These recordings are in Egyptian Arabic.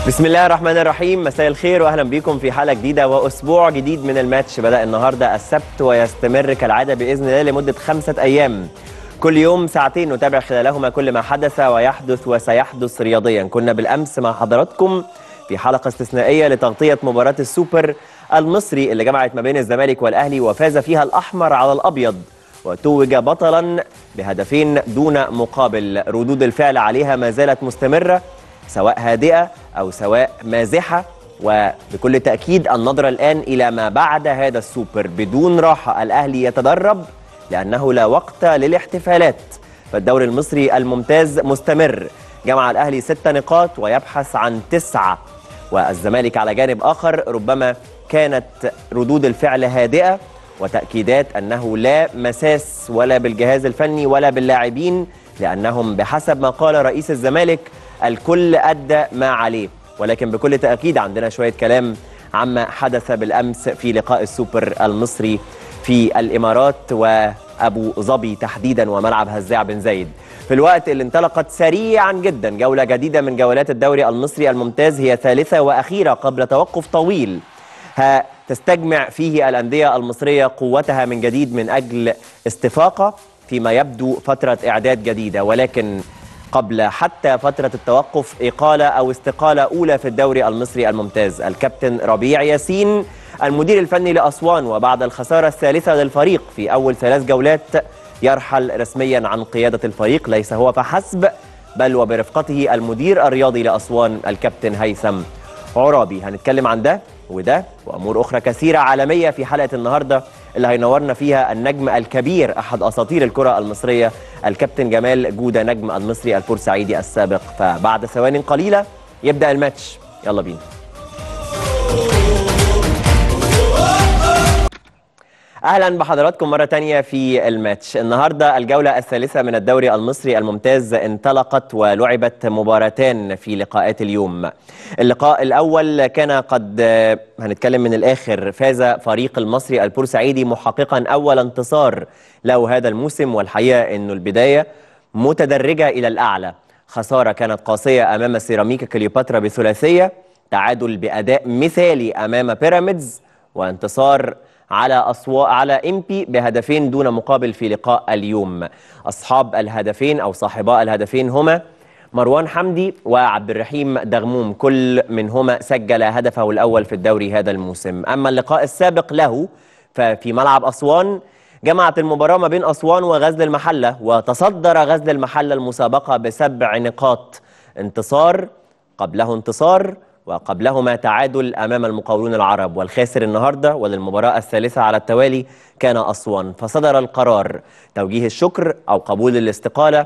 بسم الله الرحمن الرحيم مساء الخير واهلا بكم في حلقه جديده واسبوع جديد من الماتش بدا النهارده السبت ويستمر كالعاده باذن الله لمده خمسه ايام كل يوم ساعتين نتابع خلالهما كل ما حدث ويحدث وسيحدث رياضيا كنا بالامس مع حضراتكم في حلقه استثنائيه لتغطيه مباراه السوبر المصري اللي جمعت ما بين الزمالك والاهلي وفاز فيها الاحمر على الابيض وتوج بطلا بهدفين دون مقابل ردود الفعل عليها ما زالت مستمره سواء هادئه او سواء مازحه وبكل تاكيد النظره الان الى ما بعد هذا السوبر بدون راحه الاهلي يتدرب لانه لا وقت للاحتفالات فالدوري المصري الممتاز مستمر جمع الاهلي ست نقاط ويبحث عن تسعه والزمالك على جانب اخر ربما كانت ردود الفعل هادئه وتاكيدات انه لا مساس ولا بالجهاز الفني ولا باللاعبين لانهم بحسب ما قال رئيس الزمالك الكل ادى ما عليه ولكن بكل تاكيد عندنا شويه كلام عما حدث بالامس في لقاء السوبر المصري في الامارات وابو ظبي تحديدا وملعب هزاع بن زايد في الوقت اللي انطلقت سريعا جدا جوله جديده من جولات الدوري المصري الممتاز هي ثالثه واخيره قبل توقف طويل تستجمع فيه الانديه المصريه قوتها من جديد من اجل استفاقه فيما يبدو فتره اعداد جديده ولكن قبل حتى فترة التوقف إقالة أو استقالة أولى في الدوري المصري الممتاز الكابتن ربيع ياسين المدير الفني لأسوان وبعد الخسارة الثالثة للفريق في أول ثلاث جولات يرحل رسميا عن قيادة الفريق ليس هو فحسب بل وبرفقته المدير الرياضي لأسوان الكابتن هيثم عرابي هنتكلم عن ده وده وأمور أخرى كثيرة عالمية في حلقة النهاردة اللي هينورنا فيها النجم الكبير أحد أساطير الكرة المصرية الكابتن جمال جودة نجم المصري البورسعيدي السابق فبعد ثوان قليلة يبدأ الماتش يلا بينا اهلا بحضراتكم مره تانية في الماتش النهارده الجوله الثالثه من الدوري المصري الممتاز انطلقت ولعبت مباراتان في لقاءات اليوم اللقاء الاول كان قد هنتكلم من الاخر فاز فريق المصري البورسعيدي محققا اول انتصار له هذا الموسم والحقيقه انه البدايه متدرجه الى الاعلى خساره كانت قاسيه امام سيراميكا كليوباترا بثلاثيه تعادل باداء مثالي امام بيراميدز وانتصار على أصوا... على إمبي بهدفين دون مقابل في لقاء اليوم أصحاب الهدفين أو صاحباء الهدفين هما مروان حمدي وعبد الرحيم دغموم كل منهما سجل هدفه الأول في الدوري هذا الموسم أما اللقاء السابق له ففي ملعب أسوان جمعت المباراة ما بين أسوان وغزل المحلة وتصدر غزل المحلة المسابقة بسبع نقاط انتصار قبله انتصار وقبلهما تعادل امام المقاولون العرب والخاسر النهارده وللمباراه الثالثه على التوالي كان اسوان فصدر القرار توجيه الشكر او قبول الاستقاله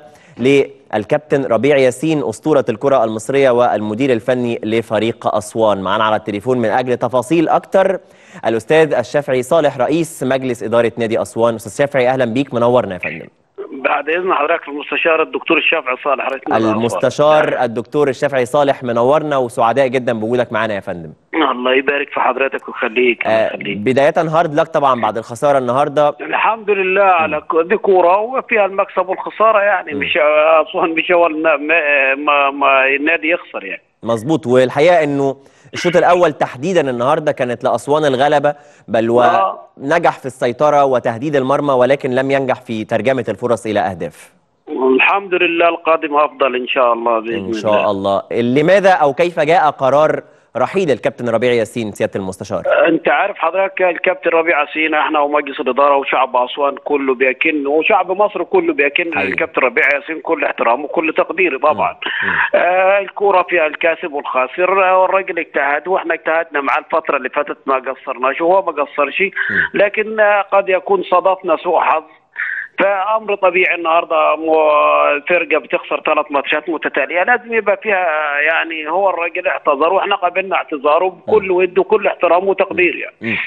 للكابتن ربيع ياسين اسطوره الكره المصريه والمدير الفني لفريق اسوان معنا على التليفون من اجل تفاصيل اكتر الاستاذ الشافعي صالح رئيس مجلس اداره نادي اسوان استاذ شافعي اهلا بيك منورنا يا فندم بعد اذن حضرتك المستشار الدكتور الشافعي صالح رئيس المستشار الدكتور الشافعي صالح منورنا وسعداء جدا بوجودك معانا يا فندم الله يبارك في حضرتك ويخليك آه بداية هارد لك طبعا بعد الخسارة النهاردة الحمد لله على دي كورة وفيها المكسب والخسارة يعني م. مش أسوان مش هو ما, ما, ما النادي يخسر يعني مظبوط والحقيقة انه الشوط الاول تحديدا النهارده كانت لاسوان الغلبه بل ونجح في السيطره وتهديد المرمى ولكن لم ينجح في ترجمه الفرص الى اهداف الحمد لله القادم افضل ان شاء الله باذن ان شاء الله, الله. لماذا او كيف جاء قرار رحيل الكابتن ربيع ياسين سياده المستشار انت عارف حضرتك الكابتن ربيع ياسين احنا ومجلس الاداره وشعب اسوان كله بيكن وشعب مصر كله بيكن للكابتن ربيع ياسين كل احترام وكل تقدير طبعا آه الكوره فيها الكاسب والخاسر والراجل اجتهد واحنا اجتهدنا مع الفتره اللي فاتت ما قصرناش وهو ما قصرش لكن قد يكون صادفنا سوء حظ فامر طبيعي النهارده الفرقه بتخسر ثلاث ماتشات متتاليه لازم يبقى فيها يعني هو الراجل اعتذر واحنا قبلنا اعتذاره بكل ود وكل احترام وتقدير يعني.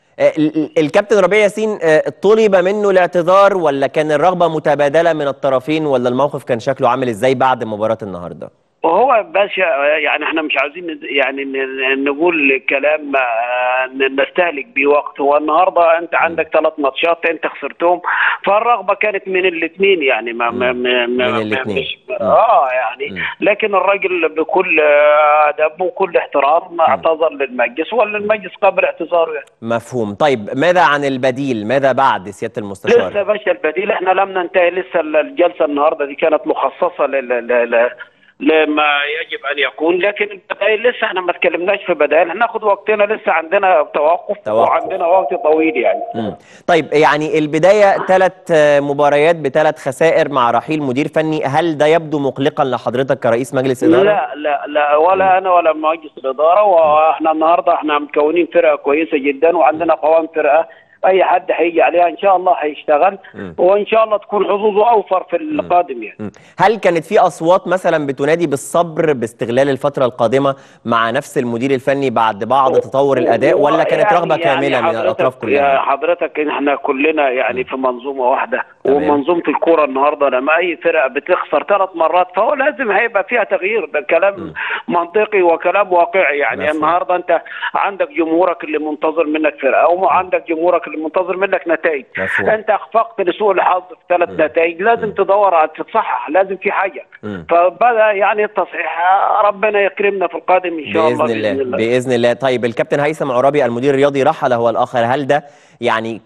الكابتن ربيع ياسين طلب منه الاعتذار ولا كان الرغبه متبادله من الطرفين ولا الموقف كان شكله عامل ازاي بعد مباراه النهارده؟ وهو باشا يعني احنا مش عايزين يعني ن- نقول كلام آه، ن- نستهلك بيه وقت هو النهارده انت عندك ثلاث ماتشات انت خسرتهم فالرغبه كانت من الاثنين يعني ما ما ما من ما الاتنين. مش اه يعني لكن الراجل بكل آه، ادب وكل احترام اعتذر للمجلس والمجلس قبل اعتذاره يعني. مفهوم طيب ماذا عن البديل ماذا بعد سياده لسه المستشار يا باشا البديل احنا لم ننتهي لسه الجلسه النهارده دي كانت مخصصه لل لل- لل- لما يجب ان يكون لكن البدائل لسه احنا ما تكلمناش في بدائل هناخد وقتنا لسه عندنا توقف, توقف. وعندنا وقت طويل يعني مم. طيب يعني البدايه ثلاث مباريات بثلاث خسائر مع رحيل مدير فني هل ده يبدو مقلقا لحضرتك كرئيس مجلس اداره لا لا لا ولا انا ولا مجلس الاداره واحنا النهارده احنا مكونين فرقه كويسه جدا وعندنا قوام فرقه اي حد هيجي عليها ان شاء الله هيشتغل وان شاء الله تكون حظوظه اوفر في القادم يعني مم. هل كانت في اصوات مثلا بتنادي بالصبر باستغلال الفتره القادمه مع نفس المدير الفني بعد بعض تطور الاداء ولا كانت يعني- رغبه كامله من حضرتك- الاطراف يا كلها حضرتك احنا كلنا يعني في منظومه واحده تمام. ومنظومه الكوره النهارده لما اي فرقه بتخسر ثلاث مرات فهو لازم هيبقى فيها تغيير ده كلام منطقي وكلام واقعي يعني مفهوم. النهارده انت عندك جمهورك اللي منتظر منك فرقه وعندك جمهورك اللي منتظر منك نتائج مفهوم. انت اخفقت لسوء الحظ في ثلاث نتائج لازم تدور على تتصحح لازم في حاجه مم. فبدا يعني التصحيح ربنا يكرمنا في القادم ان شاء الله باذن الله باذن الله طيب الكابتن هيثم عرابي المدير الرياضي رحل هو الاخر هل ده يعني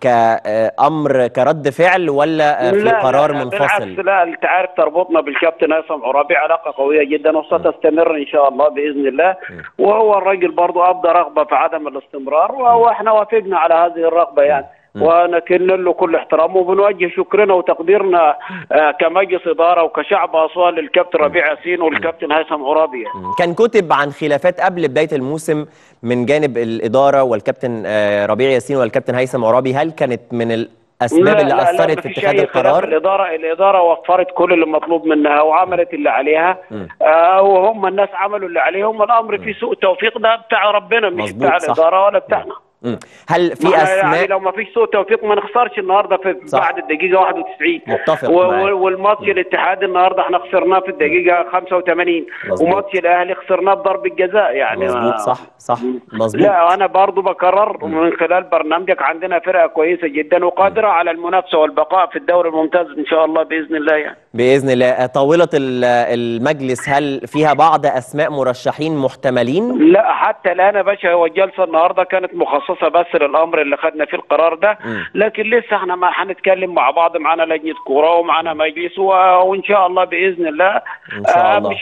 كامر كرد فعل ولا في قرار لا منفصل بالعكس لا انت عارف تربطنا بالكابتن هيثم عرابي علاقه قويه جدا وستستمر ان شاء الله باذن الله وهو الراجل برضه ابدى رغبه في عدم الاستمرار واحنا وافقنا على هذه الرغبه يعني ونكن له كل احترام وبنوجه شكرنا وتقديرنا آه، كمجلس اداره وكشعب اسوان للكابتن ربيع ياسين والكابتن هيثم عرابي يعني. كان كتب عن خلافات قبل بدايه الموسم من جانب الاداره والكابتن آه، ربيع ياسين والكابتن هيثم عرابي هل كانت من الاسباب لا اللي لا لا اثرت في مفيش اتخاذ أي خلاف. القرار الاداره الاداره وفرت كل اللي مطلوب منها وعملت اللي عليها آه وهم الناس عملوا اللي عليهم الامر في سوء توفيق ده بتاع ربنا مش مظبوط، بتاع صح. الاداره ولا بتاعنا مم. هل في ما إحنا يعني اسماء لو ما فيش سوء توفيق ما نخسرش النهارده في صح. بعد الدقيقه 91 متفق و- معاك. و- والماتش الاتحاد النهارده احنا خسرناه في الدقيقه 85 مظبوط. وماتش الاهلي خسرناه بضربه جزاء يعني مظبوط ما- صح صح مظبوط لا انا برضو بكرر من خلال برنامجك عندنا فرقه كويسه جدا وقادره على المنافسه والبقاء في الدوري الممتاز ان شاء الله باذن الله يعني باذن الله طاوله ال- المجلس هل فيها بعض اسماء مرشحين محتملين لا حتى الان يا باشا هو الجلسه النهارده كانت مخصصه بس للامر اللي خدنا فيه القرار ده لكن لسه احنا ما هنتكلم مع بعض معانا لجنه كوره ومعانا مجلس و... وان شاء الله باذن الله إن شاء آه، الله. مش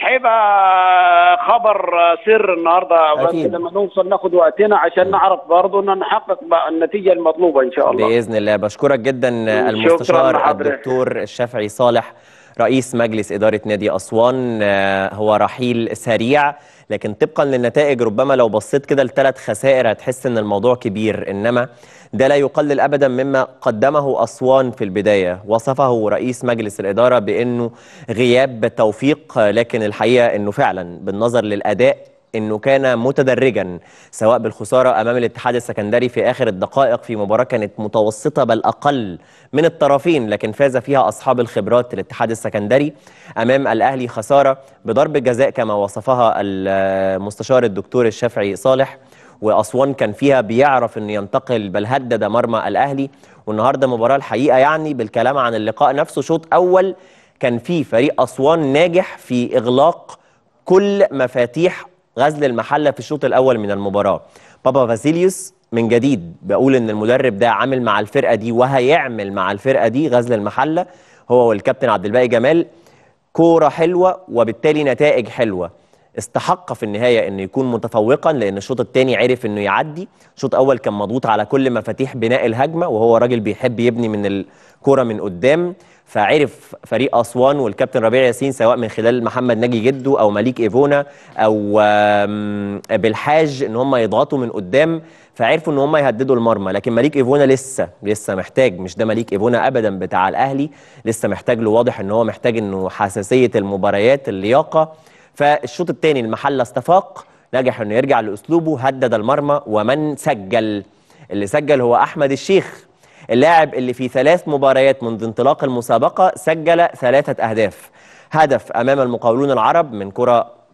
هيبقى خبر آه، سر النهارده بس أكيد. لما نوصل ناخد وقتنا عشان نعرف برضه ان نحقق بقى النتيجه المطلوبه ان شاء الله باذن الله بشكرك جدا شكراً المستشار لحضرتك. الدكتور الشافعي صالح رئيس مجلس اداره نادي اسوان آه، هو رحيل سريع لكن طبقا للنتائج ربما لو بصيت كده لثلاث خسائر هتحس ان الموضوع كبير انما ده لا يقلل ابدا مما قدمه اسوان في البدايه وصفه رئيس مجلس الاداره بانه غياب توفيق آه، لكن الحقيقه انه فعلا بالنظر للاداء انه كان متدرجا سواء بالخساره امام الاتحاد السكندري في اخر الدقائق في مباراه كانت متوسطه بل اقل من الطرفين لكن فاز فيها اصحاب الخبرات الاتحاد السكندري امام الاهلي خساره بضرب جزاء كما وصفها المستشار الدكتور الشافعي صالح واسوان كان فيها بيعرف انه ينتقل بل هدد مرمى الاهلي والنهارده مباراه الحقيقه يعني بالكلام عن اللقاء نفسه شوط اول كان فيه فريق اسوان ناجح في اغلاق كل مفاتيح غزل المحله في الشوط الاول من المباراه بابا فاسيليوس من جديد بقول ان المدرب ده عامل مع الفرقه دي وهيعمل مع الفرقه دي غزل المحله هو والكابتن عبد الباقي جمال كوره حلوه وبالتالي نتائج حلوه استحق في النهايه انه يكون متفوقا لان الشوط الثاني عرف انه يعدي الشوط الاول كان مضغوط على كل مفاتيح بناء الهجمه وهو راجل بيحب يبني من الكوره من قدام فعرف فريق اسوان والكابتن ربيع ياسين سواء من خلال محمد ناجي جدو او مليك ايفونا او آم، بالحاج ان هم يضغطوا من قدام فعرفوا ان هم يهددوا المرمى لكن مليك ايفونا لسه لسه محتاج مش ده مليك ايفونا ابدا بتاع الاهلي لسه محتاج له واضح ان هو محتاج انه حساسيه المباريات اللياقه فالشوط الثاني المحله استفاق نجح انه يرجع لاسلوبه هدد المرمى ومن سجل اللي سجل هو احمد الشيخ اللاعب اللي في ثلاث مباريات منذ انطلاق المسابقه سجل ثلاثه اهداف هدف امام المقاولون العرب من كره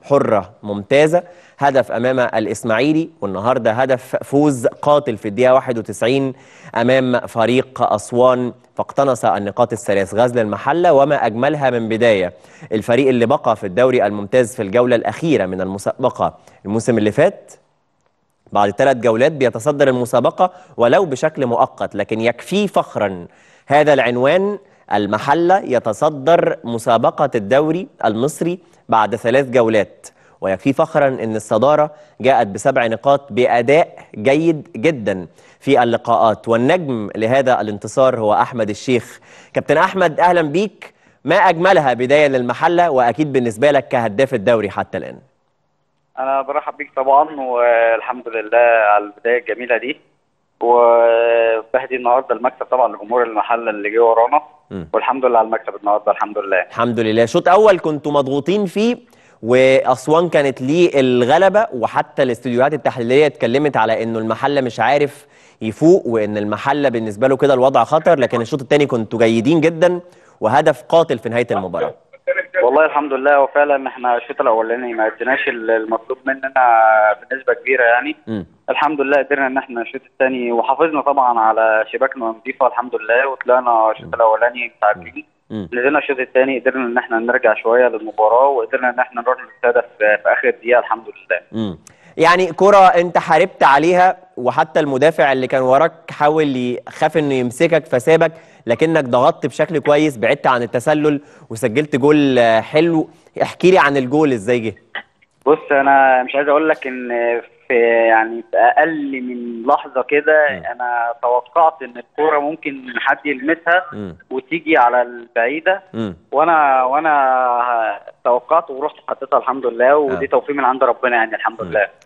حرة ممتازة هدف أمام الإسماعيلي والنهاردة هدف فوز قاتل في الدقيقة 91 أمام فريق أسوان فاقتنص النقاط الثلاث غزل المحلة وما أجملها من بداية الفريق اللي بقى في الدوري الممتاز في الجولة الأخيرة من المسابقة الموسم اللي فات بعد ثلاث جولات بيتصدر المسابقة ولو بشكل مؤقت لكن يكفي فخرا هذا العنوان المحلة يتصدر مسابقة الدوري المصري بعد ثلاث جولات ويكفي فخرا ان الصدارة جاءت بسبع نقاط بأداء جيد جدا في اللقاءات والنجم لهذا الانتصار هو أحمد الشيخ كابتن أحمد أهلا بيك ما أجملها بداية للمحلة وأكيد بالنسبة لك كهداف الدوري حتى الآن انا برحب بيك طبعا والحمد لله على البدايه الجميله دي وبهدي النهارده المكسب طبعا لجمهور المحل اللي جه ورانا م. والحمد لله على المكسب النهارده الحمد لله الحمد لله شوط اول كنتوا مضغوطين فيه واسوان كانت ليه الغلبه وحتى الاستوديوهات التحليليه اتكلمت على انه المحله مش عارف يفوق وان المحله بالنسبه له كده الوضع خطر لكن الشوط الثاني كنتوا جيدين جدا وهدف قاتل في نهايه المباراه والله الحمد لله وفعلا احنا الشوط الاولاني ما اديناش المطلوب مننا بنسبه كبيره يعني م. الحمد لله قدرنا ان احنا الشوط الثاني وحافظنا طبعا على شباكنا نظيفه الحمد لله وطلعنا الشوط الاولاني متعادلين م. نزلنا الشوط الثاني قدرنا ان احنا نرجع شويه للمباراه وقدرنا ان احنا نروح للهدف في في اخر دقيقه الحمد لله مم. يعني كرة انت حاربت عليها وحتى المدافع اللي كان وراك حاول يخاف انه يمسكك فسابك لكنك ضغطت بشكل كويس بعدت عن التسلل وسجلت جول آه، حلو احكي لي عن الجول ازاي جه بص انا مش عايز اقول لك ان في يعني في اقل من لحظه كده مم. انا توقعت ان الكوره ممكن حد يلمسها مم. وتيجي على البعيده مم. وانا وانا توقعت ورحت حطيتها الحمد لله ودي آه. توفيق من عند ربنا يعني الحمد مم. لله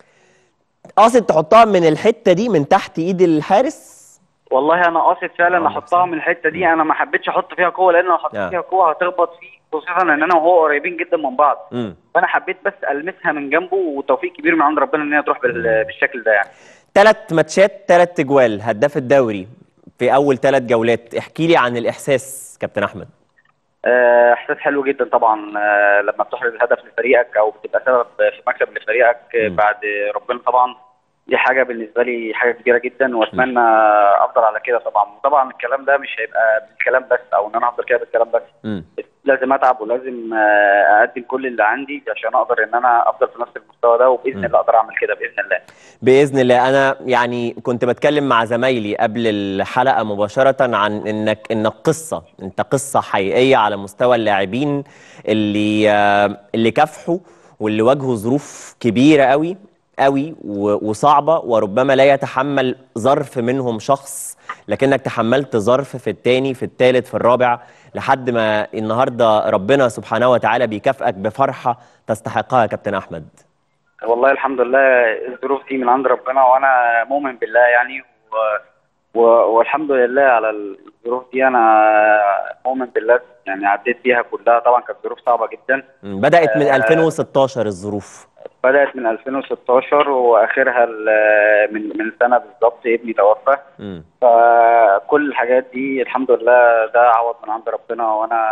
قاصد تحطها من الحتة دي من تحت ايد الحارس والله انا قاصد فعلا آه، احطها من الحته دي انا ما حبيتش احط فيها قوه لان لو حطيت آه. فيها قوه هتخبط فيه خصوصا ان انا وهو قريبين جدا من بعض مم. فانا حبيت بس المسها من جنبه وتوفيق كبير من عند ربنا ان هي تروح بال- بالشكل ده يعني ثلاث ماتشات ثلاث تجوال هداف الدوري في اول ثلاث جولات احكي لي عن الاحساس كابتن احمد آه، احساس حلو جدا طبعا آه، لما بتحرز هدف لفريقك او بتبقى سبب في مكسب لفريقك آه، مم. بعد ربنا طبعا دي حاجه بالنسبه لي حاجه كبيره جدا واتمنى افضل على كده طبعا طبعا الكلام ده مش هيبقى بالكلام بس او ان انا افضل كده بالكلام بس مم. لازم اتعب ولازم آه، اقدم كل اللي عندي عشان اقدر ان انا افضل في نفس المستوى ده وباذن مم. الله اقدر اعمل كده باذن الله باذن الله انا يعني كنت بتكلم مع زمايلي قبل الحلقه مباشره عن انك انك قصه انت قصه حقيقيه على مستوى اللاعبين اللي آه، اللي كافحوا واللي واجهوا ظروف كبيره قوي قوي و- وصعبه وربما لا يتحمل ظرف منهم شخص لكنك تحملت ظرف في الثاني في الثالث في الرابع لحد ما النهارده ربنا سبحانه وتعالى بيكافئك بفرحه تستحقها يا كابتن احمد والله الحمد لله الظروف دي من عند ربنا وانا مؤمن بالله يعني و... و... والحمد لله على الظروف دي انا مؤمن بالله يعني عديت بيها كلها طبعا كانت ظروف صعبه جدا مم. بدأت من آه. 2016 الظروف بدات من 2016 واخرها ال- من من سنه بالظبط ابني توفى مم. فكل الحاجات دي الحمد لله ده عوض من عند ربنا وانا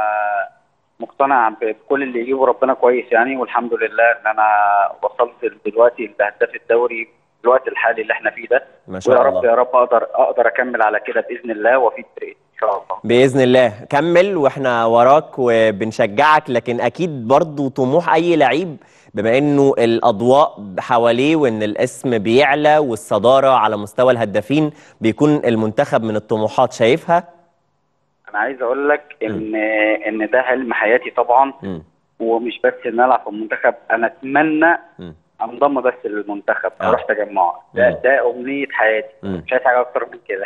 مقتنع بكل اللي يجيبه ربنا كويس يعني والحمد لله ان انا وصلت دلوقتي لهداف الدوري في الوقت الحالي اللي احنا فيه ده ما ويا شاء رب الله يا رب اقدر اقدر اكمل على كده باذن الله وافيد فرقتي ان شاء الله بإذن الله كمل واحنا وراك وبنشجعك لكن أكيد برضو طموح أي لعيب بما إنه الأضواء حواليه وإن الاسم بيعلى والصدارة على مستوى الهدافين بيكون المنتخب من الطموحات شايفها؟ انا عايز اقول لك ان ان ده حلم حياتي طبعا مم. ومش بس ان العب في المنتخب انا اتمنى مم. انضم بس للمنتخب آه. اروح تجمعات ده مم. ده امنيه حياتي مم. مش عايز حاجه اكتر من كده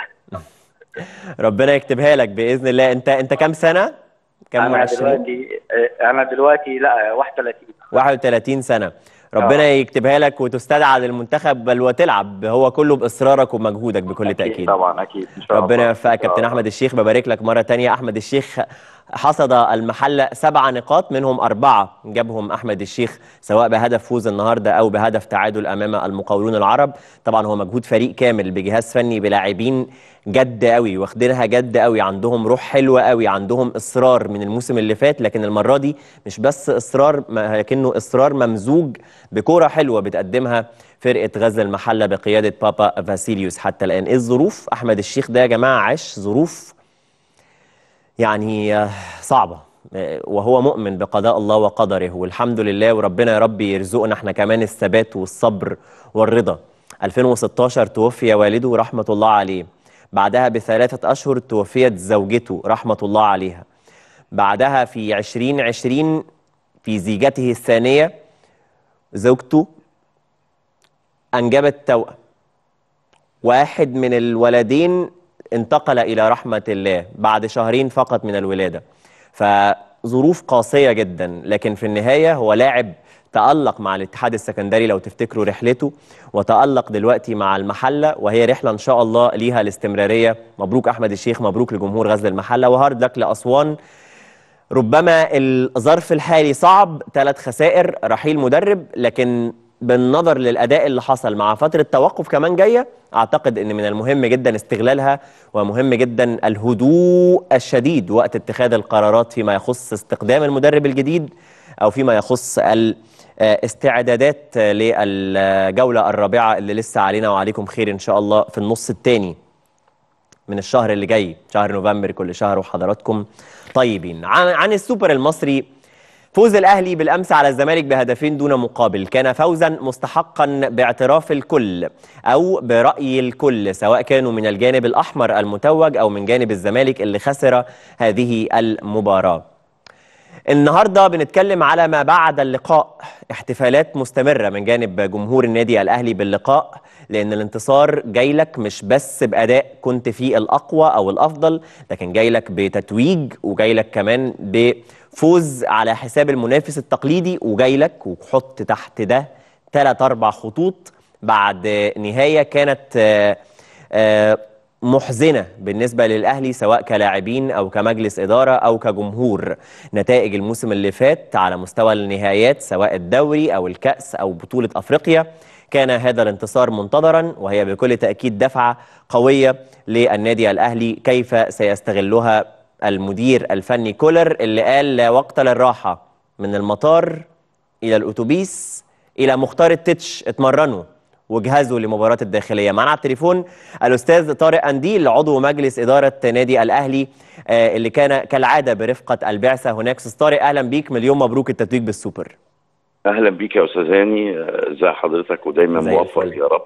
ربنا يكتبها لك بإذن الله أنت أنت كام سنة؟ كام انا وعشرين؟ دلوقتي انا دلوقتي لا 31 31 سنة ربنا آه. يكتبها لك وتستدعى للمنتخب بل وتلعب هو كله بإصرارك ومجهودك بكل أكيد تأكيد طبعا اكيد ان شاء الله ربنا إن يوفقك شاء كابتن الله. احمد الشيخ ببارك لك مره تانية احمد الشيخ حصد المحلة سبع نقاط منهم أربعة جابهم أحمد الشيخ سواء بهدف فوز النهاردة أو بهدف تعادل أمام المقاولون العرب طبعا هو مجهود فريق كامل بجهاز فني بلاعبين جد قوي واخدينها جد قوي عندهم روح حلوة قوي عندهم إصرار من الموسم اللي فات لكن المرة دي مش بس إصرار لكنه إصرار ممزوج بكرة حلوة بتقدمها فرقة غزل المحلة بقيادة بابا فاسيليوس حتى الآن إيه الظروف أحمد الشيخ ده يا جماعة عاش ظروف يعني صعبة وهو مؤمن بقضاء الله وقدره والحمد لله وربنا يا رب يرزقنا احنا كمان الثبات والصبر والرضا 2016 توفي والده رحمة الله عليه بعدها بثلاثة أشهر توفيت زوجته رحمة الله عليها بعدها في 2020 في زيجته الثانية زوجته أنجبت توأم واحد من الولدين انتقل إلى رحمة الله بعد شهرين فقط من الولادة فظروف قاسية جدا لكن في النهاية هو لاعب تألق مع الاتحاد السكندري لو تفتكروا رحلته وتألق دلوقتي مع المحلة وهي رحلة إن شاء الله ليها الاستمرارية مبروك أحمد الشيخ مبروك لجمهور غزل المحلة وهارد لك لأسوان ربما الظرف الحالي صعب ثلاث خسائر رحيل مدرب لكن بالنظر للاداء اللي حصل مع فتره توقف كمان جايه اعتقد ان من المهم جدا استغلالها ومهم جدا الهدوء الشديد وقت اتخاذ القرارات فيما يخص استقدام المدرب الجديد او فيما يخص الاستعدادات للجوله الرابعه اللي لسه علينا وعليكم خير ان شاء الله في النص الثاني من الشهر اللي جاي شهر نوفمبر كل شهر وحضراتكم طيبين عن, عن السوبر المصري فوز الأهلي بالأمس على الزمالك بهدفين دون مقابل كان فوزا مستحقا باعتراف الكل أو برأي الكل سواء كانوا من الجانب الأحمر المتوج أو من جانب الزمالك اللي خسر هذه المباراة النهاردة بنتكلم على ما بعد اللقاء احتفالات مستمرة من جانب جمهور النادي الأهلي باللقاء لأن الانتصار جاي لك مش بس بأداء كنت فيه الأقوى أو الأفضل لكن جاي لك بتتويج وجاي لك كمان بفوز على حساب المنافس التقليدي وجاي لك وحط تحت ده ثلاث أربع خطوط بعد نهاية كانت آآ آآ محزنة بالنسبة للأهلي سواء كلاعبين أو كمجلس إدارة أو كجمهور نتائج الموسم اللي فات على مستوى النهايات سواء الدوري أو الكأس أو بطولة أفريقيا كان هذا الانتصار منتظرا وهي بكل تأكيد دفعة قوية للنادي الأهلي كيف سيستغلها المدير الفني كولر اللي قال لا وقت للراحة من المطار إلى الأتوبيس إلى مختار التتش اتمرنوا وجهزوا لمباراة الداخلية معنا على التليفون الأستاذ طارق أنديل عضو مجلس إدارة نادي الأهلي آه اللي كان كالعادة برفقة البعثة هناك أستاذ طارق أهلا بيك مليون مبروك التتويج بالسوبر اهلا بيك يا استاذ هاني ازي حضرتك ودايما موفق يا رب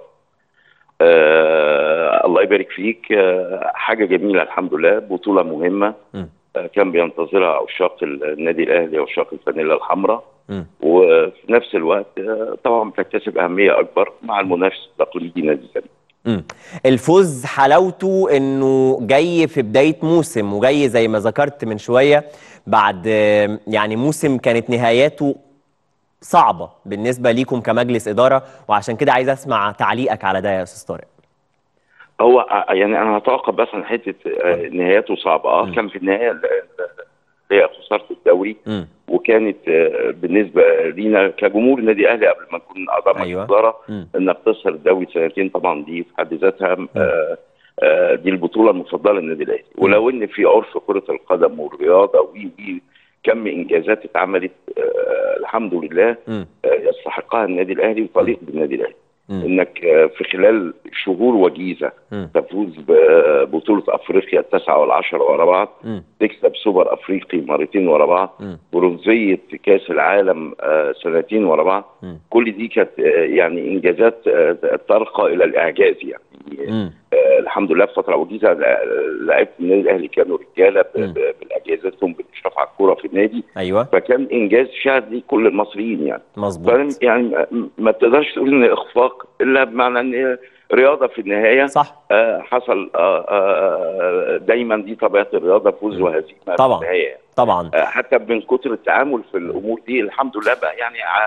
آه الله يبارك فيك آه حاجه جميله الحمد لله بطوله مهمه آه كان بينتظرها عشاق النادي الاهلي وعشاق الفانيلا الحمراء وفي نفس الوقت آه طبعا بتكتسب اهميه اكبر مع المنافس التقليدي نادي الزمالك الفوز حلاوته انه جاي في بدايه موسم وجاي زي ما ذكرت من شويه بعد يعني موسم كانت نهاياته صعبة بالنسبة ليكم كمجلس إدارة وعشان كده عايز أسمع تعليقك على ده يا أستاذ طارق هو يعني أنا هتوقف بس عن حتة نهاياته صعبة أه كان في النهاية هي خسارة الدوري م. وكانت بالنسبة لينا كجمهور النادي الأهلي قبل ما نكون أعضاء مجلس أيوة. إدارة إنك تخسر الدوري سنتين طبعا دي في حد ذاتها آه آه دي البطولة المفضلة للنادي الأهلي ولو إن في عرف كرة القدم والرياضة وي وي كم انجازات اتعملت آه الحمد لله آه يستحقها النادي الاهلي وطريق بالنادي الاهلي انك آه في خلال شهور وجيزه م. تفوز ببطوله افريقيا التاسعه والعشره ورا بعض م. تكسب سوبر افريقي مرتين ورا بعض برونزيه كاس العالم آه سنتين ورا بعض م. كل دي كانت آه يعني انجازات آه ترقى الى الاعجاز يعني آه الحمد لله في فتره وجيزه لعيبه النادي الاهلي كانوا رجاله بالاجهزتهم بالاشراف على الكوره في النادي ايوه فكان انجاز شهد ليه كل المصريين يعني مظبوط يعني ما تقدرش تقول ان اخفاق الا بمعنى ان رياضه في النهايه صح آه حصل آه آه دايما دي طبيعه الرياضه فوز وهزيمه طبعا في النهايه طبعا آه حتى من كتر التعامل في الامور دي الحمد لله بقى يعني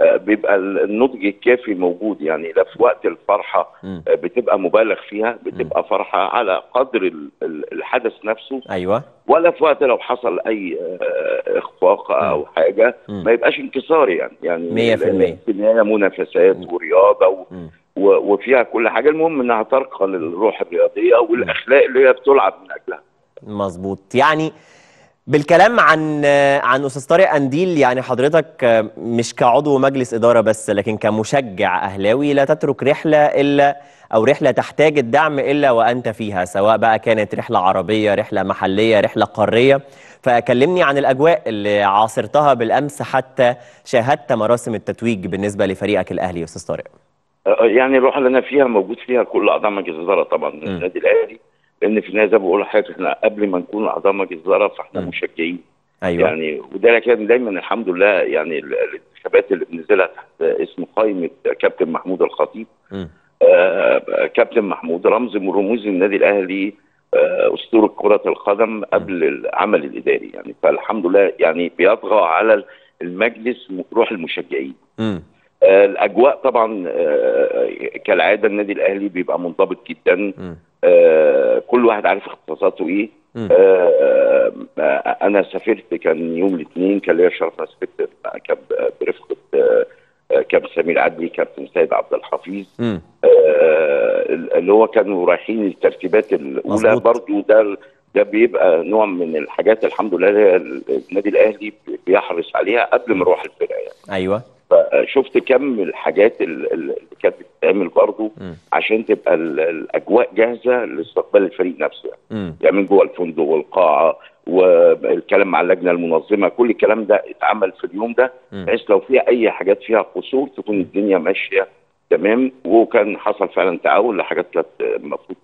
آه، بيبقى النضج الكافي موجود يعني لا في وقت الفرحه مم. آه، بتبقى مبالغ فيها بتبقى فرحه على قدر ال- ال- الحدث نفسه ايوه ولا في وقت لو حصل اي آه، اخفاق او حاجه مم. ما يبقاش انكسار يعني يعني مية في المية. لأن في النهايه منافسات ورياضه و... مم. و- وفيها كل حاجه المهم انها ترقى للروح الرياضيه والاخلاق اللي هي بتلعب من اجلها مظبوط يعني بالكلام عن عن استاذ طارق انديل يعني حضرتك مش كعضو مجلس اداره بس لكن كمشجع اهلاوي لا تترك رحله الا او رحله تحتاج الدعم الا وانت فيها سواء بقى كانت رحله عربيه رحله محليه رحله قاريه فكلمني عن الاجواء اللي عاصرتها بالامس حتى شاهدت مراسم التتويج بالنسبه لفريقك الاهلي يا استاذ طارق آه، يعني الروح اللي انا فيها موجود فيها كل اعضاء مجلس الاداره طبعا من النادي الاهلي لان في النهايه زي ما بقول لحضرتك احنا قبل ما نكون اعضاء مجلس الاداره فاحنا مم. مشجعين ايوه يعني وده كان دايما الحمد لله يعني ال- الانتخابات اللي بننزلها تحت اسم قائمه كابتن محمود الخطيب مم. آه، كابتن محمود رمز من رموز النادي الاهلي آه، اسطوره كره القدم قبل العمل الاداري يعني فالحمد لله يعني بيطغى على المجلس روح المشجعين مم. آه، الاجواء طبعا آه، كالعاده النادي الاهلي بيبقى منضبط جدا مم. آه، كل واحد عارف اختصاصاته ايه مم. آه، آه، انا سافرت كان يوم الاثنين كان ليا الشرف انا سافرت مع كاب- برفقه آه، آه، كابتن سمير عدلي كابتن سيد عبد الحفيظ مم. آه، اللي هو كانوا رايحين الترتيبات الاولى مظبوط. برضو ده ده بيبقى نوع من الحاجات الحمد لله اللي هي النادي الاهلي بيحرص عليها قبل ما نروح الفرقه يعني ايوه فشفت كم الحاجات ال- ال- اللي كانت بتتعمل برضو مم. عشان تبقى ال- الاجواء جاهزه لاستقبال الفريق نفسه يعني. مم. يعني من جوه الفندق والقاعه والكلام مع اللجنه المنظمه كل الكلام ده اتعمل في اليوم ده مم. بحيث لو في اي حاجات فيها قصور تكون الدنيا ماشيه تمام وكان حصل فعلا تعاون لحاجات كانت المفروض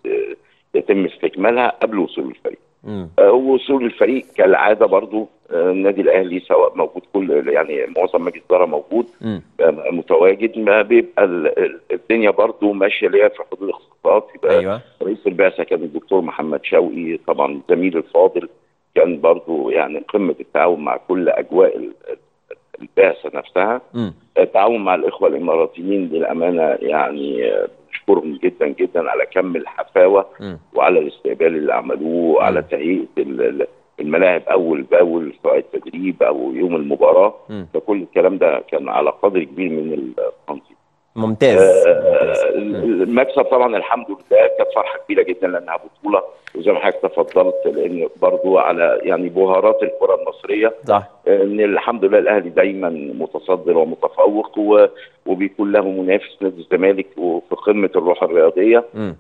يتم استكمالها قبل وصول الفريق. مم. آه، وصول الفريق كالعاده برضو آه، النادي الاهلي سواء موجود كل يعني معظم مجلس الاداره موجود مم. آه، متواجد ما بيبقى ال- ال- الدنيا برضو ماشيه اللي هي في حدود الاختصاصات يبقى ايوه رئيس البعثه كان الدكتور محمد شوقي طبعا زميل الفاضل كان برضو يعني قمه التعاون مع كل اجواء ال- ال- البعثه نفسها مم. التعاون مع الاخوه الاماراتيين للامانه يعني آه، بنشكرهم جدا جدا على كم الحفاوه مم. وعلى الاستقبال اللي عملوه وعلى تهيئه ال- ال- الملاعب اول باول سواء التدريب او يوم المباراه مم. فكل الكلام ده كان على قدر كبير من التنظيم. ممتاز ممتاز. آه، المكسب طبعا الحمد لله كانت فرحه كبيره جدا لانها بطوله وزي ما حضرتك تفضلت لان برضو على يعني بهارات الكره المصريه صح ان الحمد لله الاهلي دايما متصدر ومتفوق و- وبيكون له منافس نادي الزمالك وفي قمه الروح الرياضيه مم.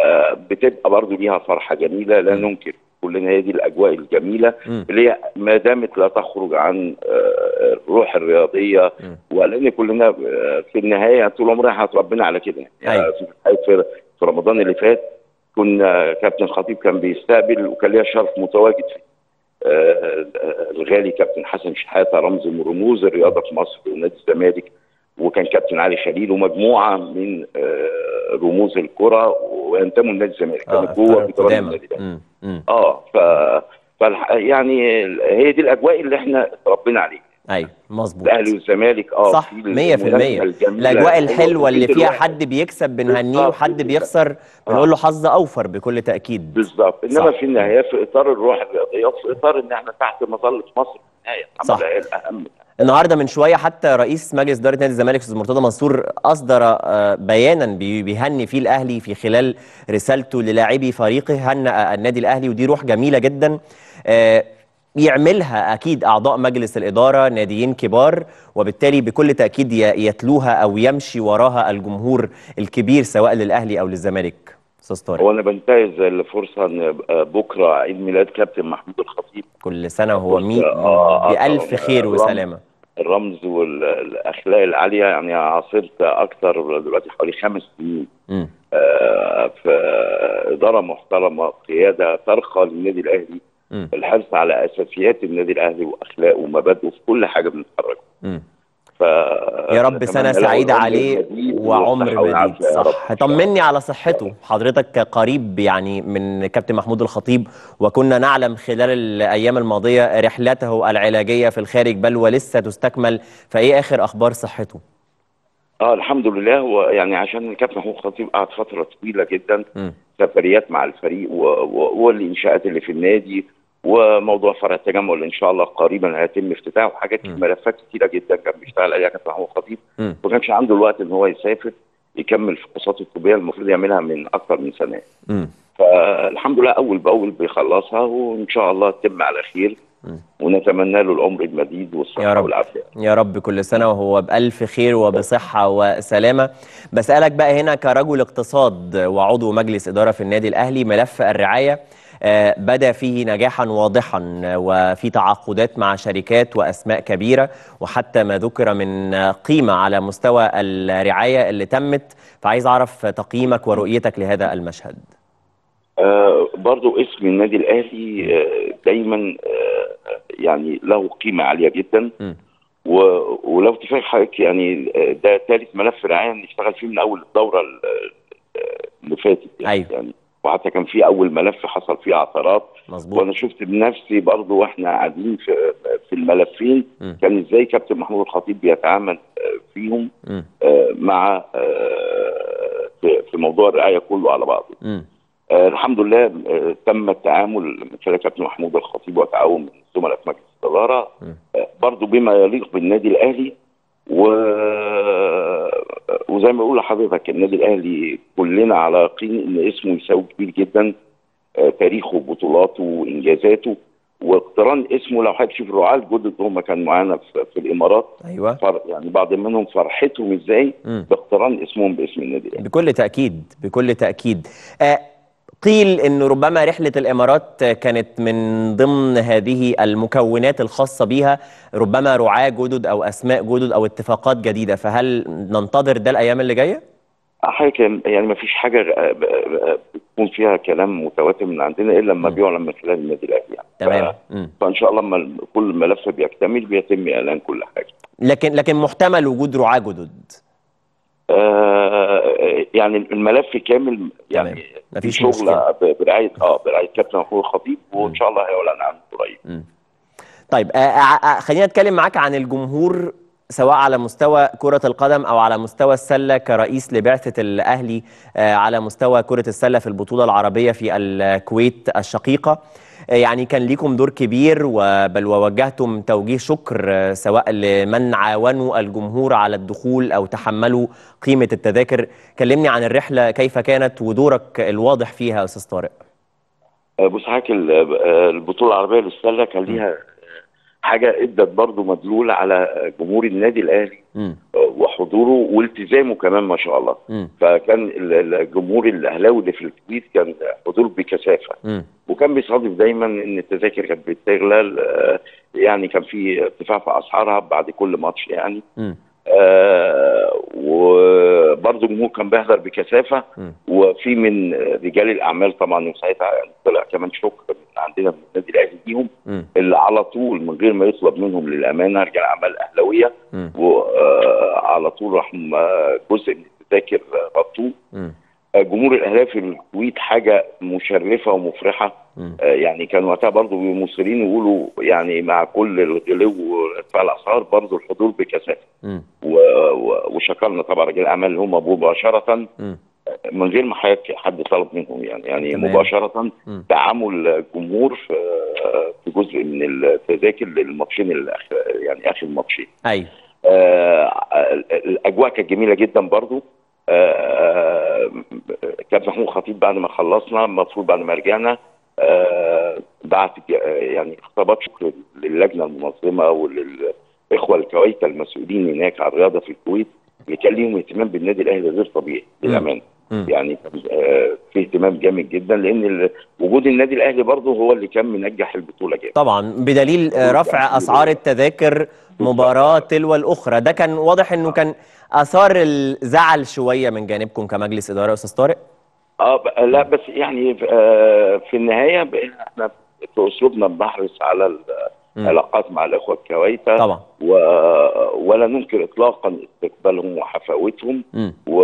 فبتبقى برضو ليها فرحه جميله لا ننكر كلنا هي دي الاجواء الجميله مم. اللي هي ما دامت لا تخرج عن آه، الروح الرياضيه مم. ولان كلنا آه، في النهايه طول عمرنا اتربينا على كده يعني أيوة. في في- في رمضان اللي فات كنا كابتن خطيب كان بيستقبل وكان ليا الشرف متواجد فيه آه، آه، الغالي كابتن حسن شحاته رمز من رموز الرياضه في مصر ونادي الزمالك وكان كابتن علي خليل ومجموعه من آه، رموز الكره وينتموا لنادي الزمالك اه كانت جوه افتكرت جدران قدامى. النادي ده مم. مم. اه ف فالح... يعني هي دي الاجواء اللي احنا اتربينا عليها ايوه مظبوط الاهلي والزمالك اه صح في 100% المنافسة الجميلة الاجواء الحلوة الحلوه اللي في فيها الواحد. حد بيكسب بنهنيه بالظبط وحد كده. بيخسر بنقول له حظ اوفر بكل تاكيد بالظبط انما صح. في النهايه في اطار الروح الرياضيه وفي اطار ان احنا تحت مظله مصر في النهايه صح. الحمد لله هي الاهم النهارده من شويه حتى رئيس مجلس اداره نادي الزمالك استاذ مرتضى منصور اصدر آه، بيانا بي- بيهني فيه الاهلي في خلال رسالته للاعبي فريقه هنأ النادي الاهلي ودي روح جميله جدا آه، يعملها اكيد اعضاء مجلس الاداره ناديين كبار وبالتالي بكل تاكيد ي- يتلوها او يمشي وراها الجمهور الكبير سواء للاهلي او للزمالك استاذ طارق هو انا بنتهز الفرصه ان يبقى بكره عيد ميلاد كابتن محمود الخطيب كل سنه وهو بص، مي آه، آه، بالف طبعاً. خير الرمز- وسلامه الرمز والاخلاق العاليه يعني عاصرت اكثر دلوقتي حوالي خمس سنين مم. آه، في اداره محترمه قياده ترقى للنادي الاهلي مم. الحرص على اساسيات النادي الاهلي واخلاقه ومبادئه في كل حاجه بنتحرك مم. ف يا رب سنه سعيده عليه وعمر مديد صح طمني على صحته حضرتك قريب يعني من كابتن محمود الخطيب وكنا نعلم خلال الايام الماضيه رحلته العلاجيه في الخارج بل ولسه تستكمل فايه اخر اخبار صحته اه الحمد لله هو يعني عشان كابتن محمود الخطيب قعد فتره طويله جدا م. سفريات مع الفريق والانشاءات اللي في النادي وموضوع فرع التجمع اللي ان شاء الله قريبا هيتم افتتاحه وحاجات ملفات كتيره جدا كان بيشتغل عليها كابتن محمود الخطيب ما كانش عنده الوقت ان هو يسافر يكمل الفحوصات الطبيه المفروض يعملها من اكثر من سنه م. فالحمد لله اول باول بيخلصها وان شاء الله تتم على خير ونتمنى له العمر المديد والصحه والعافيه يا رب كل سنه وهو بالف خير وبصحه وسلامه بسالك بقى هنا كرجل اقتصاد وعضو مجلس اداره في النادي الاهلي ملف الرعايه آه بدا فيه نجاحا واضحا وفي تعاقدات مع شركات واسماء كبيره وحتى ما ذكر من قيمه على مستوى الرعايه اللي تمت فعايز اعرف تقييمك ورؤيتك لهذا المشهد. آه برضو اسم النادي الاهلي آه دايما آه يعني له قيمه عاليه جدا م. ولو تفاجئ حضرتك يعني ده ثالث ملف رعايه نشتغل فيه من اول الدوره اللي فاتت يعني, أيوه. يعني وحتى كان في اول ملف حصل فيه عثرات مظبوط وانا شفت بنفسي برضو واحنا قاعدين في في الملفين م. كان ازاي كابتن محمود الخطيب بيتعامل فيهم م. مع في موضوع الرعايه كله على بعضه م. آه الحمد لله آه تم التعامل من خلال كابتن محمود الخطيب وتعاون من زملاء في مجلس الاداره آه برضه بما يليق بالنادي الاهلي و... وزي ما بقول لحضرتك النادي الاهلي كلنا على يقين ان اسمه يساوي كبير جدا آه تاريخه وبطولاته وانجازاته واقتران اسمه لو حضرتك تشوف الرعاة الجدد هم كانوا معانا في, في الامارات ايوه فر يعني بعض منهم فرحتهم ازاي باقتران اسمهم باسم النادي الاهلي بكل تاكيد بكل تاكيد آه قيل انه ربما رحله الامارات كانت من ضمن هذه المكونات الخاصه بها ربما رعاه جدد او اسماء جدد او اتفاقات جديده فهل ننتظر ده الايام اللي جايه؟ حضرتك يعني ما فيش حاجه بتكون فيها كلام متواتر من عندنا الا لما بيعلن من خلال النادي الاهلي يعني تمام ف... فان شاء الله لما كل ملف بيكتمل بيتم اعلان كل حاجه لكن لكن محتمل وجود رعاه جدد آه يعني الملف كامل يعني مفيش شغل مشكلة. برعايه اه برعايه كابتن محمود الخطيب وان شاء الله هيعلن عنه قريب. طيب آه آه خلينا نتكلم معاك عن الجمهور سواء على مستوى كرة القدم أو على مستوى السلة كرئيس لبعثة الأهلي آه على مستوى كرة السلة في البطولة العربية في الكويت الشقيقة يعني كان ليكم دور كبير وبل ووجهتم توجيه شكر سواء لمن عاونوا الجمهور على الدخول او تحملوا قيمه التذاكر كلمني عن الرحله كيف كانت ودورك الواضح فيها يا استاذ طارق بص حضرتك البطوله العربيه للسله كان ليها حاجه ادت برضه مدلول على جمهور النادي الاهلي م. وحضوره والتزامه كمان ما شاء الله م. فكان الجمهور الاهلاوي اللي في الكويت كان حضور بكثافه م. وكان بيصادف دايما ان التذاكر كانت بتغلى يعني كان في ارتفاع في اسعارها بعد كل ماتش يعني م. آه وبرضه الجمهور كان بيحضر بكثافه م. وفي من رجال الاعمال طبعا وساعتها يعني طلع كمان شكر من عندنا من النادي الاهلي ليهم م. اللي على طول من غير ما يطلب منهم للامانه رجال اعمال اهلاويه م. وعلى طول راح جزء من التذاكر غطوه م. جمهور الاهلاوي في الكويت حاجه مشرفه ومفرحه م. آه يعني كان وقتها برضه مصرين يقولوا يعني مع كل الغلو وارتفاع الاسعار برضه الحضور بكثافه م. و- و- وشكرنا طبعا رجال الاعمال اللي هم مباشره م. من غير ما حضرتك حد طلب منهم يعني يعني تمام. مباشره م. تعامل الجمهور في في جزء من التذاكر للماتشين الأخ- يعني اخر ماتشين ايوه آه، الاجواء كانت جميله جدا برضو آه، كابتن محمود خطيب بعد ما خلصنا المفروض بعد ما رجعنا آه، بعت ج- يعني خطابات شكر للجنه المنظمه وللاخوه الكويت المسؤولين هناك على الرياضه في الكويت اللي كان ليهم اهتمام بالنادي الاهلي غير طبيعي للامانه مم. يعني كان، آه، في اهتمام جامد جدا لان ال- وجود النادي الاهلي برضه هو اللي كان منجح البطوله جامد طبعا بدليل آه، رفع اسعار التذاكر مباراه تلو الاخرى ده كان واضح انه كان اثار الزعل شويه من جانبكم كمجلس اداره يا استاذ طارق اه ب- لا بس يعني آه في النهايه بقينا احنا في اسلوبنا بنحرص على ال- مم. علاقات مع الاخوه الكويتة طبعا و... ولا ننكر اطلاقا استقبالهم وحفاوتهم مم. و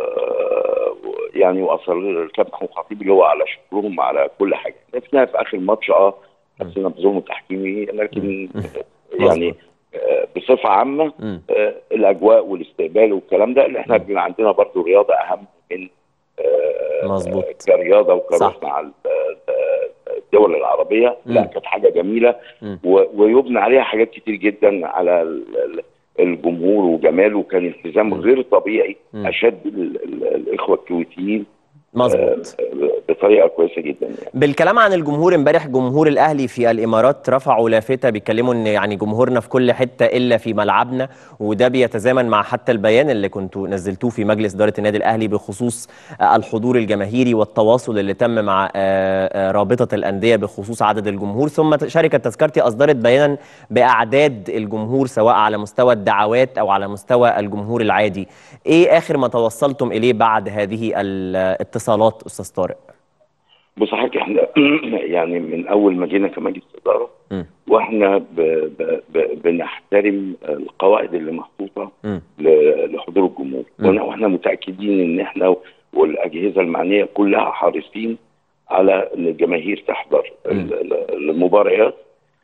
يعني واصر الكابتن الخطيب اللي هو على شكرهم على كل حاجه شفناها في اخر ماتش اه حسينا بظلم تحكيمي لكن يعني آه، بصفه عامه مم. آه، الاجواء والاستقبال والكلام ده اللي احنا بيبقى عندنا برضو رياضه اهم من آه، مظبوط. كرياضه وكروح صح. مع ال- آه، الدول العربيه لا مم. كانت حاجه جميله مم. و- ويبنى عليها حاجات كتير جدا على ال- ال- الجمهور وجماله وكان التزام غير طبيعي مم. اشد ال- ال- الاخوه الكويتيين مظبوط بطريقه كويسه جدا يعني بالكلام عن الجمهور امبارح جمهور الاهلي في الامارات رفعوا لافته بيتكلموا ان يعني جمهورنا في كل حته الا في ملعبنا وده بيتزامن مع حتى البيان اللي كنتوا نزلتوه في مجلس اداره النادي الاهلي بخصوص آه، الحضور الجماهيري والتواصل اللي تم مع آه، آه، رابطه الانديه بخصوص عدد الجمهور ثم شركه تذكرتي اصدرت بيانا باعداد الجمهور سواء على مستوى الدعوات او على مستوى الجمهور العادي ايه اخر ما توصلتم اليه بعد هذه الاتصالات استاذ طارق بص حضرتك احنا يعني من اول ما جينا كمجلس اداره مم. واحنا ب ب ب بنحترم القواعد اللي محطوطه مم. ل- لحضور الجمهور مم. وانا واحنا متاكدين ان احنا والاجهزه المعنيه كلها حريصين على ان الجماهير تحضر ال- ال- المباريات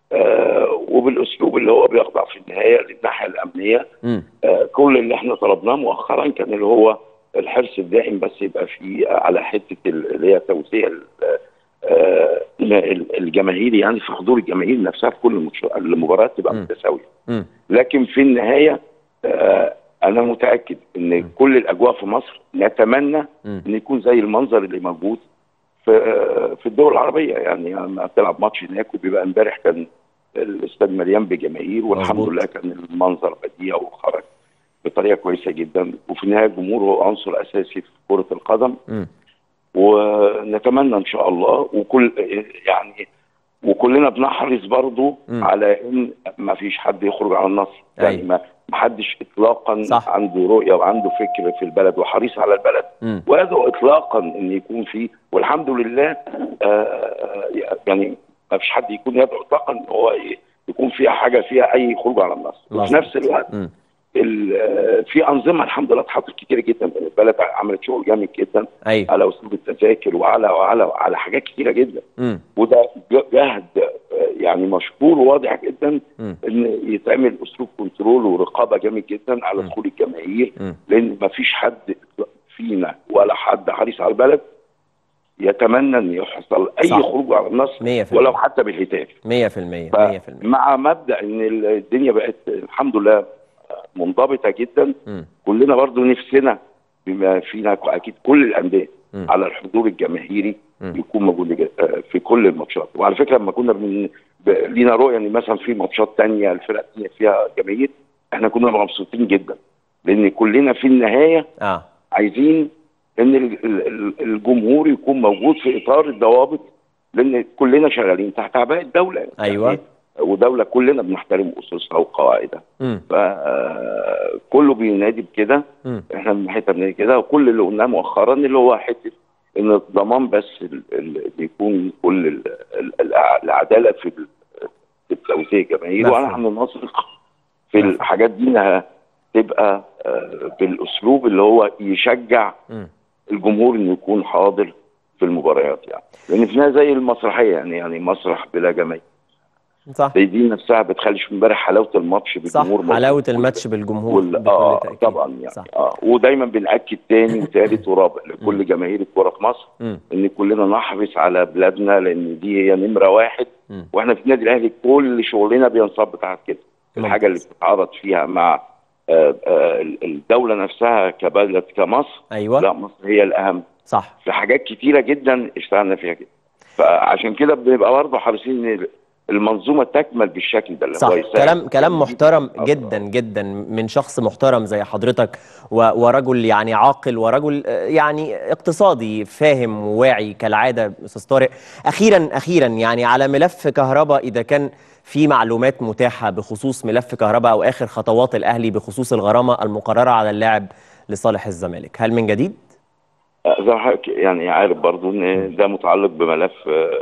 آه وبالاسلوب اللي هو بيخضع في النهايه للناحيه الامنيه مم. آه، كل اللي احنا طلبناه مؤخرا كان اللي هو الحرص الدائم بس يبقى في على حته ال- اللي هي توسيع ال- آه، ال- الجماهير يعني في حضور الجماهير نفسها في كل الماتش- المباريات تبقى مم. متساويه مم. لكن في النهايه آه، انا متاكد ان كل الاجواء في مصر نتمنى مم. ان يكون زي المنظر اللي موجود في آه، في الدول العربيه يعني لما بتلعب ماتش هناك وبيبقى امبارح كان الاستاد مليان بجماهير والحمد مظبوط. لله كان المنظر بديع وخرج بطريقه كويسه جدا وفي النهايه الجمهور هو عنصر اساسي في كره القدم مم. ونتمنى ان شاء الله وكل يعني وكلنا بنحرص برضو مم. على ان ما فيش حد يخرج على النص يعني أيوة. ما ما حدش اطلاقا صح. عنده رؤيه وعنده فكر في البلد وحريص على البلد مم. ويدعو اطلاقا ان يكون فيه والحمد لله آه يعني ما فيش حد يكون يدعو اطلاقا ان هو ي- يكون فيها حاجه فيها اي خروج على النص وفي مظبوط. نفس الوقت مم. ال- آه، في انظمه الحمد لله اتحطت كتير جدا البلد عملت شغل جامد جدا ايوه على اسلوب التذاكر وعلى وعلى على حاجات كتيره جدا مم. وده ج- جهد آه، يعني مشكور وواضح جدا مم. ان يتعمل اسلوب كنترول ورقابه جامد جدا على مم. دخول الجماهير مم. لان ما فيش حد فينا ولا حد حريص على البلد يتمنى ان يحصل اي صح. خروج على النص 100% ولو حتى بالهتاف 100% 100% مع مبدا ان الدنيا بقت الحمد لله منضبطه جدا مم. كلنا برضو نفسنا بما فينا اكيد كل الانديه مم. على الحضور الجماهيري مم. يكون موجود لج- آه، في كل الماتشات وعلى فكره لما كنا بن... ب... لينا رؤيه ان مثلا في ماتشات تانية الفرق التانية فيها جماهير احنا كنا مبسوطين جدا لان كلنا في النهايه اه عايزين ان ال- ال- ال- الجمهور يكون موجود في اطار الضوابط لان كلنا شغالين تحت عباءه الدوله أيوة. يعني ودوله كلنا بنحترم اسسها وقواعدها مم. فكله بينادي بكده مم. احنا من حته بنادي كده وكل اللي قلناه مؤخرا اللي هو حته ان الضمان بس ال- ال- بيكون كل ال- ال- الع- العداله في ال- في توزيع الجماهير مفهوم. ونحن نثق في مفهوم. الحاجات دي انها تبقى آه، بالاسلوب اللي هو يشجع مم. الجمهور انه يكون حاضر في المباريات يعني لان في النهايه زي المسرحيه يعني يعني مسرح بلا جماهير صح زي دي نفسها بتخليش امبارح حلاوه الماتش صح بالجمهور موجود. حلاوه الماتش بالجمهور وال... بكل اه تأكيد. طبعا يعني صح اه ودايما بنأكد تاني وثالث ورابع لكل جماهير الكوره في مصر مم. ان كلنا نحرص على بلادنا لان دي هي نمره واحد مم. واحنا في النادي الاهلي كل شغلنا بينصب تحت كده الحاجه اللي بتتعرض فيها مع آه آه الدوله نفسها كبلد كمصر ايوه لا مصر هي الاهم صح في حاجات كتيره جدا اشتغلنا فيها كده فعشان كده بنبقى برضه حريصين ان المنظومه تكمل بالشكل ده اللي صح هو يساعد كلام كلام محترم آه. جدا جدا من شخص محترم زي حضرتك و- ورجل يعني عاقل ورجل آه، يعني اقتصادي فاهم وواعي كالعاده استاذ طارق اخيرا اخيرا يعني على ملف كهرباء اذا كان في معلومات متاحه بخصوص ملف كهرباء او اخر خطوات الاهلي بخصوص الغرامه المقرره على اللاعب لصالح الزمالك هل من جديد زي ما حضرتك يعني عارف برضو ان ده متعلق بملف آه،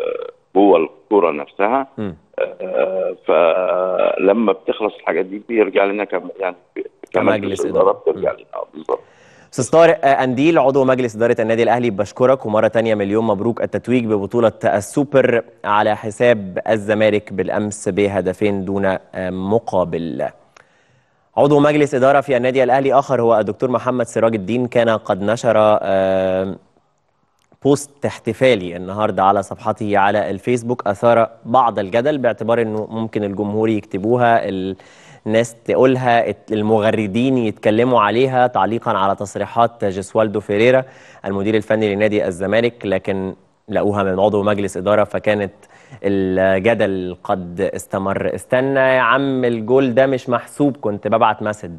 جوه الكوره نفسها م. آه، فلما بتخلص الحاجات دي بيرجع لنا كم يعني كمجلس إدارة. بترجع لنا آه، بالظبط استاذ طارق آه، انديل عضو مجلس اداره النادي الاهلي بشكرك ومره تانية مليون مبروك التتويج ببطوله السوبر على حساب الزمالك بالامس بهدفين دون آه، مقابل عضو مجلس اداره في النادي الاهلي اخر هو الدكتور محمد سراج الدين كان قد نشر آه، بوست احتفالي النهارده على صفحته على الفيسبوك اثار بعض الجدل باعتبار انه ممكن الجمهور يكتبوها الناس تقولها المغردين يتكلموا عليها تعليقا على تصريحات جسوالدو فيريرا المدير الفني لنادي الزمالك لكن لقوها من عضو مجلس اداره فكانت الجدل قد استمر استنى يا عم الجول ده مش محسوب كنت ببعت مسج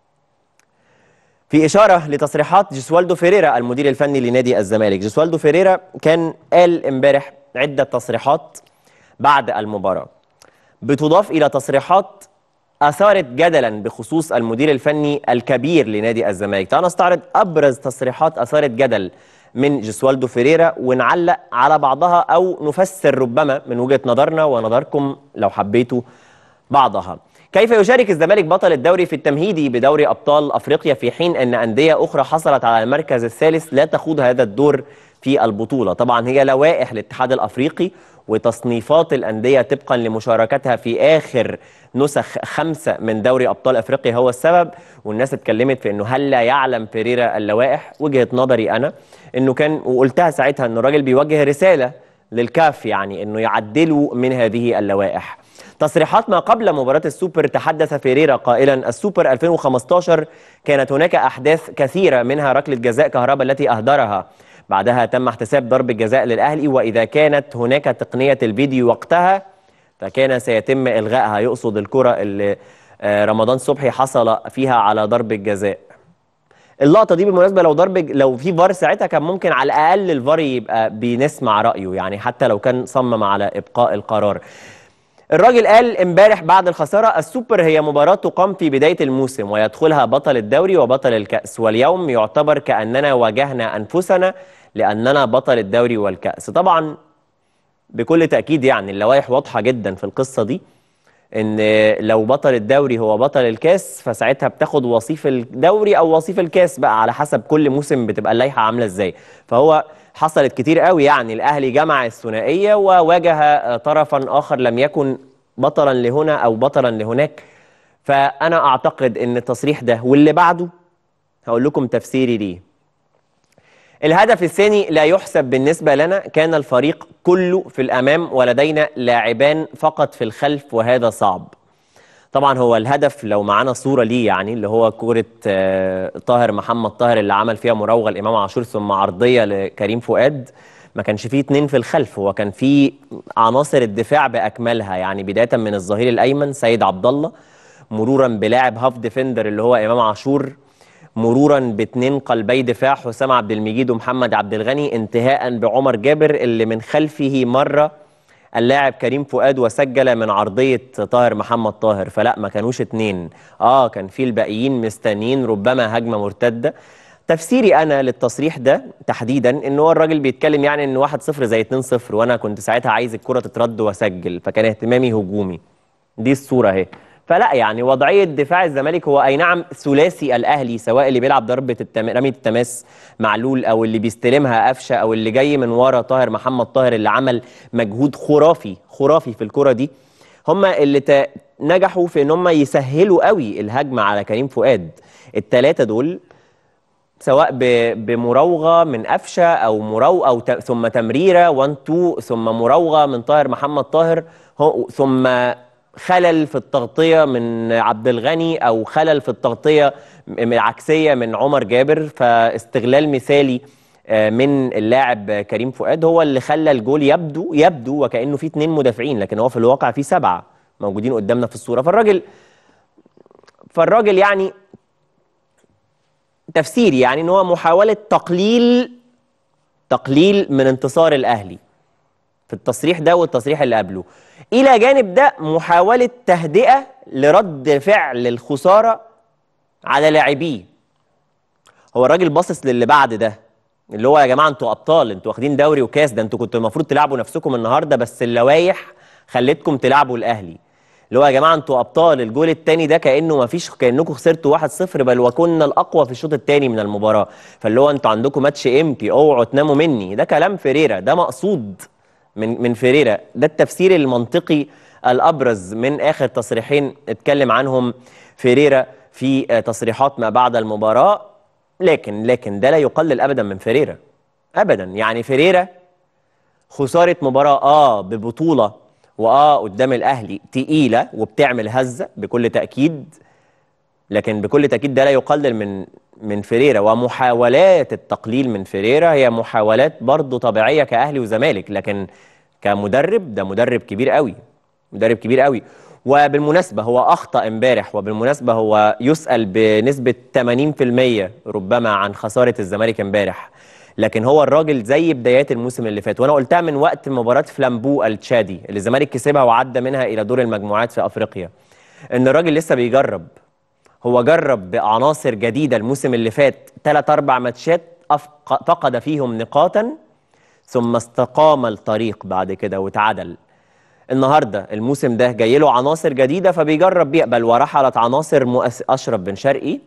في إشارة لتصريحات جسوالدو فيريرا المدير الفني لنادي الزمالك جسوالدو فيريرا كان قال امبارح عدة تصريحات بعد المباراة بتضاف إلى تصريحات أثارت جدلا بخصوص المدير الفني الكبير لنادي الزمالك تعال نستعرض أبرز تصريحات أثارت جدل من جسوالدو فيريرا ونعلق على بعضها أو نفسر ربما من وجهة نظرنا ونظركم لو حبيتوا بعضها كيف يشارك الزمالك بطل الدوري في التمهيدي بدوري ابطال افريقيا في حين ان انديه اخرى حصلت على المركز الثالث لا تخوض هذا الدور في البطوله طبعا هي لوائح الاتحاد الافريقي وتصنيفات الانديه طبقا لمشاركتها في اخر نسخ خمسه من دوري ابطال افريقيا هو السبب والناس اتكلمت في انه هل لا يعلم فيريرا اللوائح وجهه نظري انا انه كان وقلتها ساعتها انه الراجل بيوجه رساله للكاف يعني انه يعدلوا من هذه اللوائح تصريحات ما قبل مباراة السوبر تحدث فيريرا قائلا السوبر 2015 كانت هناك أحداث كثيرة منها ركلة جزاء كهربا التي أهدرها بعدها تم احتساب ضربة جزاء للأهلي وإذا كانت هناك تقنية الفيديو وقتها فكان سيتم إلغائها يقصد الكرة اللي آه، رمضان صبحي حصل فيها على ضربة جزاء اللقطه دي بالمناسبه لو ضرب لو في فار ساعتها كان ممكن على الاقل الفار يبقى بنسمع رايه يعني حتى لو كان صمم على ابقاء القرار الراجل قال امبارح بعد الخساره السوبر هي مباراه تقام في بدايه الموسم ويدخلها بطل الدوري وبطل الكاس واليوم يعتبر كاننا واجهنا انفسنا لاننا بطل الدوري والكاس طبعا بكل تاكيد يعني اللوائح واضحه جدا في القصه دي ان لو بطل الدوري هو بطل الكاس فساعتها بتاخد وصيف الدوري او وصيف الكاس بقى على حسب كل موسم بتبقى اللائحه عامله ازاي فهو حصلت كتير قوي يعني الاهلي جمع الثنائيه وواجه طرفا اخر لم يكن بطلا لهنا او بطلا لهناك فانا اعتقد ان التصريح ده واللي بعده هقول لكم تفسيري ليه الهدف الثاني لا يحسب بالنسبة لنا كان الفريق كله في الأمام ولدينا لاعبان فقط في الخلف وهذا صعب طبعا هو الهدف لو معانا صورة ليه يعني اللي هو كورة آه، طاهر محمد طاهر اللي عمل فيها مراوغة لإمام عاشور ثم عرضية لكريم فؤاد ما كانش فيه اتنين في الخلف هو كان فيه عناصر الدفاع بأكملها يعني بداية من الظهير الأيمن سيد عبد الله مرورا بلاعب هاف ديفندر اللي هو إمام عاشور مرورا باثنين قلبي دفاع حسام عبد المجيد ومحمد عبد الغني انتهاء بعمر جابر اللي من خلفه مره اللاعب كريم فؤاد وسجل من عرضيه طاهر محمد طاهر فلا ما كانوش اتنين اه كان في الباقيين مستنيين ربما هجمه مرتده تفسيري انا للتصريح ده تحديدا ان هو الراجل بيتكلم يعني ان 1-0 زي 2-0 وانا كنت ساعتها عايز الكره تترد واسجل فكان اهتمامي هجومي دي الصوره اهي فلا يعني وضعيه دفاع الزمالك هو اي نعم ثلاثي الاهلي سواء اللي بيلعب ضربه التم... رميه التماس معلول او اللي بيستلمها قفشه او اللي جاي من ورا طاهر محمد طاهر اللي عمل مجهود خرافي خرافي في الكره دي هم اللي ت... نجحوا في ان هم يسهلوا قوي الهجمه على كريم فؤاد الثلاثه دول سواء ب- بمراوغه من قفشه او مراوغه او ت... ثم تمريره 1 2 ثم مراوغه من طاهر محمد طاهر هو... ثم خلل في التغطيه من عبد الغني او خلل في التغطيه م- عكسيه من عمر جابر فاستغلال مثالي آه، من اللاعب كريم فؤاد هو اللي خلى الجول يبدو يبدو وكانه في اتنين مدافعين لكن هو في الواقع في سبعه موجودين قدامنا في الصوره فالراجل فالراجل يعني تفسيري يعني ان هو محاوله تقليل تقليل من انتصار الاهلي في التصريح ده والتصريح اللي قبله الى جانب ده محاوله تهدئه لرد فعل الخساره على لاعبيه هو الراجل باصص للي بعد ده اللي هو يا جماعه انتوا ابطال انتوا واخدين دوري وكاس ده انتوا كنتوا المفروض تلعبوا نفسكم النهارده بس اللوائح خلتكم تلعبوا الاهلي اللي هو يا جماعه انتوا ابطال الجول الثاني ده كانه ما فيش كانكم خسرتوا 1-0 بل وكنا الاقوى في الشوط الثاني من المباراه فاللي هو انتوا عندكم ماتش امتي اوعوا تناموا مني ده كلام فيريرا ده مقصود من من فيريرا ده التفسير المنطقي الابرز من اخر تصريحين اتكلم عنهم فيريرا في تصريحات ما بعد المباراه لكن لكن ده لا يقلل ابدا من فيريرا ابدا يعني فيريرا خساره مباراه اه ببطوله واه قدام الاهلي تقيله وبتعمل هزه بكل تاكيد لكن بكل تاكيد ده لا يقلل من من فيريرا ومحاولات التقليل من فيريرا هي محاولات برضه طبيعيه كاهلي وزمالك لكن كمدرب ده مدرب كبير قوي مدرب كبير قوي وبالمناسبه هو اخطا امبارح وبالمناسبه هو يسال بنسبه 80% ربما عن خساره الزمالك امبارح لكن هو الراجل زي بدايات الموسم اللي فات وانا قلتها من وقت مباراه فلامبو التشادي اللي الزمالك كسبها وعدى منها الى دور المجموعات في افريقيا ان الراجل لسه بيجرب هو جرب بعناصر جديده الموسم اللي فات ثلاث اربع ماتشات فقد فيهم نقاطا ثم استقام الطريق بعد كده واتعدل النهارده الموسم ده جاي له عناصر جديده فبيجرب بيقبل ورحلت عناصر مؤس... اشرف بن شرقي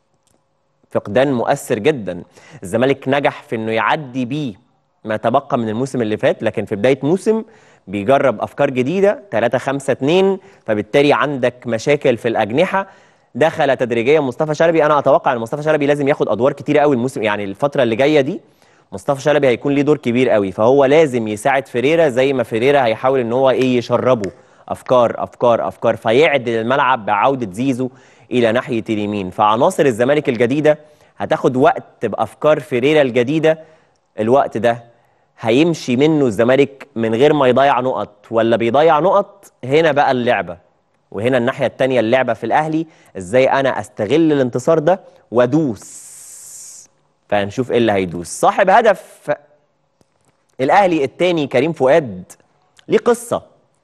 فقدان مؤثر جدا الزمالك نجح في انه يعدي بيه ما تبقى من الموسم اللي فات لكن في بدايه موسم بيجرب افكار جديده 3 5 2 فبالتالي عندك مشاكل في الاجنحه دخل تدريجيا مصطفى شلبي انا اتوقع ان مصطفى شلبي لازم ياخد ادوار كتيره قوي الموسم يعني الفتره اللي جايه دي مصطفى شلبي هيكون ليه دور كبير قوي فهو لازم يساعد فيريرا زي ما فيريرا هيحاول ان هو ايه يشربه افكار افكار افكار فيعدل الملعب بعوده زيزو الى ناحيه اليمين فعناصر الزمالك الجديده هتاخد وقت بافكار فيريرا الجديده الوقت ده هيمشي منه الزمالك من غير ما يضيع نقط ولا بيضيع نقط هنا بقى اللعبه وهنا الناحيه الثانيه اللعبه في الاهلي ازاي انا استغل الانتصار ده وادوس فهنشوف ايه اللي هيدوس صاحب هدف الاهلي الثاني كريم فؤاد ليه قصه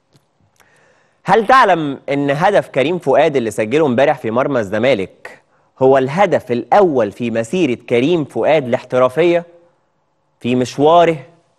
هل تعلم ان هدف كريم فؤاد اللي سجله امبارح في مرمى الزمالك هو الهدف الاول في مسيره كريم فؤاد الاحترافيه في مشواره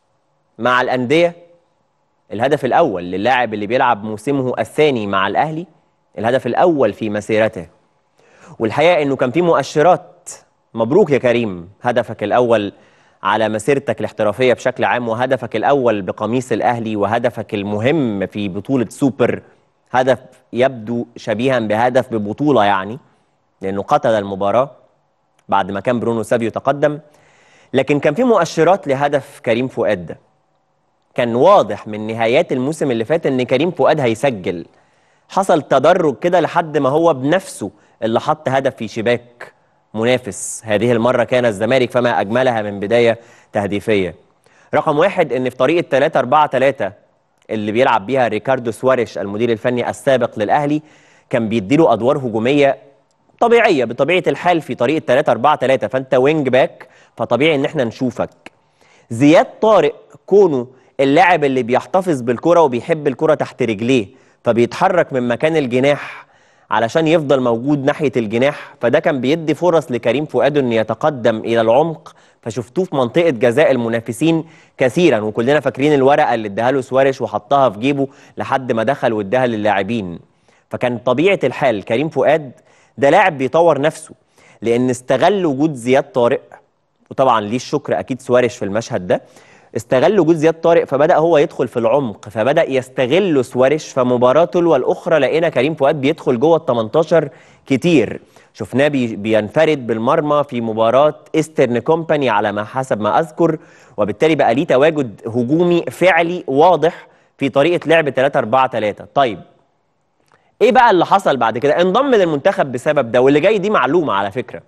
مع الانديه الهدف الاول للاعب اللي بيلعب موسمه الثاني مع الاهلي الهدف الاول في مسيرته والحقيقه انه كان في مؤشرات مبروك يا كريم هدفك الاول على مسيرتك الاحترافيه بشكل عام وهدفك الاول بقميص الاهلي وهدفك المهم في بطوله سوبر هدف يبدو شبيها بهدف ببطوله يعني لانه قتل المباراه بعد ما كان برونو سافيو تقدم لكن كان في مؤشرات لهدف كريم فؤاد ده كان واضح من نهايات الموسم اللي فات ان كريم فؤاد هيسجل حصل تدرج كده لحد ما هو بنفسه اللي حط هدف في شباك منافس هذه المرة كان الزمالك فما أجملها من بداية تهديفية رقم واحد ان في طريقة 3 4 3 اللي بيلعب بيها ريكاردو سواريش المدير الفني السابق للأهلي كان بيديله أدوار هجومية طبيعية بطبيعة الحال في طريقة 3 4 3 فأنت وينج باك فطبيعي ان احنا نشوفك زياد طارق كونه اللاعب اللي بيحتفظ بالكرة وبيحب الكرة تحت رجليه فبيتحرك من مكان الجناح علشان يفضل موجود ناحية الجناح فده كان بيدي فرص لكريم فؤاد انه يتقدم الى العمق فشفتوه في منطقة جزاء المنافسين كثيرا وكلنا فاكرين الورقة اللي اداها له سواريش وحطها في جيبه لحد ما دخل واداها للاعبين فكان طبيعة الحال كريم فؤاد ده لاعب بيطور نفسه لان استغل وجود زياد طارق وطبعا ليه الشكر اكيد سواريش في المشهد ده استغل وجود زياد طارق فبدا هو يدخل في العمق فبدا يستغل سواريش فمباراه تلو الاخرى لقينا كريم فؤاد بيدخل جوه ال 18 كتير شفناه بي بينفرد بالمرمى في مباراه ايسترن كومباني على ما حسب ما اذكر وبالتالي بقى ليه تواجد هجومي فعلي واضح في طريقه لعب 3 4 3 طيب ايه بقى اللي حصل بعد كده انضم للمنتخب بسبب ده واللي جاي دي معلومه على فكره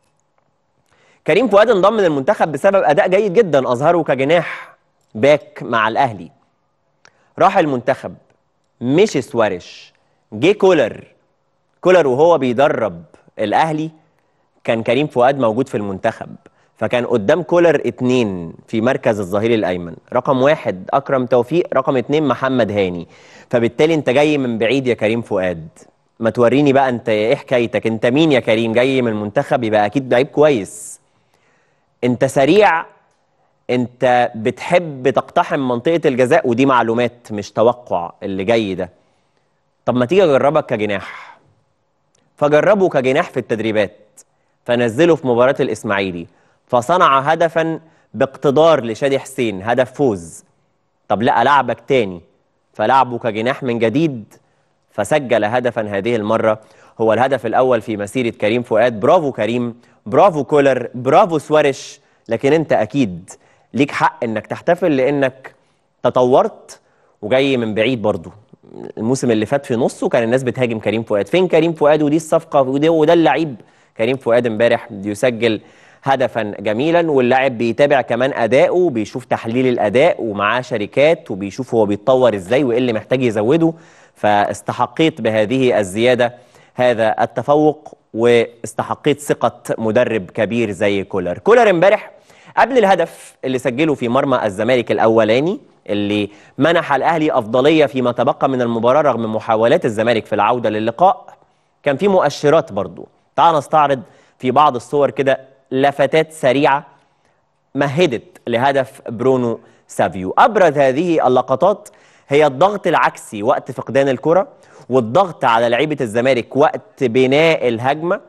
كريم فؤاد انضم للمنتخب بسبب اداء جيد جدا اظهره كجناح باك مع الاهلي راح المنتخب مشي سواريش جه كولر كولر وهو بيدرب الاهلي كان كريم فؤاد موجود في المنتخب فكان قدام كولر اتنين في مركز الظهير الايمن رقم واحد اكرم توفيق رقم اتنين محمد هاني فبالتالي انت جاي من بعيد يا كريم فؤاد ما توريني بقى انت ايه حكايتك انت مين يا كريم جاي من المنتخب يبقى اكيد لعيب كويس انت سريع انت بتحب تقتحم منطقه الجزاء ودي معلومات مش توقع اللي جاي ده طب ما تيجي اجربك كجناح فجربه كجناح في التدريبات فنزله في مباراه الاسماعيلي فصنع هدفا باقتدار لشادي حسين هدف فوز طب لا لعبك تاني فلعبه كجناح من جديد فسجل هدفا هذه المره هو الهدف الاول في مسيره كريم فؤاد برافو كريم برافو كولر برافو سوارش لكن انت اكيد ليك حق انك تحتفل لانك تطورت وجاي من بعيد برضو الموسم اللي فات في نصه كان الناس بتهاجم كريم فؤاد فين كريم فؤاد ودي الصفقه وده, وده اللعيب كريم فؤاد امبارح يسجل هدفا جميلا واللاعب بيتابع كمان اداؤه بيشوف تحليل الاداء ومعاه شركات وبيشوف هو بيتطور ازاي وايه اللي محتاج يزوده فاستحقيت بهذه الزياده هذا التفوق واستحقيت ثقه مدرب كبير زي كولر كولر امبارح قبل الهدف اللي سجله في مرمى الزمالك الاولاني اللي منح الاهلي افضليه فيما تبقى من المباراه رغم محاولات الزمالك في العوده للقاء كان في مؤشرات برضو تعال نستعرض في بعض الصور كده لفتات سريعه مهدت لهدف برونو سافيو ابرز هذه اللقطات هي الضغط العكسي وقت فقدان الكره والضغط على لعيبه الزمالك وقت بناء الهجمه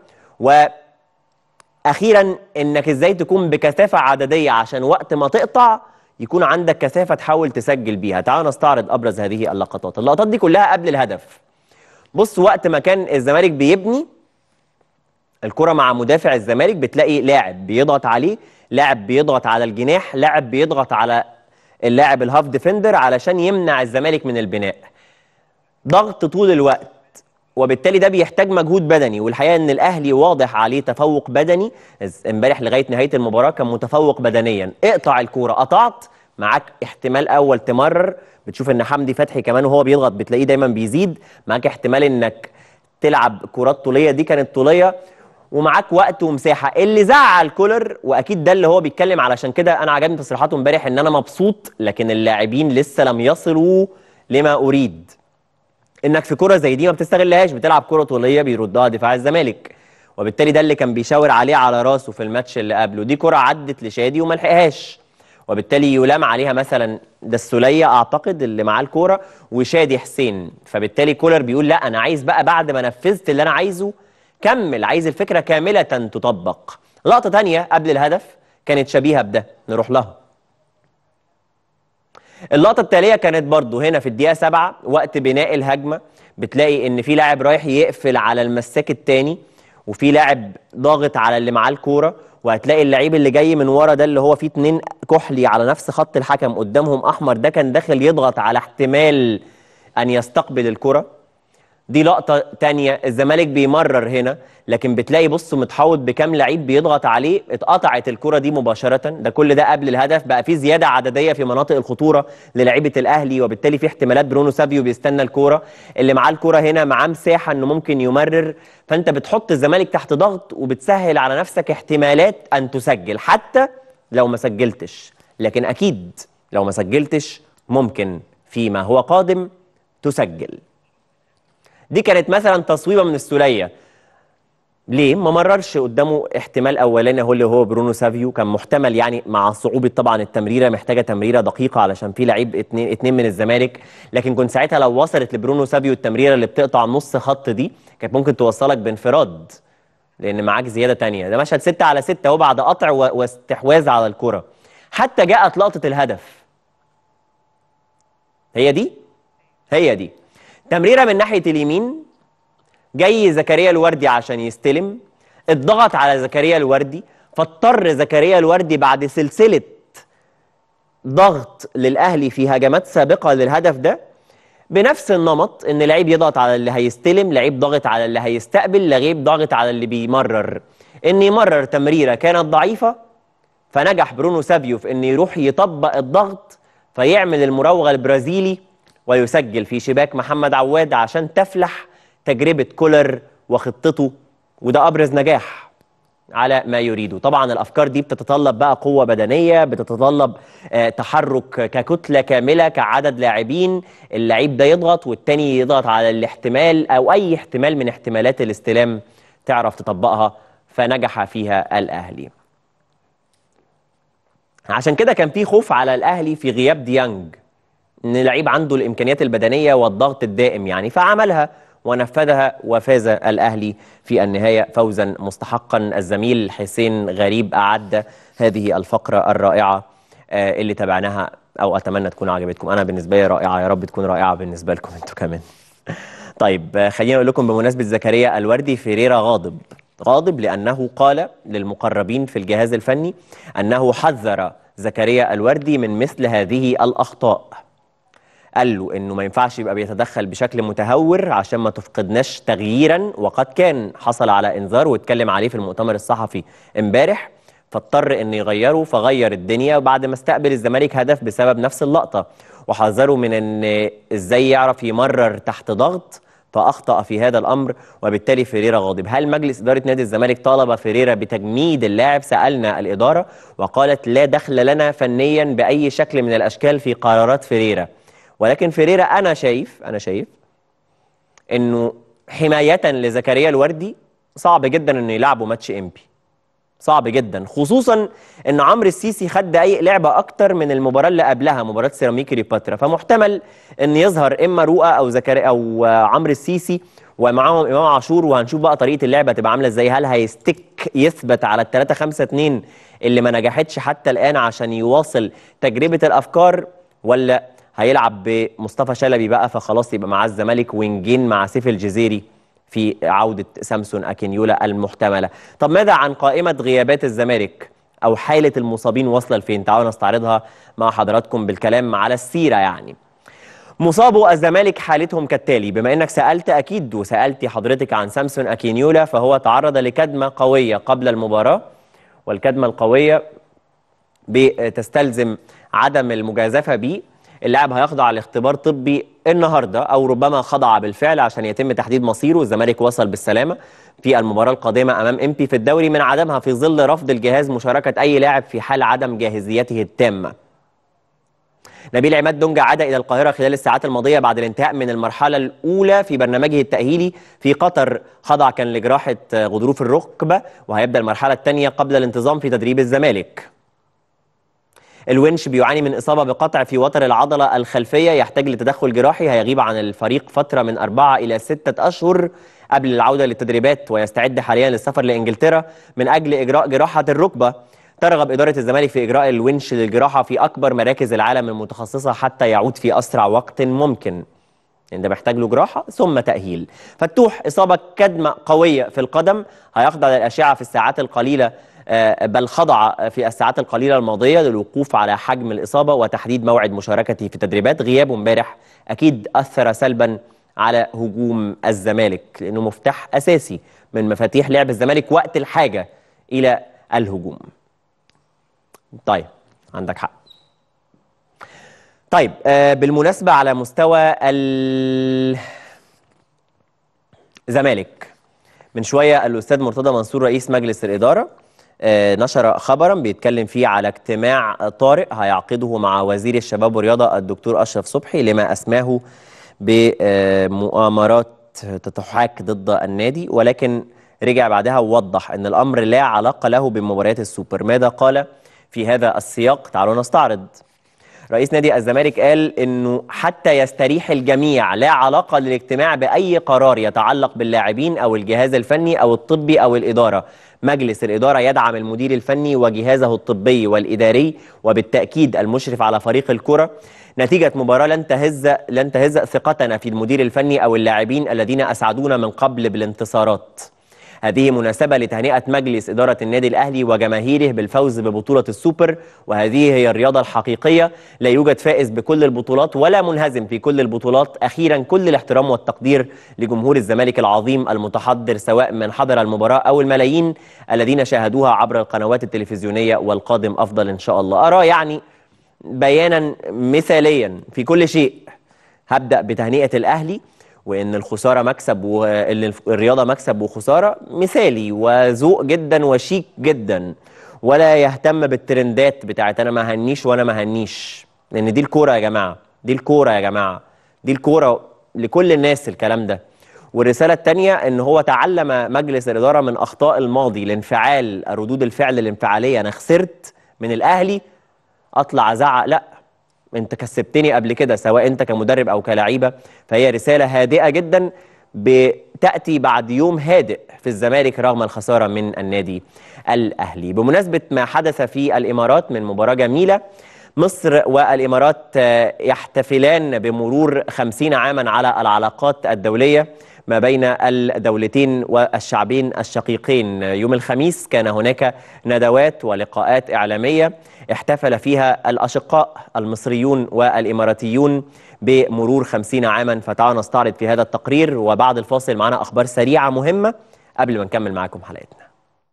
واخيرا انك ازاي تكون بكثافه عدديه عشان وقت ما تقطع يكون عندك كثافه تحاول تسجل بيها تعال نستعرض ابرز هذه اللقطات اللقطات دي كلها قبل الهدف بص وقت ما كان الزمالك بيبني الكره مع مدافع الزمالك بتلاقي لاعب بيضغط عليه لاعب بيضغط على الجناح لاعب بيضغط على اللاعب الهاف ديفندر علشان يمنع الزمالك من البناء ضغط طول الوقت وبالتالي ده بيحتاج مجهود بدني والحقيقه ان الاهلي واضح عليه تفوق بدني امبارح لغايه نهايه المباراه كان متفوق بدنيا اقطع الكوره قطعت معاك احتمال اول تمرر بتشوف ان حمدي فتحي كمان وهو بيضغط بتلاقيه دايما بيزيد معاك احتمال انك تلعب كرات طوليه دي كانت طوليه ومعاك وقت ومساحه اللي زعل كولر واكيد ده اللي هو بيتكلم علشان كده انا عجبني تصريحاته امبارح ان انا مبسوط لكن اللاعبين لسه لم يصلوا لما اريد انك في كره زي دي ما بتستغلهاش بتلعب كره طوليه بيردها دفاع الزمالك وبالتالي ده اللي كان بيشاور عليه على راسه في الماتش اللي قبله دي كره عدت لشادي وما لحقهاش وبالتالي يلام عليها مثلا ده السوليه اعتقد اللي معاه الكوره وشادي حسين فبالتالي كولر بيقول لا انا عايز بقى بعد ما نفذت اللي انا عايزه كمل عايز الفكره كامله تطبق لقطه تانية قبل الهدف كانت شبيهه بده نروح لها اللقطه التاليه كانت برضو هنا في الدقيقه 7 وقت بناء الهجمه بتلاقي ان في لاعب رايح يقفل على المساك التاني وفي لاعب ضاغط على اللي معاه الكوره وهتلاقي اللعيب اللي جاي من ورا ده اللي هو فيه اتنين كحلي على نفس خط الحكم قدامهم احمر ده كان داخل يضغط على احتمال ان يستقبل الكره دي لقطة تانية الزمالك بيمرر هنا لكن بتلاقي بص متحوط بكام لعيب بيضغط عليه اتقطعت الكرة دي مباشرة ده كل ده قبل الهدف بقى في زيادة عددية في مناطق الخطورة للعيبة الأهلي وبالتالي في احتمالات برونو سافيو بيستنى الكرة اللي معاه الكرة هنا معاه مساحة إنه ممكن يمرر فأنت بتحط الزمالك تحت ضغط وبتسهل على نفسك احتمالات أن تسجل حتى لو ما سجلتش لكن أكيد لو ما سجلتش ممكن فيما هو قادم تسجل دي كانت مثلا تصويبه من السوليه ليه ما مررش قدامه احتمال اولاني هو اللي هو برونو سافيو كان محتمل يعني مع صعوبه طبعا التمريره محتاجه تمريره دقيقه علشان في لعيب اتنين, اتنين من الزمالك لكن كنت ساعتها لو وصلت لبرونو سافيو التمريره اللي بتقطع نص خط دي كانت ممكن توصلك بانفراد لان معاك زياده تانية ده مشهد 6 على 6 اهو بعد قطع واستحواذ على الكره حتى جاءت لقطه الهدف هي دي هي دي تمريره من ناحيه اليمين جاي زكريا الوردي عشان يستلم اتضغط على زكريا الوردي فاضطر زكريا الوردي بعد سلسله ضغط للاهلي في هجمات سابقه للهدف ده بنفس النمط ان لعيب يضغط على اللي هيستلم لعيب ضاغط على اللي هيستقبل لعيب ضاغط على اللي بيمرر ان يمرر تمريره كانت ضعيفه فنجح برونو سابيو في ان يروح يطبق الضغط فيعمل المراوغه البرازيلي ويسجل في شباك محمد عواد عشان تفلح تجربة كولر وخطته وده أبرز نجاح على ما يريده طبعا الأفكار دي بتتطلب بقى قوة بدنية بتتطلب آه تحرك ككتلة كاملة كعدد لاعبين اللعيب ده يضغط والتاني يضغط على الاحتمال أو أي احتمال من احتمالات الاستلام تعرف تطبقها فنجح فيها الأهلي عشان كده كان في خوف على الاهلي في غياب ديانج ان لعيب عنده الامكانيات البدنيه والضغط الدائم يعني فعملها ونفذها وفاز الاهلي في النهايه فوزا مستحقا الزميل حسين غريب اعد هذه الفقره الرائعه آه، اللي تابعناها او اتمنى تكون عجبتكم انا بالنسبه لي رائعه يا رب تكون رائعه بالنسبه لكم انتوا كمان طيب آه، خليني اقول لكم بمناسبه زكريا الوردي فيريرا غاضب غاضب لانه قال للمقربين في الجهاز الفني انه حذر زكريا الوردي من مثل هذه الاخطاء قال له انه ما ينفعش يبقى بيتدخل بشكل متهور عشان ما تفقدناش تغييرا وقد كان حصل على انذار واتكلم عليه في المؤتمر الصحفي امبارح فاضطر انه يغيره فغير الدنيا وبعد ما استقبل الزمالك هدف بسبب نفس اللقطه وحذره من ان ازاي يعرف يمرر تحت ضغط فاخطا في هذا الامر وبالتالي فيريرا غاضب هل مجلس اداره نادي الزمالك طالب فيريرا بتجميد اللاعب سالنا الاداره وقالت لا دخل لنا فنيا باي شكل من الاشكال في قرارات فيريرا ولكن فيريرا انا شايف انا شايف انه حمايه لزكريا الوردي صعب جدا انه يلعبوا ماتش امبي صعب جدا خصوصا ان عمرو السيسي خد دقايق لعبه اكتر من المباراه اللي قبلها مباراه سيراميكا كليوباترا فمحتمل ان يظهر اما رؤى او زكريا او آه، عمرو السيسي ومعاهم امام عاشور وهنشوف بقى طريقه اللعبه تبقى عامله ازاي هل هيستك يثبت على ال 3 5 2 اللي ما نجحتش حتى الان عشان يواصل تجربه الافكار ولا هيلعب بمصطفى شلبي بقى فخلاص يبقى معاه الزمالك وينجين مع سيف الجزيري في عودة سامسون أكينيولا المحتملة طب ماذا عن قائمة غيابات الزمالك أو حالة المصابين واصلة لفين تعالوا نستعرضها مع حضراتكم بالكلام على السيرة يعني مصابو الزمالك حالتهم كالتالي بما انك سالت اكيد وسالتي حضرتك عن سامسون اكينيولا فهو تعرض لكدمه قويه قبل المباراه والكدمه القويه بتستلزم عدم المجازفه به اللاعب هيخضع لاختبار طبي النهارده او ربما خضع بالفعل عشان يتم تحديد مصيره الزمالك وصل بالسلامه في المباراه القادمه امام امبي في الدوري من عدمها في ظل رفض الجهاز مشاركه اي لاعب في حال عدم جاهزيته التامه نبيل عماد دونجا عاد الى القاهره خلال الساعات الماضيه بعد الانتهاء من المرحله الاولى في برنامجه التاهيلي في قطر خضع كان لجراحه غضروف الركبه وهيبدا المرحله الثانيه قبل الانتظام في تدريب الزمالك الونش بيعاني من إصابة بقطع في وتر العضلة الخلفية يحتاج لتدخل جراحي هيغيب عن الفريق فترة من أربعة إلى ستة أشهر قبل العودة للتدريبات ويستعد حاليا للسفر لإنجلترا من أجل إجراء جراحة الركبة ترغب إدارة الزمالك في إجراء الونش للجراحة في أكبر مراكز العالم المتخصصة حتى يعود في أسرع وقت ممكن يعني ده محتاج له جراحه ثم تاهيل فتوح اصابه كدمه قويه في القدم هيخضع للاشعه في الساعات القليله آه، بل خضع في الساعات القليله الماضيه للوقوف على حجم الاصابه وتحديد موعد مشاركته في التدريبات غيابه امبارح اكيد اثر سلبا على هجوم الزمالك لانه مفتاح اساسي من مفاتيح لعب الزمالك وقت الحاجه الى الهجوم طيب عندك حق طيب آه بالمناسبة على مستوى الزمالك من شوية الأستاذ مرتضى منصور رئيس مجلس الإدارة آه نشر خبرا بيتكلم فيه على اجتماع طارئ هيعقده مع وزير الشباب والرياضة الدكتور أشرف صبحي لما أسماه بمؤامرات تتحاك ضد النادي ولكن رجع بعدها ووضح أن الأمر لا علاقة له بمباريات السوبر ماذا قال في هذا السياق تعالوا نستعرض رئيس نادي الزمالك قال انه حتى يستريح الجميع لا علاقه للاجتماع باي قرار يتعلق باللاعبين او الجهاز الفني او الطبي او الاداره مجلس الاداره يدعم المدير الفني وجهازه الطبي والاداري وبالتاكيد المشرف على فريق الكره نتيجه مباراه لن تهز لن تهز ثقتنا في المدير الفني او اللاعبين الذين اسعدونا من قبل بالانتصارات هذه مناسبة لتهنئة مجلس إدارة النادي الأهلي وجماهيره بالفوز ببطولة السوبر وهذه هي الرياضة الحقيقية لا يوجد فائز بكل البطولات ولا منهزم في كل البطولات أخيرا كل الاحترام والتقدير لجمهور الزمالك العظيم المتحضر سواء من حضر المباراة أو الملايين الذين شاهدوها عبر القنوات التلفزيونية والقادم أفضل إن شاء الله أرى يعني بيانا مثاليا في كل شيء هبدأ بتهنئة الأهلي وان الخساره مكسب وان الرياضه مكسب وخساره مثالي وذوق جدا وشيك جدا ولا يهتم بالترندات بتاعت انا ما هنيش وانا ما هنيش لان دي الكوره يا جماعه دي الكوره يا جماعه دي الكوره لكل الناس الكلام ده والرساله الثانيه ان هو تعلم مجلس الاداره من اخطاء الماضي لانفعال ردود الفعل الانفعاليه انا خسرت من الاهلي اطلع ازعق لا انت كسبتني قبل كده سواء انت كمدرب او كلاعيبه فهي رساله هادئه جدا بتاتي بعد يوم هادئ في الزمالك رغم الخساره من النادي الاهلي بمناسبه ما حدث في الامارات من مباراه جميله مصر والامارات يحتفلان بمرور خمسين عاما على العلاقات الدوليه ما بين الدولتين والشعبين الشقيقين يوم الخميس كان هناك ندوات ولقاءات إعلامية احتفل فيها الأشقاء المصريون والإماراتيون بمرور خمسين عاما فتعالوا نستعرض في هذا التقرير وبعد الفاصل معنا أخبار سريعة مهمة قبل ما نكمل معاكم حلقتنا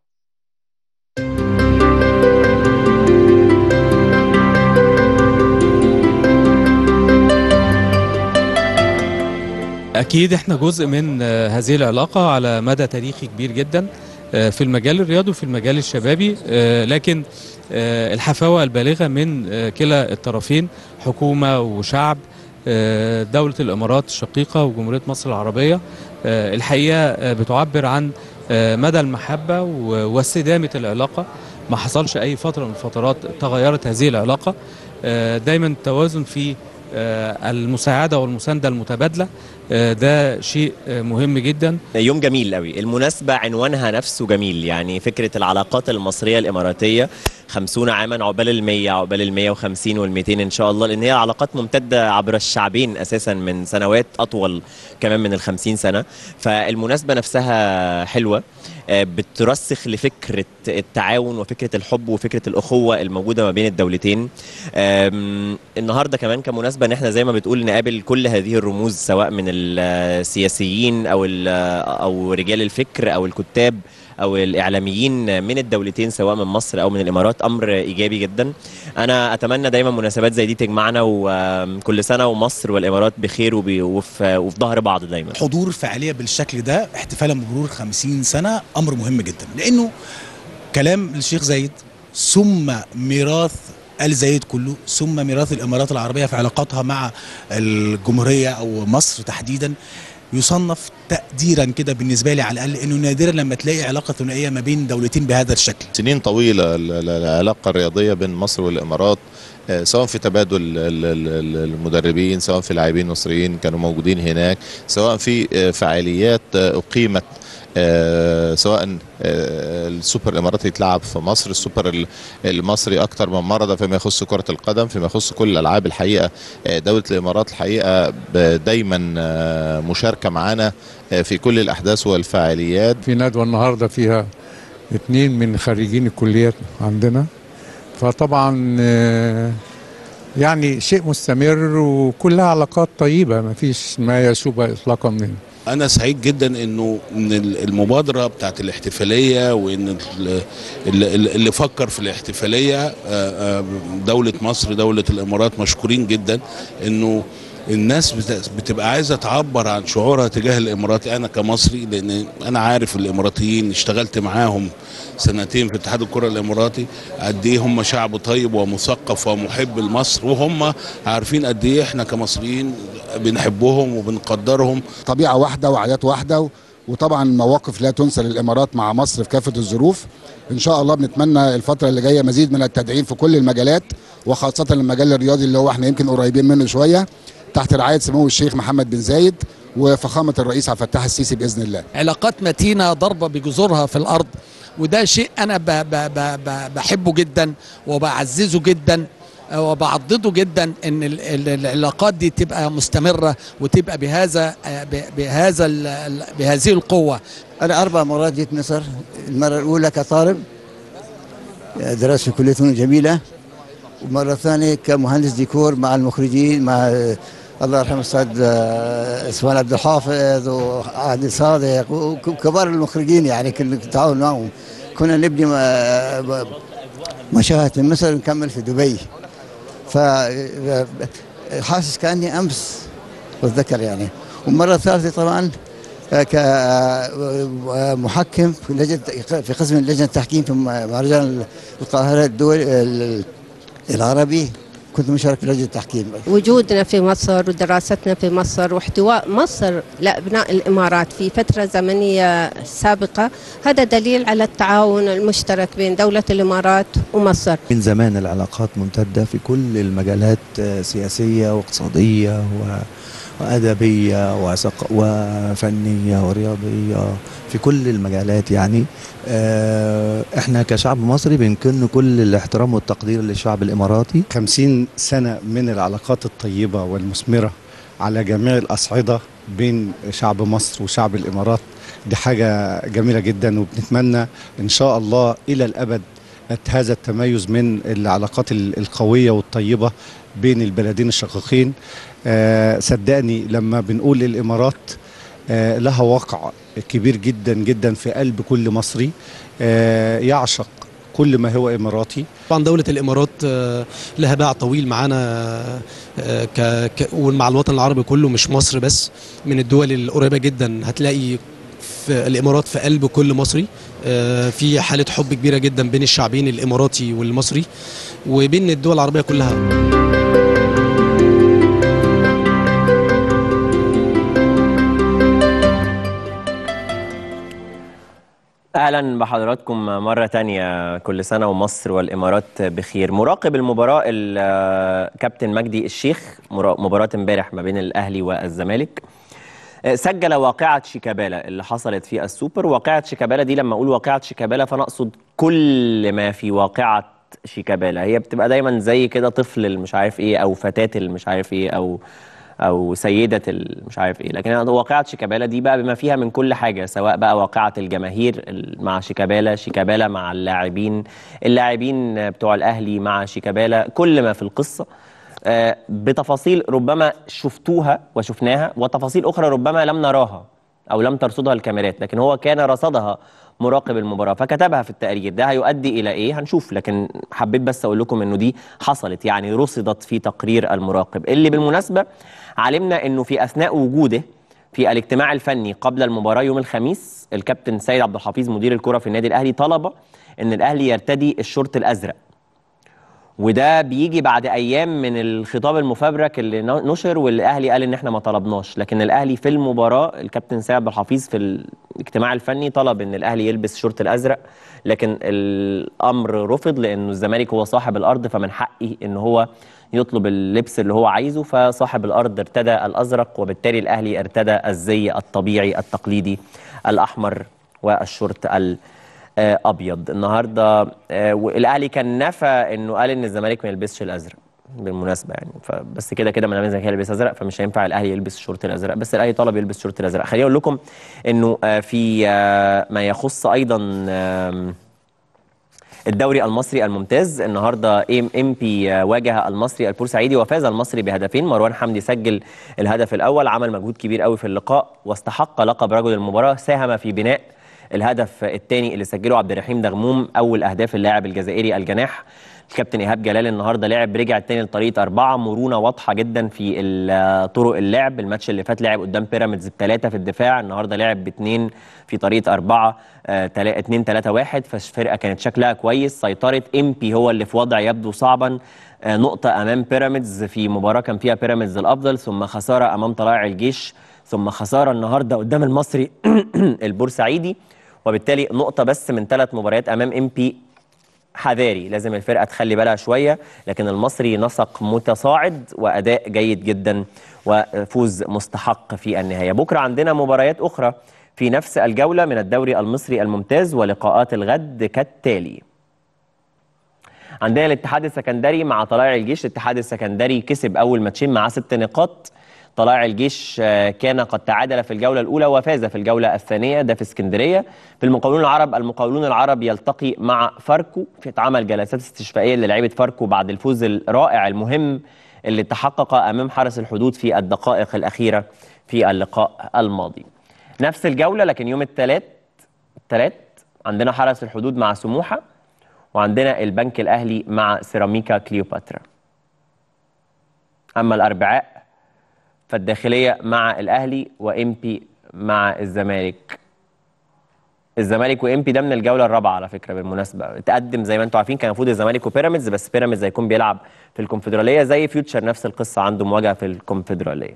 أكيد إحنا جزء من هذه العلاقة على مدى تاريخي كبير جدا في المجال الرياضي وفي المجال الشبابي لكن الحفاوة البالغة من كلا الطرفين حكومة وشعب دولة الإمارات الشقيقة وجمهورية مصر العربية الحقيقة بتعبر عن مدى المحبة واستدامة العلاقة ما حصلش أي فترة من الفترات تغيرت هذه العلاقة دايما التوازن في المساعدة والمساندة المتبادلة ده شيء مهم جدا يوم جميل قوي المناسبة عنوانها نفسه جميل يعني فكرة العلاقات المصرية الإماراتية خمسون عاما عقبال المية عقبال المية وخمسين والميتين إن شاء الله لأن هي علاقات ممتدة عبر الشعبين أساسا من سنوات أطول كمان من الخمسين سنة فالمناسبة نفسها حلوة بترسخ لفكرة التعاون وفكرة الحب وفكرة الأخوة الموجودة ما بين الدولتين النهاردة كمان كمناسبة إن احنا زي ما بتقول نقابل كل هذه الرموز سواء من السياسيين أو, أو رجال الفكر أو الكتاب او الاعلاميين من الدولتين سواء من مصر او من الامارات امر ايجابي جدا انا اتمنى دايما مناسبات زي دي تجمعنا وكل سنه ومصر والامارات بخير وفي وفي ظهر بعض دايما حضور فعاليه بالشكل ده احتفالا بمرور 50 سنه امر مهم جدا لانه كلام الشيخ زايد ثم ميراث ال زايد كله ثم ميراث الامارات العربيه في علاقاتها مع الجمهوريه او مصر تحديدا يصنف تقديرا كده بالنسبه لي على الاقل انه نادرا لما تلاقي علاقه ثنائيه ما بين دولتين بهذا الشكل. سنين طويله العلاقه الرياضيه بين مصر والامارات سواء في تبادل المدربين سواء في لاعبين مصريين كانوا موجودين هناك سواء في فعاليات اقيمت آه سواء آه السوبر الاماراتي يتلعب في مصر السوبر المصري اكتر من مره ده فيما يخص كره القدم فيما يخص كل الالعاب الحقيقه آه دوله الامارات الحقيقه دايما مشاركه معانا في كل الاحداث والفعاليات في ندوه النهارده فيها اثنين من خريجين الكليات عندنا فطبعا يعني شيء مستمر وكلها علاقات طيبه ما فيش ما يشوب اطلاقا منه انا سعيد جدا انه ان المبادره بتاعت الاحتفاليه وان اللي فكر في الاحتفاليه دوله مصر دوله الامارات مشكورين جدا انه الناس بتبقى عايزه تعبر عن شعورها تجاه الامارات انا كمصري لان انا عارف الاماراتيين اشتغلت معاهم سنتين في اتحاد الكره الاماراتي قد ايه هم شعب طيب ومثقف ومحب لمصر وهم عارفين قد ايه احنا كمصريين بنحبهم وبنقدرهم طبيعه واحده وعادات واحده وطبعا مواقف لا تنسى للامارات مع مصر في كافه الظروف ان شاء الله بنتمنى الفتره اللي جايه مزيد من التدعيم في كل المجالات وخاصه المجال الرياضي اللي هو احنا يمكن قريبين منه شويه تحت رعايه سمو الشيخ محمد بن زايد وفخامه الرئيس عبد الفتاح السيسي باذن الله. علاقات متينه ضربه بجذورها في الارض وده شيء انا ب ب ب ب بحبه جدا وبعززه جدا وبعضده جدا ان العلاقات دي تبقى مستمره وتبقى بهذا بهذا بهذه القوه. انا اربع مرات جيت مصر المره الاولى كطالب درست في كليه فنون جميله ومره ثانيه كمهندس ديكور مع المخرجين مع الله يرحمه الاستاذ اسماعيل عبد الحافظ وعادل صادق وكبار المخرجين يعني كنا نتعاون معهم كنا نبني مشاهد في مصر ونكمل في دبي ف حاسس كاني امس بتذكر يعني والمره الثالثه طبعا كمحكم في لجنه في قسم لجنه التحكيم في مهرجان القاهره الدولي العربي كنت مشارك في لجنه التحكيم وجودنا في مصر ودراستنا في مصر واحتواء مصر لابناء الامارات في فتره زمنيه سابقه هذا دليل على التعاون المشترك بين دوله الامارات ومصر. من زمان العلاقات ممتده في كل المجالات آه، سياسيه واقتصاديه و وأدبية وثق- وفنية ورياضية في كل المجالات يعني آه، احنا كشعب مصري بنكن كل الاحترام والتقدير للشعب الإماراتي 50 سنة من العلاقات الطيبة والمثمرة على جميع الأصعدة بين شعب مصر وشعب الإمارات دي حاجة جميلة جدا وبنتمنى إن شاء الله إلى الأبد هذا التميز من العلاقات ال- القوية والطيبة بين البلدين الشقيقين آه، صدقني لما بنقول الإمارات آه، لها وقع كبير جدا جدا في قلب كل مصري آه، يعشق كل ما هو إماراتي طبعا دولة الإمارات آه، لها باع طويل معانا آه، ك... ك... ومع الوطن العربي كله مش مصر بس من الدول القريبة جدا هتلاقي في الإمارات في قلب كل مصري آه، في حالة حب كبيرة جدا بين الشعبين الإماراتي والمصري وبين الدول العربية كلها اهلا بحضراتكم مره تانية كل سنه ومصر والامارات بخير مراقب المباراه الكابتن مجدي الشيخ مرا- مباراه امبارح ما بين الاهلي والزمالك آه، سجل واقعه شيكابالا اللي حصلت في السوبر واقعه شيكابالا دي لما اقول واقعه شيكابالا فانا اقصد كل ما في واقعه شيكابالا هي بتبقى دايما زي كده طفل اللي مش عارف ايه او فتاه اللي مش عارف ايه او او سيده ال- مش عارف ايه لكن واقعه شيكابالا دي بقى بما فيها من كل حاجه سواء بقى واقعه الجماهير ال- مع شيكابالا شيكابالا مع اللاعبين اللاعبين بتوع الاهلي مع شيكابالا كل ما في القصه آه، بتفاصيل ربما شفتوها وشفناها وتفاصيل اخرى ربما لم نراها او لم ترصدها الكاميرات لكن هو كان رصدها مراقب المباراه فكتبها في التقرير ده هيؤدي الى ايه هنشوف لكن حبيت بس اقول لكم انه دي حصلت يعني رصدت في تقرير المراقب اللي بالمناسبه علمنا انه في اثناء وجوده في الاجتماع الفني قبل المباراه يوم الخميس الكابتن سيد عبد الحفيظ مدير الكره في النادي الاهلي طلب ان الاهلي يرتدي الشورت الازرق وده بيجي بعد ايام من الخطاب المفبرك اللي ن- نشر والاهلي قال ان احنا ما طلبناش لكن الاهلي في المباراه الكابتن سيد عبد الحفيظ في الاجتماع الفني طلب ان الاهلي يلبس شورت الازرق لكن الامر رفض لانه الزمالك هو صاحب الارض فمن حقه ان هو يطلب اللبس اللي هو عايزه فصاحب الارض ارتدى الازرق وبالتالي الاهلي ارتدى الزي الطبيعي التقليدي الاحمر والشورت ال آه، ابيض النهارده آه، والاهلي كان نفى انه قال ان الزمالك ما يلبسش الازرق بالمناسبه يعني فبس كده كده ما دام الزمالك هيلبس ازرق فمش هينفع الاهلي يلبس الشورت الازرق بس الاهلي طلب يلبس الشورت الازرق خليني اقول لكم انه آه، في آه، ما يخص ايضا آم، الدوري المصري الممتاز النهارده ام ام بي واجه المصري البورسعيدي وفاز المصري بهدفين مروان حمدي سجل الهدف الاول عمل مجهود كبير قوي في اللقاء واستحق لقب رجل المباراه ساهم في بناء الهدف الثاني اللي سجله عبد الرحيم دغموم اول اهداف اللاعب الجزائري الجناح الكابتن ايهاب جلال النهارده لعب رجع تاني لطريقه اربعه مرونه واضحه جدا في ال- طرق اللعب الماتش اللي فات لعب قدام بيراميدز بثلاثه في الدفاع النهارده لعب باثنين في طريقه اربعه آه، تلا- اتنين تلاته واحد فالفرقه كانت شكلها كويس سيطره امبي هو اللي في وضع يبدو صعبا آه، نقطه امام بيراميدز في مباراه كان فيها بيراميدز الافضل ثم خساره امام طلائع الجيش ثم خساره النهارده قدام المصري البورسعيدي وبالتالي نقطه بس من ثلاث مباريات امام امبي حذاري لازم الفرقه تخلي بالها شويه لكن المصري نسق متصاعد واداء جيد جدا وفوز مستحق في النهايه بكره عندنا مباريات اخرى في نفس الجوله من الدوري المصري الممتاز ولقاءات الغد كالتالي عندنا الاتحاد السكندري مع طلائع الجيش الاتحاد السكندري كسب اول ماتشين معاه ست نقاط طلائع الجيش آه، كان قد تعادل في الجوله الاولى وفاز في الجوله الثانيه ده في اسكندريه في المقاولون العرب المقاولون العرب يلتقي مع فاركو في اتعمل جلسات استشفائيه للاعيبه فاركو بعد الفوز الرائع المهم اللي تحقق امام حرس الحدود في الدقائق الاخيره في اللقاء الماضي نفس الجوله لكن يوم الثلاث الثلاث عندنا حرس الحدود مع سموحه وعندنا البنك الاهلي مع سيراميكا كليوباترا اما الاربعاء فالداخليه مع الاهلي وامبي مع الزمالك الزمالك وامبي ده من الجوله الرابعه على فكره بالمناسبه تقدم زي ما انتم عارفين كان المفروض الزمالك وبيراميدز بس بيراميدز هيكون بيلعب في الكونفدراليه زي فيوتشر نفس القصه عنده مواجهه في الكونفدراليه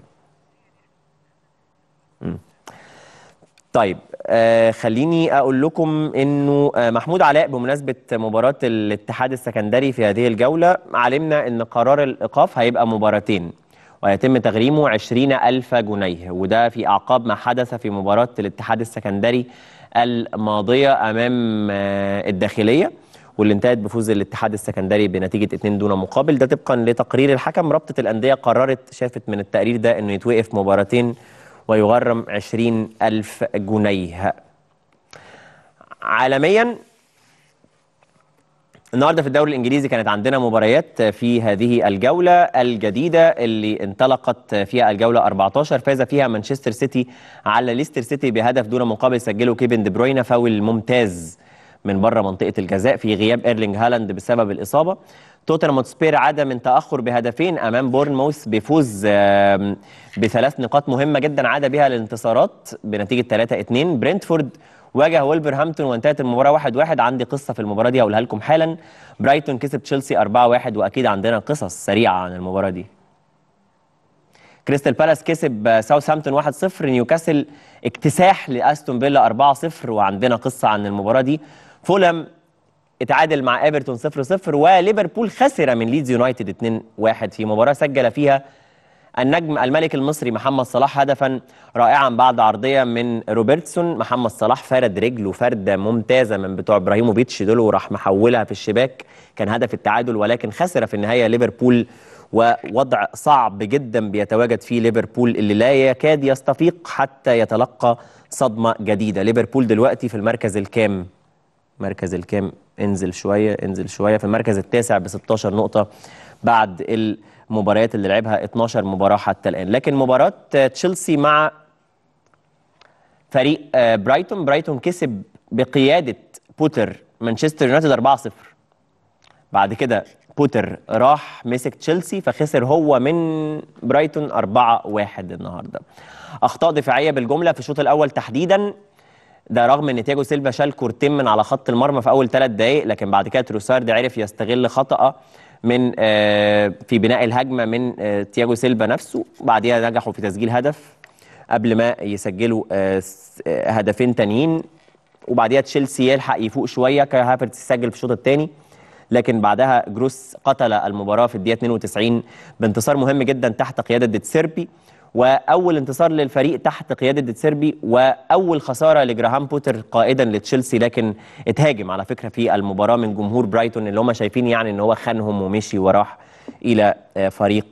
مم. طيب آه خليني اقول لكم انه آه محمود علاء بمناسبه مباراه الاتحاد السكندري في هذه الجوله علمنا ان قرار الايقاف هيبقى مباراتين ويتم تغريمه 20 ألف جنيه وده في أعقاب ما حدث في مباراة الاتحاد السكندري الماضية أمام آه الداخلية واللي انتهت بفوز الاتحاد السكندري بنتيجة 2 دون مقابل ده طبقا لتقرير الحكم رابطة الأندية قررت شافت من التقرير ده أنه يتوقف مباراتين ويغرم 20 ألف جنيه عالميا النهارده في الدوري الانجليزي كانت عندنا مباريات في هذه الجوله الجديده اللي انطلقت فيها الجوله 14 فاز فيها مانشستر سيتي على ليستر سيتي بهدف دون مقابل سجله كيفن دي بروينا فاول ممتاز من بره منطقه الجزاء في غياب ايرلينج هالاند بسبب الاصابه توتنهام هوتسبير عاد من تاخر بهدفين امام بورنموث بفوز بثلاث نقاط مهمه جدا عاد بها الانتصارات بنتيجه 3 2 برنتفورد واجه ولفرهامبتون وانتهت المباراه 1-1 عندي قصه في المباراه دي هقولها لكم حالا برايتون كسب تشيلسي 4-1 واكيد عندنا قصص سريعه عن المباراه دي كريستال بالاس كسب ساوثهامبتون 1-0 نيوكاسل اكتساح لاستون فيلا 4-0 وعندنا قصه عن المباراه دي فولم اتعادل مع ايفرتون 0-0 وليفربول خسر من ليدز يونايتد 2-1 في مباراه سجل فيها النجم الملك المصري محمد صلاح هدفا رائعا بعد عرضيه من روبرتسون محمد صلاح فرد رجله فرده ممتازه من بتوع ابراهيموفيتش دول وراح محولها في الشباك كان هدف التعادل ولكن خسر في النهايه ليفربول ووضع صعب جدا بيتواجد فيه ليفربول اللي لا يكاد يستفيق حتى يتلقى صدمه جديده ليفربول دلوقتي في المركز الكام مركز الكام انزل شويه انزل شويه في المركز التاسع ب 16 نقطه بعد المباريات اللي لعبها 12 مباراه حتى الان لكن مباراه تشيلسي مع فريق برايتون برايتون كسب بقياده بوتر مانشستر يونايتد 4-0 بعد كده بوتر راح مسك تشيلسي فخسر هو من برايتون 4-1 النهارده اخطاء دفاعيه بالجمله في الشوط الاول تحديدا ده رغم ان تياجو سيلفا شال كورتين من على خط المرمى في اول ثلاث دقائق لكن بعد كده تروسارد عرف يستغل خطأ من آه في بناء الهجمه من آه تياجو سيلفا نفسه بعديها نجحوا في تسجيل هدف قبل ما يسجلوا آه هدفين تانيين وبعديها تشيلسي يلحق يفوق شويه كاي هافرتس يسجل في الشوط الثاني لكن بعدها جروس قتل المباراه في الدقيقه 92 بانتصار مهم جدا تحت قياده ديتسيربي واول انتصار للفريق تحت قياده ديتسيربي واول خساره لجراهام بوتر قائدا لتشيلسي لكن اتهاجم على فكره في المباراه من جمهور برايتون اللي هم شايفين يعني ان هو خانهم ومشي وراح الى فريق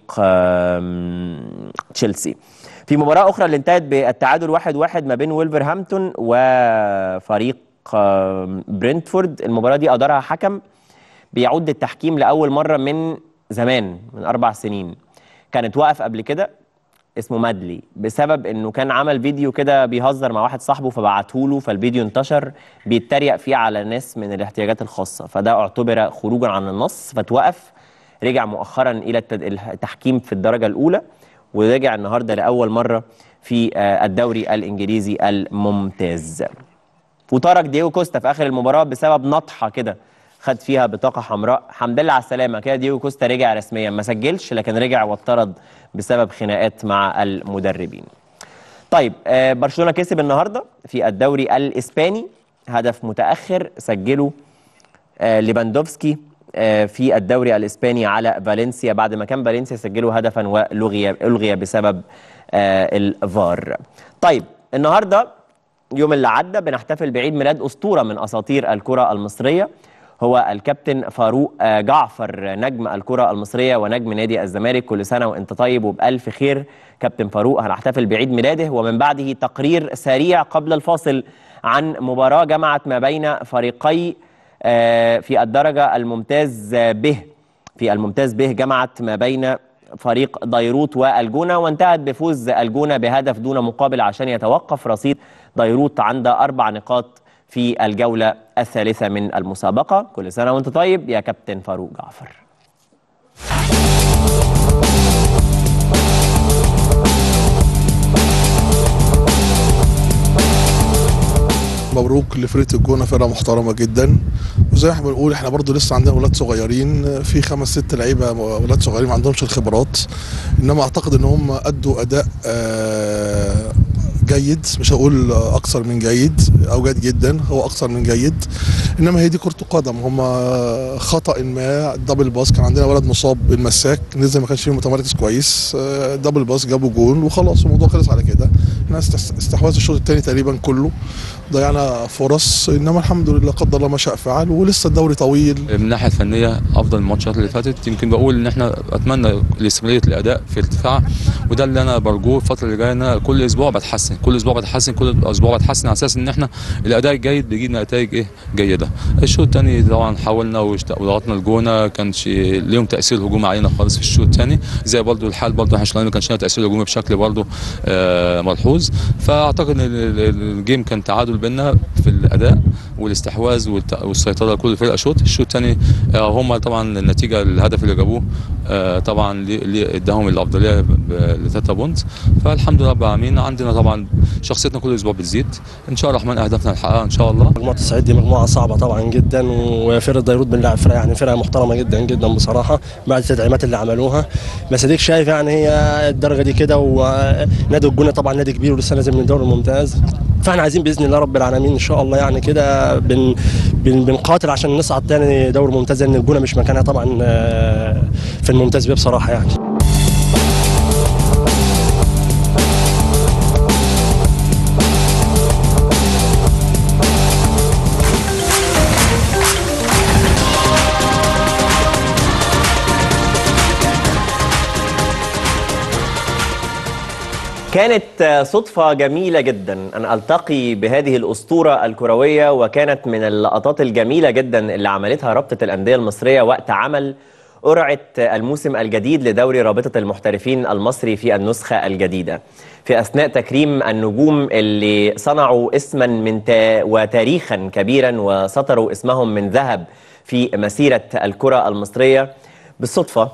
تشيلسي في مباراه اخرى اللي انتهت بالتعادل واحد واحد ما بين ويلفرهامبتون وفريق برنتفورد المباراه دي ادارها حكم بيعود التحكيم لاول مره من زمان من اربع سنين كانت وقف قبل كده اسمه مادلي بسبب انه كان عمل فيديو كده بيهزر مع واحد صاحبه فبعته له فالفيديو انتشر بيتريق فيه على ناس من الاحتياجات الخاصه فده اعتبر خروجا عن النص فتوقف رجع مؤخرا الى التحكيم في الدرجه الاولى ورجع النهارده لاول مره في الدوري الانجليزي الممتاز وترك دييغو كوستا في اخر المباراه بسبب نطحه كده خد فيها بطاقه حمراء الحمد لله على السلامه كده دييغو كوستا رجع رسميا ما سجلش لكن رجع واتطرد بسبب خناقات مع المدربين طيب آه برشلونه كسب النهارده في الدوري الاسباني هدف متاخر سجله آه ليفاندوفسكي آه في الدوري الاسباني على فالنسيا بعد ما كان فالنسيا سجلوا هدفا والغي الغي بسبب الفار طيب النهارده يوم اللي عدى بنحتفل بعيد ميلاد اسطوره من اساطير الكره المصريه هو الكابتن فاروق جعفر نجم الكرة المصرية ونجم نادي الزمالك كل سنة وانت طيب وبألف خير كابتن فاروق هنحتفل بعيد ميلاده ومن بعده تقرير سريع قبل الفاصل عن مباراة جمعت ما بين فريقي في الدرجة الممتاز به في الممتاز به جمعت ما بين فريق ديروت والجونة وانتهت بفوز الجونة بهدف دون مقابل عشان يتوقف رصيد ديروت عند أربع نقاط في الجولة الثالثة من المسابقة كل سنة وانت طيب يا كابتن فاروق جعفر مبروك لفرقه الجونه فرقه محترمه جدا وزي ما احنا بنقول احنا برضو لسه عندنا اولاد صغيرين في خمس ست لعيبه اولاد صغيرين ما عندهمش الخبرات انما اعتقد ان هم ادوا اداء آه، جيد مش هقول اكثر من جيد او جيد جدا هو اكثر من جيد انما هي دي كره القدم هم خطا ما دبل باس كان عندنا ولد مصاب بالمساك نزل ما كانش فيه متمركز كويس آه، دبل باس جابوا جول وخلاص الموضوع خلص على كده احنا است- استحوذ الشوط الثاني تقريبا كله ضيعنا فرص انما الحمد لله قدر الله ما شاء فعل ولسه الدوري طويل من الناحيه الفنيه افضل من الماتشات اللي فاتت يمكن بقول ان احنا اتمنى الاستمراريه الاداء في ارتفاع وده اللي انا برجوه الفتره اللي جايه ان انا كل اسبوع بتحسن كل اسبوع بتحسن كل اسبوع بتحسن على اساس ان احنا الاداء الجيد بيجيب نتائج ايه جيده الشوط الثاني طبعا حاولنا واشت- وضغطنا الجونه كانش ليهم تاثير هجومي علينا خالص في الشوط الثاني زي برضو الحال برضو احنا شغالين ما كانش لنا تاثير هجومي بشكل برضو آه ملحوظ فاعتقد ان ال- ال- الجيم كان تعادل بيننا في الاداء والاستحواذ والت- والسيطره لكل فرقه شوط الشوط الثاني هم طبعا النتيجه الهدف اللي جابوه آه، طبعا ليه- ليه اداهم الافضليه لتاتا بونت فالحمد لله رب العالمين عندنا طبعا شخصيتنا كل اسبوع بتزيد ان شاء الله الرحمن اهدافنا نحققها ان شاء الله مجموعة الصعيد دي مجموعة صعبة طبعا جدا وفرقة ديروت بنلعب فرقة يعني فرقة محترمة جدا جدا بصراحة بعد التدعيمات اللي عملوها بس اديك شايف يعني هي الدرجة دي كده ونادي الجونة طبعا نادي كبير ولسه نازل من الدوري الممتاز فاحنا عايزين باذن الله رب العالمين ان شاء الله يعني كده بن بن بنقاتل عشان نصعد تاني دوري ممتاز لان الجونة مش مكانها طبعا آه، في الممتاز بيه بصراحة يعني كانت صدفة جميلة جدا أن ألتقي بهذه الأسطورة الكروية وكانت من اللقطات الجميلة جدا اللي عملتها رابطة الأندية المصرية وقت عمل قرعة الموسم الجديد لدوري رابطة المحترفين المصري في النسخة الجديدة في أثناء تكريم النجوم اللي صنعوا اسما من تا وتاريخا كبيرا وسطروا اسمهم من ذهب في مسيرة الكرة المصرية بالصدفة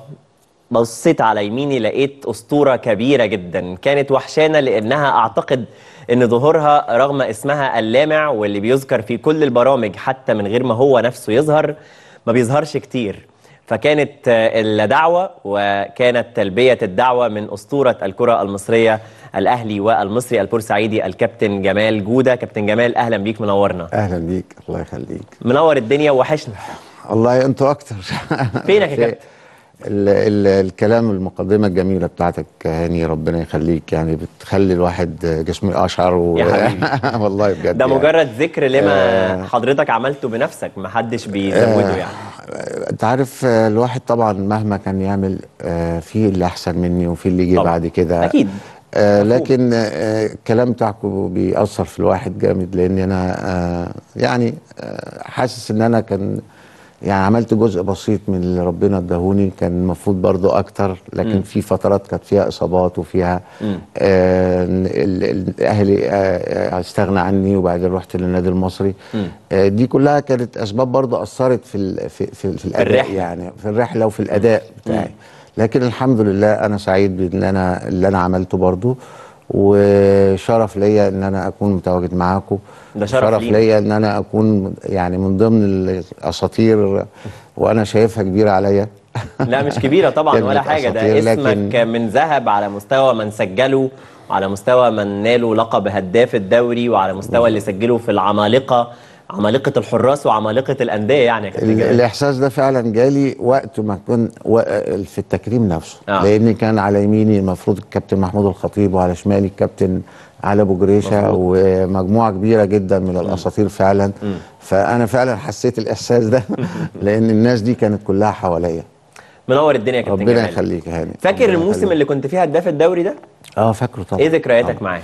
بصيت على يميني لقيت أسطورة كبيرة جدا كانت وحشانة لأنها أعتقد أن ظهورها رغم اسمها اللامع واللي بيذكر في كل البرامج حتى من غير ما هو نفسه يظهر ما بيظهرش كتير فكانت آه، الدعوة وكانت تلبية الدعوة من أسطورة الكرة المصرية الأهلي والمصري البورسعيدي الكابتن جمال جودة كابتن جمال أهلا بيك منورنا اهلا بيك الله يخليك منور الدنيا وحشنا والله انتوا اكتر فينك يا كابتن ال ال الكلام المقدمه الجميله بتاعتك هاني ربنا يخليك يعني بتخلي الواحد جسمه اشعر و... يا حبيبي. والله بجد ده يعني. مجرد ذكر لما آه. حضرتك عملته بنفسك محدش بيزوده آه. يعني انت عارف آه، الواحد طبعا مهما كان يعمل آه، في اللي احسن مني وفي اللي يجي طبعاً. بعد كده أكيد. آه لكن آه الكلام بتاعكم بيأثر في الواحد جامد لان انا آه يعني آه حاسس ان انا كان يعني عملت جزء بسيط من اللي ربنا اداهوني كان المفروض برضو اكتر لكن مم. في فترات كانت فيها اصابات وفيها مم. آه ال- ال- اهلي آه، آه، استغنى عني وبعدين رحت للنادي المصري مم. آه، دي كلها كانت اسباب برضو اثرت في ال- في في, في الاداء الرحلة. يعني في الرحله وفي الاداء بتاعي لكن الحمد لله انا سعيد باللي انا اللي انا عملته برضو وشرف ليا ان انا اكون متواجد معاكم ده شرف شرف لينا. ليا ان انا اكون يعني من ضمن الاساطير وانا شايفها كبيره عليا لا مش كبيرة طبعا كلمة ولا حاجة ده أساطير، اسمك لكن- من ذهب على مستوى من سجلوا وعلى مستوى من نالوا لقب هداف الدوري وعلى مستوى اللي سجلوا في العمالقة عمالقة الحراس وعمالقة الأندية يعني يا كابتن ال- جمال. الاحساس ده فعلا جالي وقت ما كنت و- في التكريم نفسه آه. آه. لان كان على يميني المفروض الكابتن محمود الخطيب وعلى شمالي الكابتن علي ابو جريشه مظبوط. ومجموعه كبيره جدا من الاساطير فعلا مم. فانا فعلا حسيت الاحساس ده لان الناس دي كانت كلها حواليا منور الدنيا يا كابتن ربنا جمال يخليك يا هاني فاكر ربنا الموسم يخليك. اللي كنت فيه هداف الدوري ده؟ اه فاكره طبعا ايه ذكرياتك معاه؟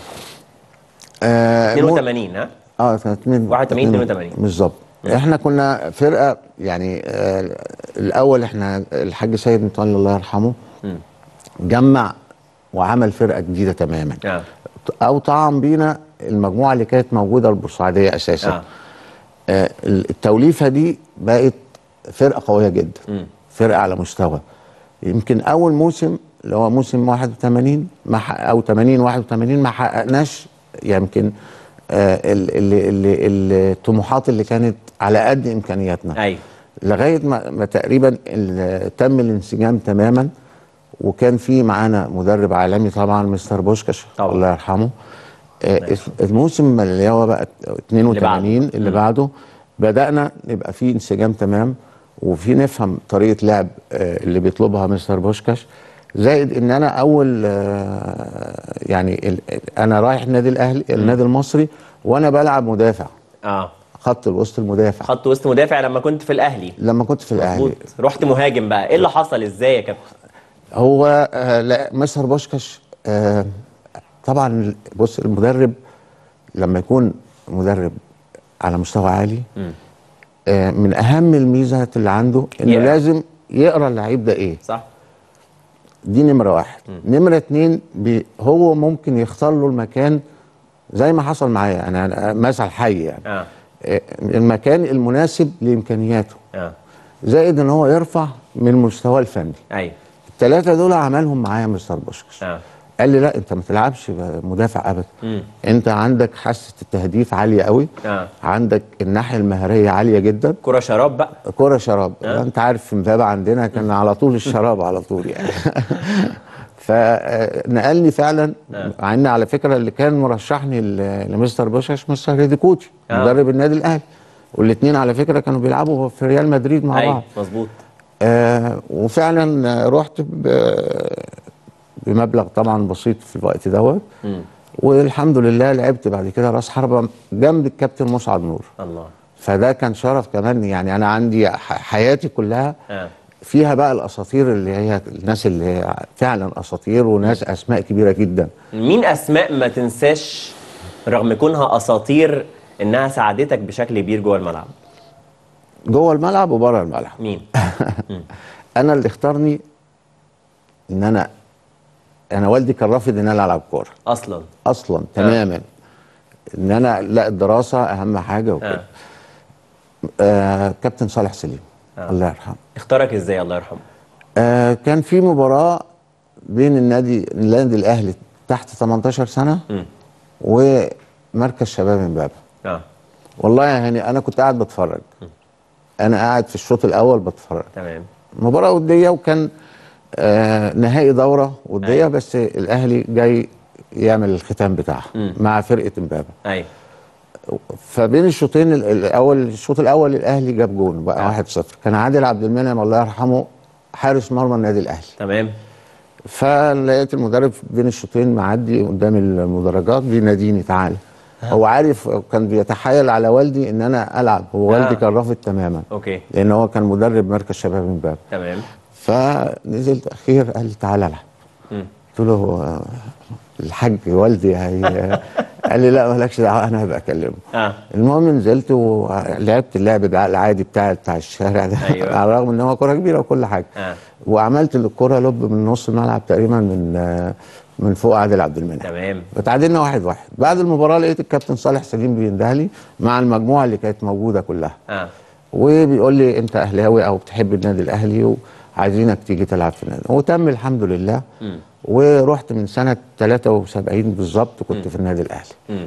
آه مو- 82 ها؟ اه كانت من 81 82 بالظبط احنا كنا فرقه يعني آه الاول احنا الحاج سيد متولي الله يرحمه مم. جمع وعمل فرقه جديده تماما آه. او طعم بينا المجموعه اللي كانت موجوده البورسعيديه اساسا آه. آه التوليفه دي بقت فرقه قويه جدا مم. فرقه على مستوى يمكن اول موسم اللي هو موسم 81 ما حق- او 80 81 ما حققناش يمكن آه ال- ال- ال- الطموحات اللي كانت على قد امكانياتنا ايوه لغايه ما, ما تقريبا ال- تم الانسجام تماما وكان في معانا مدرب عالمي طبعا مستر بوشكاش طبعا. الله يرحمه آه الموسم اللي هو بقى 82 اللي, اللي مم. بعده بدانا نبقى في انسجام تمام وفي نفهم طريقه لعب آه اللي بيطلبها مستر بوشكاش زائد ان انا اول آه يعني ال- انا رايح النادي الاهلي النادي المصري وانا بلعب مدافع اه خط الوسط المدافع خط وسط مدافع لما كنت في الاهلي لما كنت في الاهلي مظبوط رحت مهاجم بقى ايه اللي حصل ازاي يا كابتن هو آه لا مستر بوشكاش آه طبعا بص المدرب لما يكون مدرب على مستوى عالي آه من اهم الميزات اللي عنده انه يقرأ. لازم يقرا اللعيب ده ايه صح دي نمره واحد نمره اتنين بي هو ممكن يختار له المكان زي ما حصل معايا انا أنا مثل حي يعني اه آه، المكان المناسب لامكانياته اه زائد ان هو يرفع من مستواه الفني ايوه الثلاثه دول عملهم معايا مستر بوشكش اه قال لي لا انت ما تلعبش مدافع ابدا مم. انت عندك حاسه التهديف عاليه قوي اه عندك الناحيه المهاريه عاليه جدا كرة شراب بقى كرة شراب آه. انت عارف في امبابه عندنا كان على طول الشراب على طول يعني فنقلني فعلا مع ان على فكره اللي كان مرشحني ل- لمستر بوشاش مستر هيديكوتي آه. مدرب النادي الاهلي والاثنين على فكره كانوا بيلعبوا في ريال مدريد مع ايوه بعض مظبوط آه وفعلا آه، رحت ب- بمبلغ طبعا بسيط في الوقت دوت مم. والحمد لله لعبت بعد كده راس حربه جنب الكابتن مسعد نور الله فده كان شرف كمان يعني انا عندي ح- حياتي كلها اه فيها بقى الاساطير اللي هي الناس اللي هي فعلا اساطير وناس اسماء كبيره جدا مين اسماء ما تنساش رغم كونها اساطير انها ساعدتك بشكل كبير جوه الملعب جوه الملعب وبره الملعب مين انا اللي اختارني ان انا انا والدي كان رافض ان انا العب كوره اصلا اصلا تماما ان انا لا الدراسه اهم حاجه وكده آه. آه كابتن صالح سليم آه. الله يرحمه اختارك ازاي الله يرحمه آه كان في مباراه بين النادي النادي الاهلي تحت 18 سنه مم. ومركز شباب امبابه اه والله يا هاني انا كنت قاعد بتفرج انا قاعد في الشوط الاول بتفرج تمام مباراه وديه وكان آه نهائي دوره وديه بس الاهلي جاي يعمل الختام بتاعها مم. مع فرقه امبابه ايوه فبين الشوطين ال- الاول الشوط الاول الاهلي جاب جون بقى 1-0 كان عادل عبد المنعم الله يرحمه حارس مرمى النادي الاهلي تمام فلقيت المدرب بين الشوطين معدي قدام المدرجات بيناديني تعالى هو عارف كان بيتحايل على والدي ان انا العب هو والدي آه. كان رافض تماما اوكي لان هو كان مدرب مركز شباب امبابه تمام فنزلت اخير قال لي تعالى العب مم. قلت له هو الحاج والدي هي قال لي لا مالكش دعوه انا هبقى اكلمه اه المهم نزلت ولعبت اللعب ده العادي بتاع بتاع الشارع ده أيوة. على الرغم ان هو كوره كبيره وكل حاجه اه وعملت الكوره لب من نص الملعب تقريبا من آه، من فوق عادل عبد المنعم تمام وتعادلنا واحد واحد بعد المباراه لقيت الكابتن صالح سليم بيندهلي مع المجموعه اللي كانت موجوده كلها اه وبيقول لي انت اهلاوي او بتحب النادي الاهلي وعايزينك تيجي تلعب في النادي وتم الحمد لله مم. ورحت من سنه 73 بالظبط كنت في النادي الاهلي مم.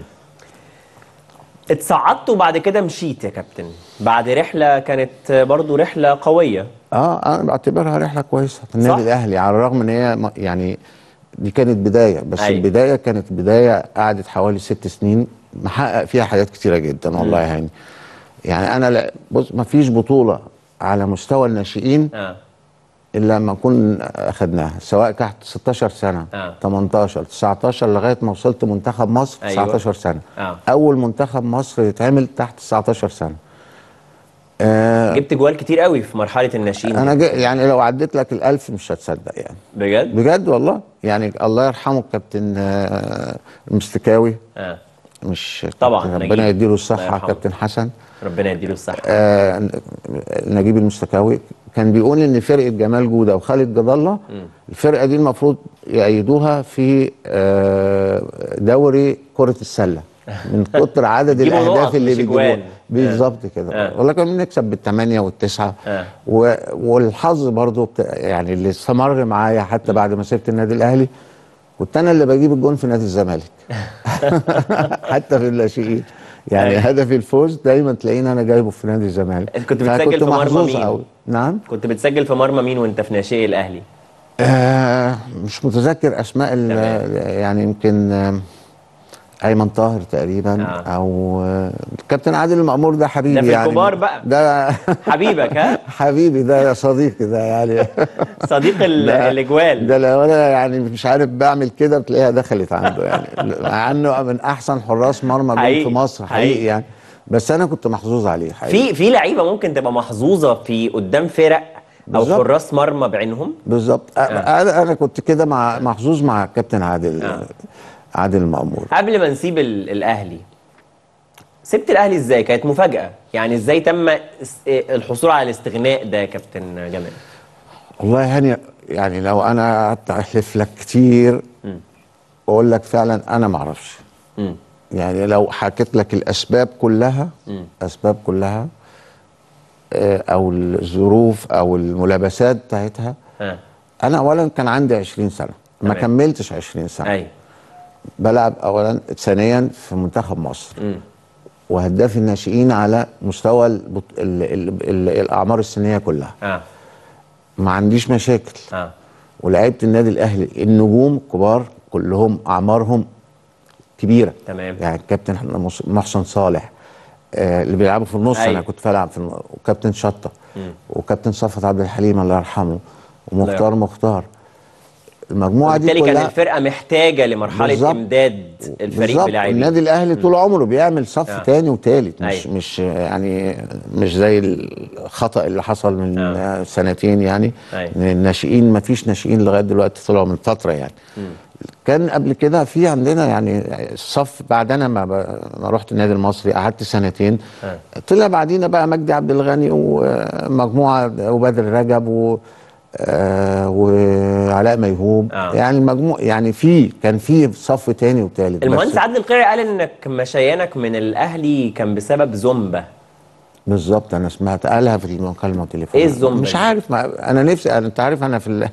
اتصعدت وبعد كده مشيت يا كابتن بعد رحله كانت برضو رحله قويه اه انا بعتبرها رحله كويسه في النادي صح. الاهلي على الرغم ان هي م- يعني دي كانت بدايه بس أيوة. أيوة. البدايه كانت بدايه قعدت حوالي ست سنين محقق فيها حاجات كتيره جدا والله مم. يعني يعني انا لا بص ما فيش بطوله على مستوى الناشئين اه الا لما نكون اخدناها سواء تحت 16 سنه آه. 18 19 لغايه ما وصلت منتخب مصر أيوة. 19 سنه اه اول منتخب مصر يتعمل تحت 19 سنه آه جبت جوال كتير قوي في مرحله الناشئين انا جا يعني لو عديت لك الالف مش هتصدق يعني بجد بجد والله يعني الله يرحمه الكابتن آه، المستكاوي اه مش طبعاً، كابتن نجيب. ربنا يديله الله الصحه يرحمه. كابتن حسن ربنا يديله الصحه آه نجيب المستكاوي كان بيقول ان فرقه جمال جوده وخالد جد الله مم. الفرقه دي المفروض يأيدوها في آه، دوري كره السله من كتر عدد يجيبوا نقط الاهداف اللي مش بيجيبوها أجوان. بالظبط كده آه. والله كنا بنكسب بالثمانيه والتسعه اه و- والحظ برضو بتا... يعني اللي استمر معايا حتى بعد ما سبت النادي الاهلي كنت انا اللي بجيب الجون في نادي الزمالك حتى في الناشئين يعني أيوة. هدفي الفوز دايما تلاقيني انا جايبه في نادي الزمالك كنت فكنت بتسجل في مرمى محظوظ مين؟ قوي نعم كنت بتسجل في مرمى مين وانت في ناشئ الاهلي آه مش متذكر اسماء ال- يعني يمكن آه، ايمن طاهر تقريبا آه. او آه، الكابتن عادل المأمور ده حبيبي ده في يعني الكبار بقى. ده حبيبك ها حبيبي ده صديقي ده يعني صديق ال- ده- الاجوال ده لو انا يعني مش عارف بعمل كده بتلاقيها دخلت عنده يعني مع انه من احسن حراس مرمى جم حقيقي. في مصر حقيقي حقيقي. يعني بس انا كنت محظوظ عليه حقيقي في في لعيبه ممكن تبقى محظوظه في قدام فرق او بالظبط. حراس مرمى بعينهم بالظبط أ- انا انا كنت كده مع محظوظ مع كابتن عادل عادل المأمور قبل ما نسيب ال- الاهلي سبت الاهلي ازاي كانت مفاجاه يعني ازاي تم اس- الحصول على الاستغناء ده يا كابتن جمال والله يعني يعني لو انا قعدت احلف لك كتير واقول لك فعلا انا ما اعرفش مم. يعني لو حكيت لك الاسباب كلها مم. اسباب كلها آه، او الظروف او الملابسات بتاعتها ها انا اولا كان عندي 20 سنه ما تمام. كملتش 20 سنه ايوه بلعب اولا ثانيا في منتخب مصر مم. وهداف الناشئين على مستوى البط... ال... ال... ال... الاعمار السنيه كلها اه ما عنديش مشاكل اه ولعيبه النادي الاهلي النجوم كبار كلهم اعمارهم كبيره تمام يعني الكابتن مص- محسن صالح آه اللي بيلعبوا في النص أيوة. انا كنت بلعب في النص وكابتن شطه مم. وكابتن صفت عبد الحليم الله يرحمه ومختار يرحمه. مختار المجموعه دي وبالتالي كلها كانت الفرقه محتاجه لمرحله بالظبط. امداد الفريق بالظبط. بلاعبين النادي الاهلي طول عمره بيعمل صف آه. تاني وتالت مش أيوة. مش يعني مش زي الخطا اللي حصل من آه. سنتين يعني أيوة. إن الناشئين ما فيش ناشئين لغايه دلوقتي طلعوا من فتره يعني كان قبل كده في عندنا يعني الصف بعد انا ما, ب... ما رحت النادي المصري قعدت سنتين آه. طلع بعدينا بقى مجدي عبد الغني ومجموعه وبدر رجب و آه وعلاء ميهوب آه. يعني المجموع يعني في كان في صف تاني وتالت المهندس بس عادل القيعي قال انك مشيانك من الاهلي كان بسبب زومبا بالظبط انا سمعت قالها في المكالمه التليفونيه إيه الزومبا مش دي؟ عارف ما انا نفسي أنا انت عارف انا في ال...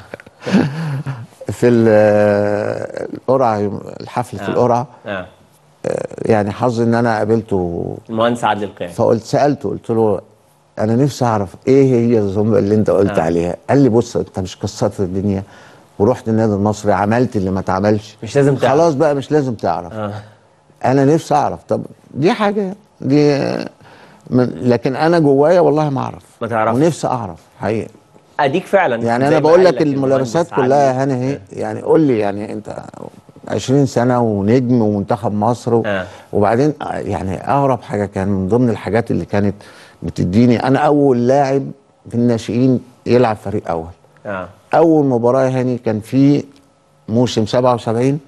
في ال- القرعه يوم- الحفل في آه. القرعه اه يعني حظي ان انا قابلته المهندس عادل القيعي فقلت سالته قلت له انا نفسي اعرف ايه هي الزومبا اللي انت قلت آه. آه. عليها قال لي بص انت مش كسرت الدنيا ورحت النادي المصري عملت اللي ما اتعملش مش لازم تعرف. خلاص بقى مش لازم تعرف اه انا نفسي اعرف طب دي حاجه دي من لكن انا جوايا والله ما اعرف ما تعرفش. ونفسي اعرف حقيقه اديك فعلا يعني زي انا ما بقول قال لك الملابسات المهندس كلها عادل. يا هاني اهي يعني قول لي يعني انت 20 سنه ونجم ومنتخب مصر و... آه. وبعدين آه، يعني اغرب حاجه كان من ضمن الحاجات اللي كانت بتديني انا اول لاعب في الناشئين يلعب فريق اول اه اول مباراه يا هاني كان في موسم 77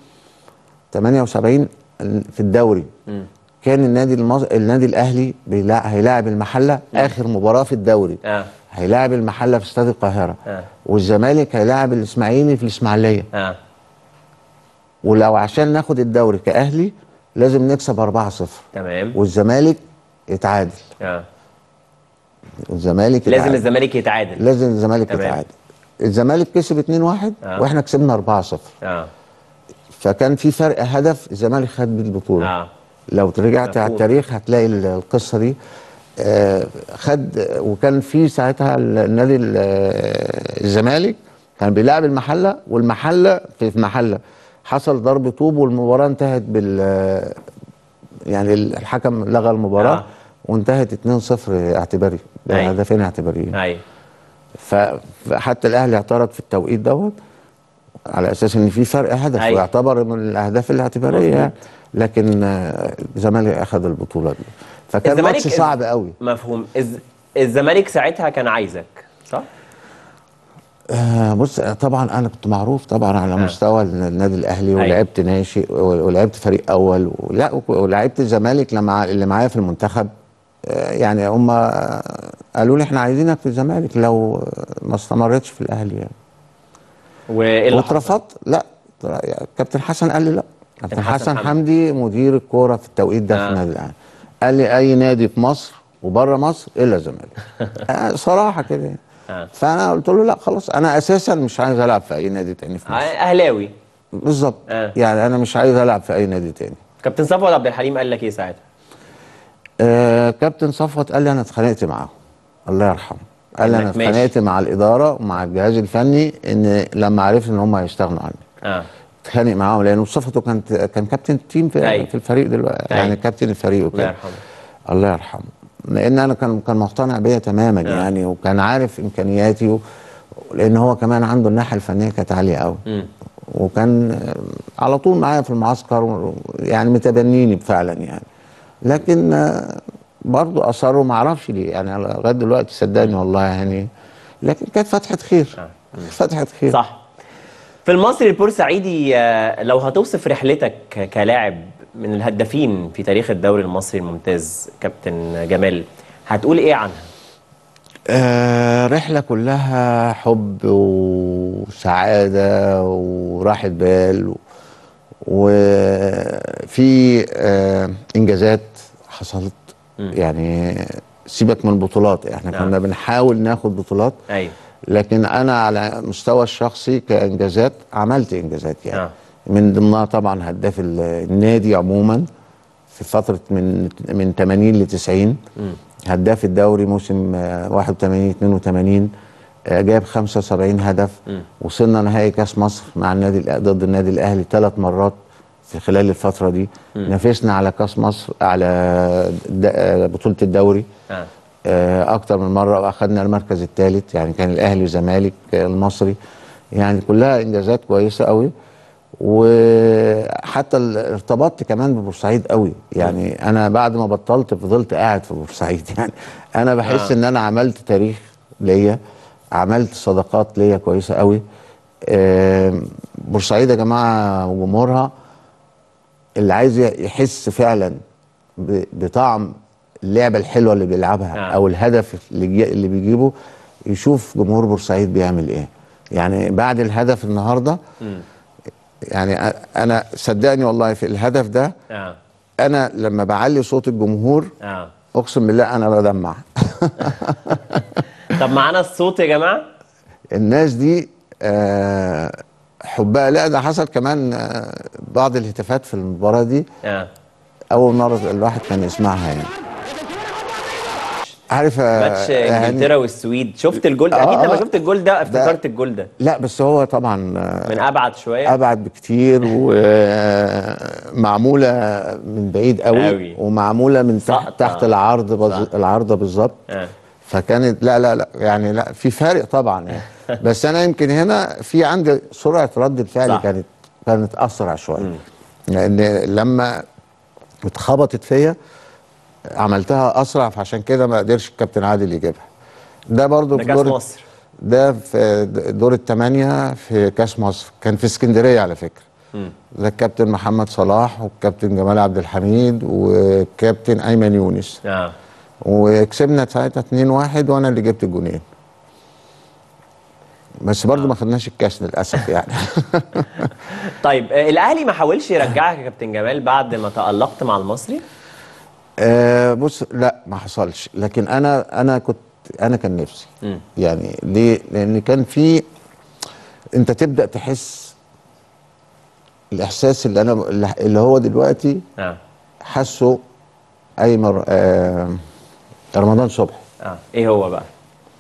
78 في الدوري مم. كان النادي المص... النادي الاهلي بيلع... هيلاعب المحله اخر مباراه في الدوري اه هيلاعب المحله في استاد القاهره اه والزمالك هيلاعب الاسماعيلي في الاسماعيليه اه ولو عشان ناخد الدوري كاهلي لازم نكسب 4-0 تمام والزمالك يتعادل اه والزمالك لازم يتعادل. الزمالك يتعادل لازم الزمالك تمام. يتعادل الزمالك كسب 2-1 آه. واحنا كسبنا 4-0 اه فكان في فرق هدف الزمالك خد بيه البطوله اه لو رجعت على مفهوم. التاريخ هتلاقي ال- القصه دي آه، خد وكان في ساعتها النادي ال- آه، الزمالك كان بيلعب المحله والمحله في المحله حصل ضرب طوب والمباراه انتهت بال آه، يعني الحكم لغى المباراه آه. آه. وانتهت 2-0 اعتباري أيوة. هدفين اعتباريين ايوه ف- فحتى الاهلي اعترض في التوقيت دوت على اساس ان في فرق هدف أيوة. ويعتبر من الاهداف الاعتباريه يعني. لكن آه، الزمالك اخذ البطوله دي فكان الزمالك ماتش إز- صعب قوي مفهوم الز... الزمالك ساعتها كان عايزك صح؟ آه بص آه، طبعا انا كنت معروف طبعا على آه. مستوى النادي الاهلي أيوة. ولعبت ناشئ ولعبت فريق اول ولا ولعبت الزمالك لما اللي معايا في المنتخب آه، يعني هم آه، قالوا لي احنا عايزينك في الزمالك لو آه، ما استمرتش في الاهلي يعني وايه اللي حصل؟ واترفضت لا كابتن حسن قال لي لا كابتن حسن حسن حمدي. حمدي مدير الكوره في التوقيت ده آه. في النادي الاهلي قال لي اي نادي في مصر وبره مصر الا الزمالك آه، صراحه كده يعني. آه. فانا قلت له لا خلاص انا اساسا مش عايز العب في اي نادي تاني في مصر اهلاوي بالظبط آه. يعني انا مش عايز العب في اي نادي تاني كابتن صفوت عبد الحليم قال لك ايه ساعتها؟ آه كابتن صفوت قال لي انا اتخانقت معاه الله يرحمه قال لي انا إنك ماشي. اتخانقت مع الاداره ومع الجهاز الفني ان لما عرفت ان هم هيستغنوا عني اه اتخانق معاهم لانه صفته كانت كان كابتن التيم في, أيوة. في الفريق دلوقتي أيوة. يعني كابتن الفريق الله وكده يرحمه الله يرحمه لان انا كان كان مقتنع بيا تماما آه. يعني وكان عارف امكانياتي و... لان هو كمان عنده الناحيه الفنيه كانت عاليه قوي مم. وكان آه، على طول معايا في المعسكر و- يعني متبنيني فعلا يعني لكن آه، برضو اصروا ما اعرفش ليه يعني أنا لغايه دلوقتي صدقني والله يعني لكن كانت فتحه خير فتحه خير صح في المصري البورسعيدي آه، لو هتوصف رحلتك ك- كلاعب من الهدافين في تاريخ الدوري المصري الممتاز كابتن جمال هتقول ايه عنها؟ آه رحلة كلها حب وسعادة وراحة بال و- وفي آه إنجازات حصلت يعني سيبك من البطولات احنا نعم. كنا بنحاول ناخد بطولات ايوه لكن انا على مستوى الشخصي كانجازات عملت انجازات يعني آه. من ضمنها طبعا هداف ال- النادي عموما في فتره من من 80 ل 90 مم. هداف الدوري موسم آه، 81 82 آه، جاب 75 هدف مم. وصلنا نهائي كاس مصر مع النادي الأ- ضد النادي الاهلي ثلاث مرات في خلال الفتره دي مم. نافسنا على كاس مصر على د- آه، بطوله الدوري آه. آه، اكتر من مره واخدنا المركز الثالث يعني كان الاهلي والزمالك آه، المصري يعني كلها انجازات كويسه قوي وحتى ال- ارتبطت كمان ببورسعيد قوي يعني انا بعد ما بطلت فضلت قاعد في بورسعيد يعني انا بحس آه. ان انا عملت تاريخ ليا عملت صداقات ليا كويسه قوي آه، بورسعيد يا جماعه وجمهورها اللي عايز يحس فعلا ب- بطعم اللعبه الحلوه اللي بيلعبها آه. او الهدف اللي, جي- اللي بيجيبه يشوف جمهور بورسعيد بيعمل ايه يعني بعد الهدف النهارده مم. يعني أ- انا صدقني والله في الهدف ده اه انا لما بعلي صوت الجمهور اه اقسم بالله انا بدمع طب معانا الصوت يا جماعه؟ الناس دي آه، حبها لا ده حصل كمان آه، بعض الهتافات في المباراه دي اه اول مره الواحد كان يسمعها يعني عارف آه، ماتش يعني- انجلترا والسويد شفت الجول ده؟ اكيد آه، لما آه. شفت الجول ده افتكرت الجول ده لا بس هو طبعا آه، من ابعد شويه ابعد بكتير ومعموله من بعيد قوي, أوي. ومعموله من تحت سقطة. تحت العرض بز... العارضه بالظبط آه. فكانت لا لا لا يعني لا في فارق طبعا يعني بس انا يمكن هنا في عندي سرعه رد الفعل صح. كانت كانت اسرع شويه لان لما اتخبطت فيا عملتها اسرع فعشان كده ما قدرش الكابتن عادل يجيبها ده برضو ده في كاس دور مصر ده في دور الثمانية في كاس مصر كان في اسكندرية على فكرة مم. ده الكابتن محمد صلاح والكابتن جمال عبد الحميد والكابتن أيمن يونس اه وكسبنا ساعتها 2-1 وأنا اللي جبت الجونين بس برضو ما خدناش الكاس للأسف يعني طيب آه، الاهلي ما حاولش يرجعك يا كابتن جمال بعد ما تألقت مع المصري؟ آه بص لا ما حصلش لكن أنا أنا كنت أنا كان نفسي مم. يعني ليه؟ لأن كان في أنت تبدأ تحس الإحساس اللي أنا اللي هو دلوقتي اه حسه ايمن آه رمضان صبحي اه ايه هو بقى؟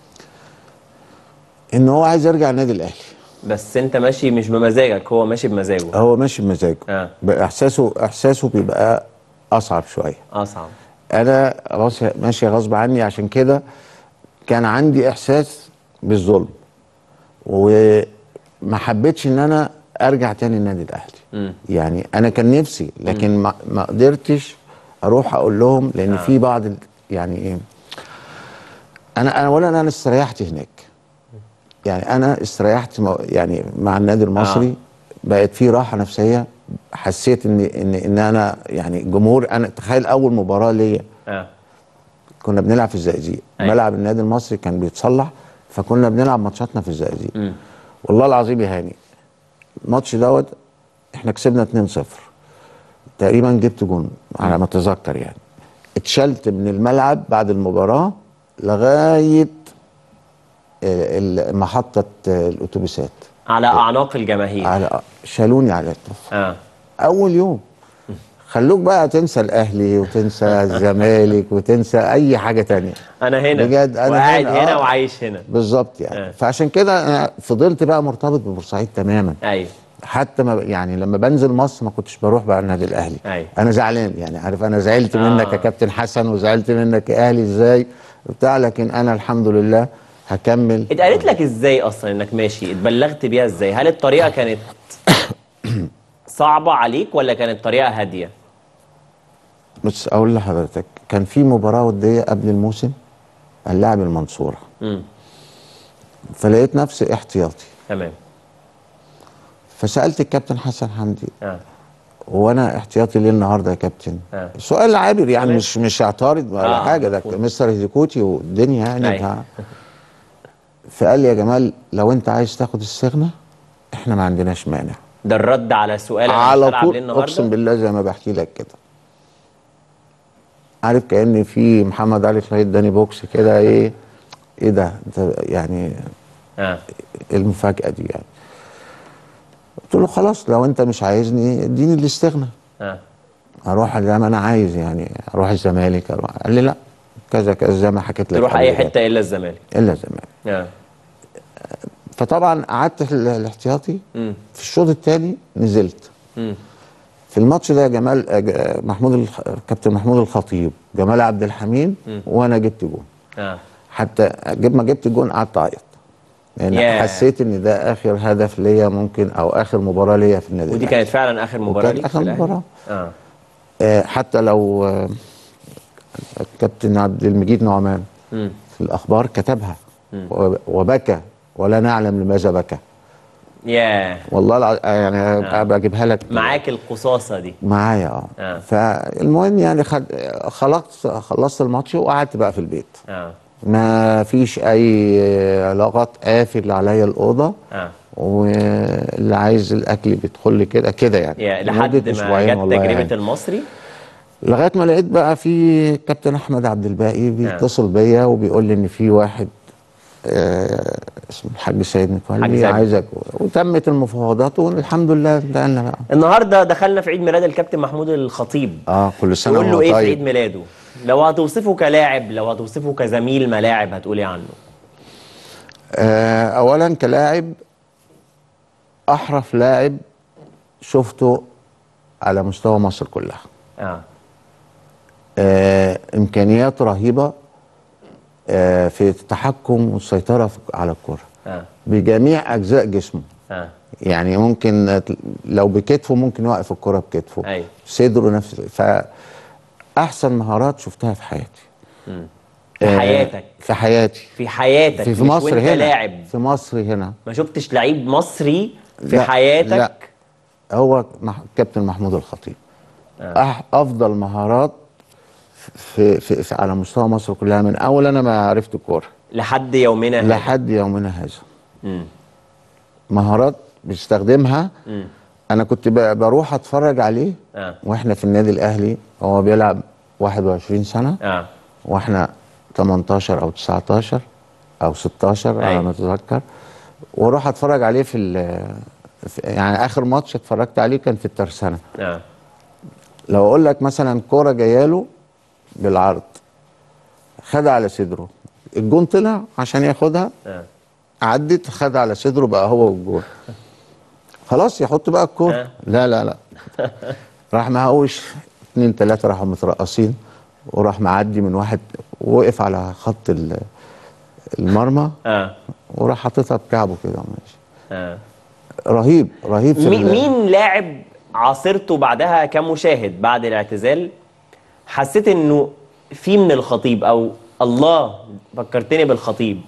ان هو عايز يرجع النادي الاهلي بس انت ماشي مش بمزاجك هو ماشي بمزاجه هو ماشي بمزاجه اه احساسه احساسه بيبقى اصعب شويه اصعب انا راسي ماشي غصب عني عشان كده كان عندي احساس بالظلم وما حبيتش ان انا ارجع تاني النادي الاهلي مم. يعني انا كان نفسي لكن ما, ما قدرتش اروح اقول لهم لان آه. في بعض ال- يعني ايه انا انا اولا انا استريحت هناك يعني انا استريحت مو- يعني مع النادي المصري آه. بقت في راحه نفسيه حسيت ان ان ان انا يعني جمهور انا تخيل اول مباراه ليا اه كنا بنلعب في الزقازيق أيوة. ملعب النادي المصري كان بيتصلح فكنا بنلعب ماتشاتنا في الزقازيق مم. والله العظيم يا هاني الماتش دوت احنا كسبنا 2-0 تقريبا جبت جون على ما اتذكر يعني اتشلت من الملعب بعد المباراه لغايه ال- ال- محطه الاتوبيسات على اعناق الجماهير على شالوني على الطف اه اول يوم خلوك بقى تنسى الاهلي وتنسى الزمالك وتنسى اي حاجه تانية انا هنا بجد انا وقاعد هنا آه. وعايش هنا بالظبط يعني آه. فعشان كده انا فضلت بقى مرتبط ببورسعيد تماما ايوه حتى ما يعني لما بنزل مصر ما كنتش بروح بقى النادي الاهلي ايوه انا زعلان يعني عارف انا زعلت آه. منك يا كابتن حسن وزعلت منك يا اهلي ازاي بتاع لكن انا الحمد لله هكمل اتقالت لك ازاي اصلا انك ماشي اتبلغت بيها ازاي هل الطريقه كانت صعبه عليك ولا كانت طريقه هاديه بس اقول لحضرتك كان في مباراه وديه قبل الموسم هنلاعب المنصوره امم فلقيت نفسي احتياطي تمام فسالت الكابتن حسن حمدي اه وانا احتياطي ليه النهارده يا كابتن اه سؤال عابر يعني تمام. مش مش اعترض ولا آه، حاجه ده مستر هيزيكوتي والدنيا يعني أيوة. بتاع فقال لي يا جمال لو انت عايز تاخد السجنه احنا ما عندناش مانع ده الرد على سؤال أنا مش على هلعب طول ليه النهارده اقسم بالله زي ما بحكي لك كده عارف كان في محمد علي خالد اداني بوكس كده ايه ايه ده انت يعني اه المفاجاه دي يعني قلت له خلاص لو انت مش عايزني اديني الاستغنى اه اروح زي ما انا عايز يعني اروح الزمالك اروح قال لي لا كذا كذا زي ما حكيت لك تروح قبل اي كده. حته الا الزمالك الا الزمالك اه فطبعا قعدت ال- الاحتياطي امم في الشوط الثاني نزلت امم في الماتش ده جمال آه، ج- محمود الخ- كابتن محمود الخطيب جمال عبد الحميد مم. وانا جبت جون اه حتى جب ما جبت الجون قعدت اعيط لان ياه. حسيت ان ده اخر هدف ليا ممكن او اخر مباراه ليا في النادي ودي الأهلي. كانت فعلا اخر مباراه وكانت ليك آخر في الأهلي؟ مباراة. اه آه، حتى لو آه، الكابتن عبد المجيد نعمان امم في الاخبار كتبها مم. و- وبكى ولا نعلم لماذا بكى ياه والله الع... يعني آه. ابقى اجيبها لك معاك القصاصه دي معايا اه اه فالمهم يعني خد... خلصت خلصت الماتش وقعدت بقى في البيت اه ما فيش اي علاقات قافل عليا الاوضه اه واللي عايز الاكل بيدخل لي كده كده يعني يا لمدة لحد ما أسبوعين جت والله تجربه يعني. المصري لغايه ما لقيت بقى في كابتن احمد عبد الباقي بيتصل بيا وبيقول لي ان في واحد آه اسمه الحاج سيد حاج متولي سيد. عايزك وتمت المفاوضات والحمد لله انتهينا بقى النهارده دخلنا في عيد ميلاد الكابتن محمود الخطيب اه كل سنه تقول له وهو ايه في عيد طيب ميلاده لو هتوصفه كلاعب لو هتوصفه كزميل ملاعب هتقول ايه عنه آه اولا كلاعب احرف لاعب شفته على مستوى مصر كلها اه آه امكانيات رهيبه آه في التحكم والسيطره في- على الكره اه بجميع اجزاء جسمه اه يعني ممكن لو بكتفه ممكن يوقف الكره بكتفه ايوه صدره نفس فاحسن مهارات شفتها في حياتي مم. في آه، حياتك في حياتي في حياتك في, في مش مصر وانت هنا لاعب في مصر هنا ما شفتش لعيب مصري في لا، حياتك لا هو مح... كابتن محمود الخطيب آه. أح... افضل مهارات في, في, في على مستوى مصر كلها من اول انا ما عرفت الكوره لحد يومنا هذا لحد يومنا هذا مم. مهارات بيستخدمها مم. انا كنت ب... بروح اتفرج عليه اه واحنا في النادي الاهلي هو بيلعب 21 سنه اه واحنا 18 او 19 او 16 على أيوة. ما اتذكر واروح اتفرج عليه في, ال- في يعني اخر ماتش اتفرجت عليه كان في الترسانه اه لو اقول لك مثلا كوره جايه له بالعرض خدها على صدره الجون طلع عشان ياخدها اه عدت خد على صدره بقى هو والجون خلاص يحط بقى الكوره آه. لا لا لا راح مهوش اتنين تلاته راحوا مترقصين وراح معدي من واحد وقف على خط ال- المرمى اه وراح حاططها بكعبه كده وماشي اه رهيب رهيب في مين ال- مين لاعب عاصرته بعدها كمشاهد بعد الاعتزال حسيت انه في من الخطيب او الله فكرتني بالخطيب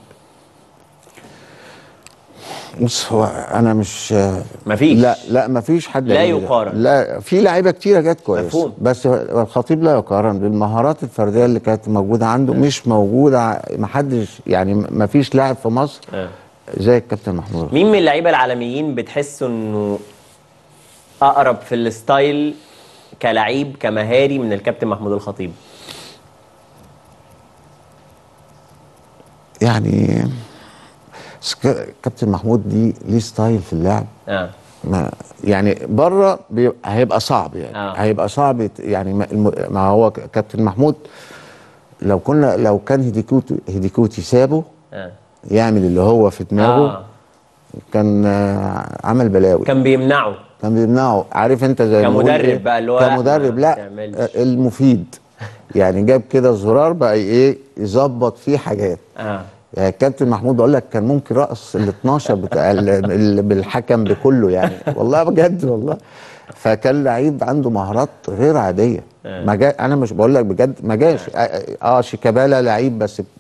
بص هو انا مش مفيش. لا لا مفيش حد لا يعمل ده. يقارن. لا في لعيبه كتيره جت كويس مفهوم. بس الخطيب لا يقارن بالمهارات الفرديه اللي كانت موجوده عنده مش موجوده ع- محدش يعني مفيش لاعب في مصر آه. زي الكابتن محمود مين من اللعيبه العالميين بتحسوا انه اقرب في الستايل كلعيب كمهاري من الكابتن محمود الخطيب يعني بس ك- كابتن محمود دي ليه ستايل في اللعب اه ما يعني بره بيبقى- هيبقى صعب يعني آه. هيبقى صعب يت- يعني ما, الم- ما هو ك- كابتن محمود لو كنا لو كان هيديكوتي هيديكوتي سابه اه يعمل اللي هو في دماغه آه. كان آه، عمل بلاوي كان بيمنعه كان بيمنعه عارف انت زي ما بقول كمدرب إيه؟ بقى اللي هو لا، كمدرب ما لا تعملش. آه، المفيد يعني جاب كده زرار بقى ايه يظبط فيه حاجات اه يعني الكابتن محمود اقول لك كان ممكن رقص ال 12 بتاع ال- ال- بالحكم بكله يعني والله بجد والله فكان لعيب عنده مهارات غير عاديه آه. ما جا انا مش بقول لك بجد ما جاش اه, آه شيكابالا لعيب بس آه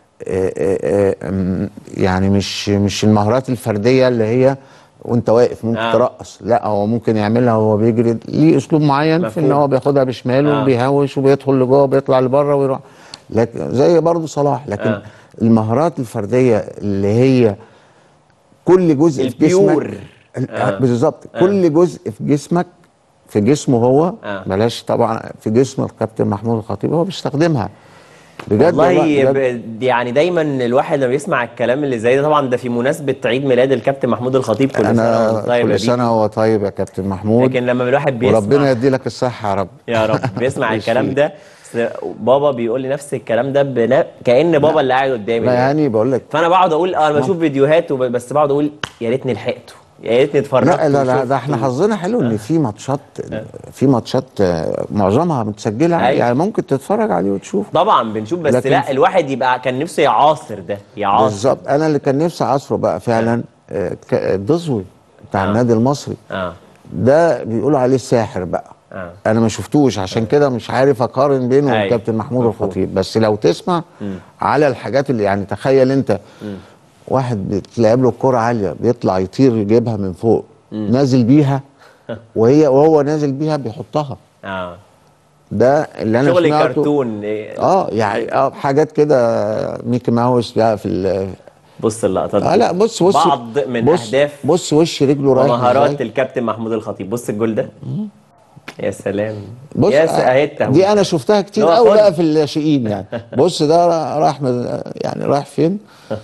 آه آه م- يعني مش مش المهارات الفرديه اللي هي وانت واقف ممكن آه. آه. ترقص لا هو ممكن يعملها وهو بيجري ليه اسلوب معين في ان مفهوم. هو بياخدها بشماله آه. آه. وبيهوش وبيدخل لجوه وبيطلع لبره ويروح لكن زي برضه صلاح لكن آه. آه. المهارات الفرديه اللي هي كل جزء في البيور. جسمك آه. آه. بالظبط آه. آه. كل جزء في جسمك في جسمه هو آه. آه. بلاش طبعا في جسم الكابتن محمود الخطيب هو بيستخدمها بجد والله بجد. ب- يعني دايما الواحد لما بيسمع الكلام اللي زي ده طبعا ده في مناسبه عيد ميلاد الكابتن محمود الخطيب كل سنه انا وانت طيب يا كل بيه. سنه هو طيب يا كابتن محمود لكن لما الواحد بيسمع وربنا يدي لك الصحه يا رب يا رب بيسمع ماشي. الكلام ده بس بابا بيقول لي نفس الكلام ده بنا... كان بابا اللي قاعد قدامي لا ده. يعني بقول لك فانا بقعد اقول اه انا بشوف فيديوهات وب... بس بقعد اقول يا ريتني لحقته يا ريتني اتفرجت لا لا لا وشفت ده احنا و- حظنا حلو ان في ماتشات في ماتشات آه، معظمها متسجله أيوة. يعني ممكن تتفرج عليه وتشوف طبعا بنشوف بس لكن- لا الواحد يبقى كان نفسه يعاصر ده يعاصر بالظبط انا اللي كان نفسي اعصره بقى فعلا آه، ك- الدزوي بتاع آه. النادي المصري اه ده بيقولوا عليه الساحر بقى اه انا ما شفتوش عشان كده مش عارف اقارن بينه أيوة. وبين كابتن محمود مفهوم. الخطيب بس لو تسمع مم. على الحاجات اللي يعني تخيل انت مم. واحد بتلعب له الكرة عالية بيطلع يطير يجيبها من فوق مم. نازل بيها وهي وهو نازل بيها بيحطها اه ده اللي انا شغل سمعته كرتون إيه، اه يعني اه حاجات كده ميكي ماوس بقى في ال- بص اللقطات اه دي. لا بص بص بعض من بص اهداف بص وش رجله رايح ومهارات ازاي. الكابتن محمود الخطيب بص الجول ده يا سلام بص يا س- آه، اهي التهويل. دي انا شفتها كتير هو قوي خد. بقى في الناشئين يعني بص ده راح من يعني رايح فين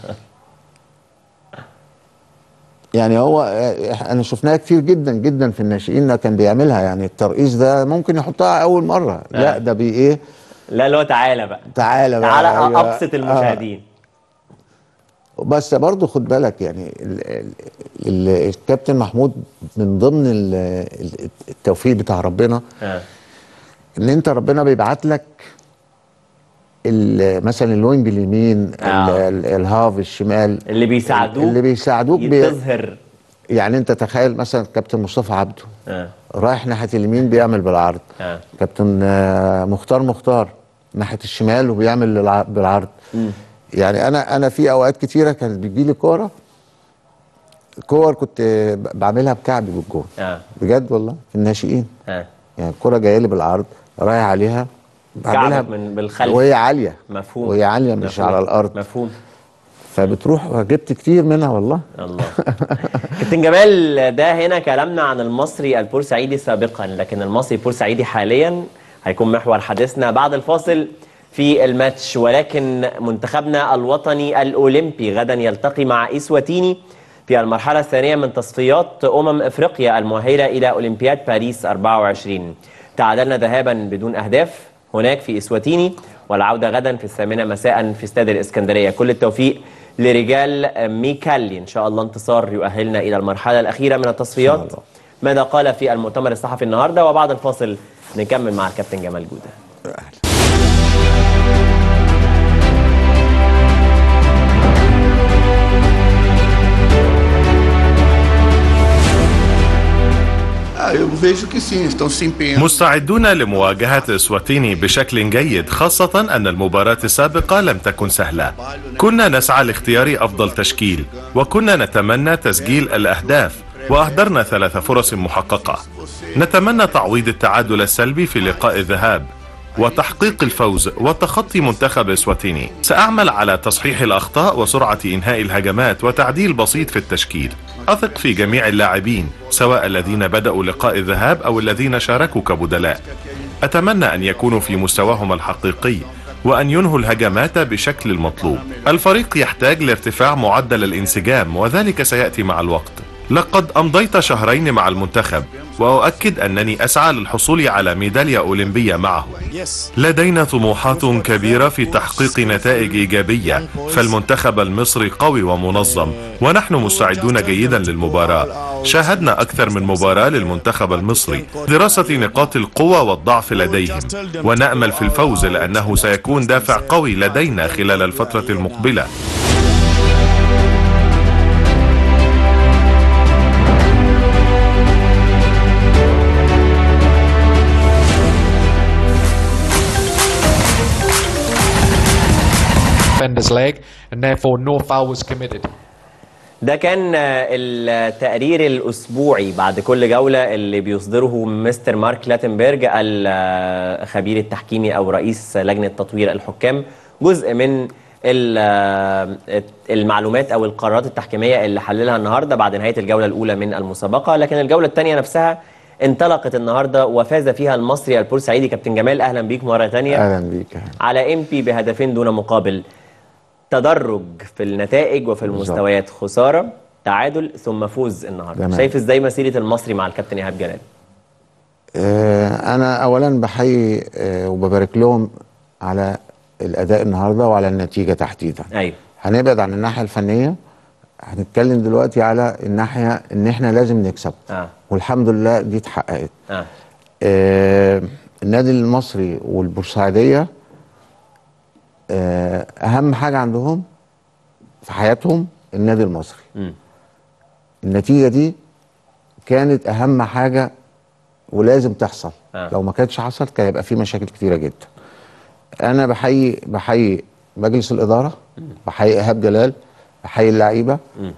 يعني هو آه، انا شفناها كتير جدا جدا في الناشئين ده كان بيعملها يعني الترقيص ده ممكن يحطها اول مره لا آه. ده بي ايه لا اللي هو تعالى بقى تعالى بقى تعالى أيوة. ابسط المشاهدين بس برضه خد بالك يعني ال ال ال الكابتن محمود من ضمن ال- ال- التوفيق بتاع ربنا آه. ان انت ربنا بيبعت لك ال- مثلا الوينج اليمين آه. ال- ال- الهاف الشمال اللي بيساعدوك اللي بيساعدوك بي تظهر يعني انت تخيل مثلا كابتن مصطفى عبده آه. رايح ناحيه اليمين بيعمل بالعرض آه. كابتن آه، مختار مختار ناحيه الشمال وبيعمل للع- بالعرض مم. يعني انا انا في اوقات كتيره كانت بتجي لي كوره كور كنت ب- بعملها بكعبي بالجون اه بجد والله في الناشئين اه يعني الكوره جايه لي بالعرض رايح عليها بعملها كعبك من بالخلف وهي عاليه مفهوم وهي عاليه مش مفهوم. على الارض مفهوم فبتروح جبت كتير منها والله الله كابتن جمال ده هنا كلامنا عن المصري البورسعيدي سابقا لكن المصري البورسعيدي حاليا هيكون محور حديثنا بعد الفاصل في الماتش ولكن منتخبنا الوطني الأولمبي غدا يلتقي مع إسواتيني في المرحلة الثانية من تصفيات أمم إفريقيا المؤهلة إلى أولمبياد باريس 24 تعادلنا ذهابا بدون أهداف هناك في إسواتيني والعودة غدا في الثامنة مساء في استاد الإسكندرية كل التوفيق لرجال ميكالي إن شاء الله انتصار يؤهلنا إلى المرحلة الأخيرة من التصفيات ماذا قال في المؤتمر الصحفي النهاردة وبعد الفاصل نكمل مع الكابتن جمال جودة Ah, eu vejo que sim, estão se empenhando. مستعدون لمواجهة اسواتيني بشكل جيد خاصة أن المباراة السابقة لم تكن سهلة كنا نسعى لاختيار أفضل تشكيل وكنا نتمنى تسجيل الأهداف وأهدرنا ثلاث فرص محققة نتمنى تعويض التعادل السلبي في لقاء الذهاب وتحقيق الفوز وتخطي منتخب اسواتيني سأعمل على تصحيح الأخطاء وسرعة إنهاء الهجمات وتعديل بسيط في التشكيل أثق في جميع اللاعبين سواء الذين بدأوا لقاء الذهاب أو الذين شاركوا كبدلاء أتمنى أن يكونوا في مستواهم الحقيقي وأن ينهوا الهجمات بشكل المطلوب الفريق يحتاج لارتفاع معدل الانسجام وذلك سيأتي مع الوقت لقد أمضيت شهرين مع المنتخب وأؤكد أنني أسعى للحصول على ميدالية أولمبية معه لدينا طموحات كبيرة في تحقيق نتائج إيجابية فالمنتخب المصري قوي ومنظم ونحن مستعدون جيدا للمباراة شاهدنا أكثر من مباراة للمنتخب المصري دراسة نقاط القوة والضعف لديهم ونأمل في الفوز لأنه سيكون دافع قوي لدينا خلال الفترة المقبلة defender's leg, and therefore no foul was committed. ده كان آه، التقرير الأسبوعي بعد كل جولة اللي بيصدره مستر مارك لاتنبرج الخبير التحكيمي أو رئيس لجنة تطوير الحكام جزء من ال- آه، المعلومات أو القرارات التحكيمية اللي حللها النهاردة بعد نهاية الجولة الأولى من المسابقة لكن الجولة الثانية نفسها انطلقت النهاردة وفاز فيها المصري البورسعيدي كابتن جمال أهلا بيك مرة تانية اهلا بيك على ام بي بهدفين دون مقابل تدرج في النتائج وفي المستويات خساره تعادل ثم فوز النهارده تمام. شايف ازاي مسيره المصري مع الكابتن ايهاب جلال آه، انا اولا بحيي آه، وببارك لهم على الاداء النهارده وعلى النتيجه تحديدا ايوه هنبعد عن الناحيه الفنيه هنتكلم دلوقتي على الناحيه ان احنا لازم نكسب اه والحمد لله دي اتحققت اه آه النادي المصري والبورسعيديه آه اهم حاجه عندهم في حياتهم النادي المصري مم. النتيجه دي كانت اهم حاجه ولازم تحصل آه. لو ما كانتش حصلت كان هيبقى في مشاكل كتيره جدا انا بحيي بحيي مجلس الاداره بحيي ايهاب جلال بحيي اللعيبه مم.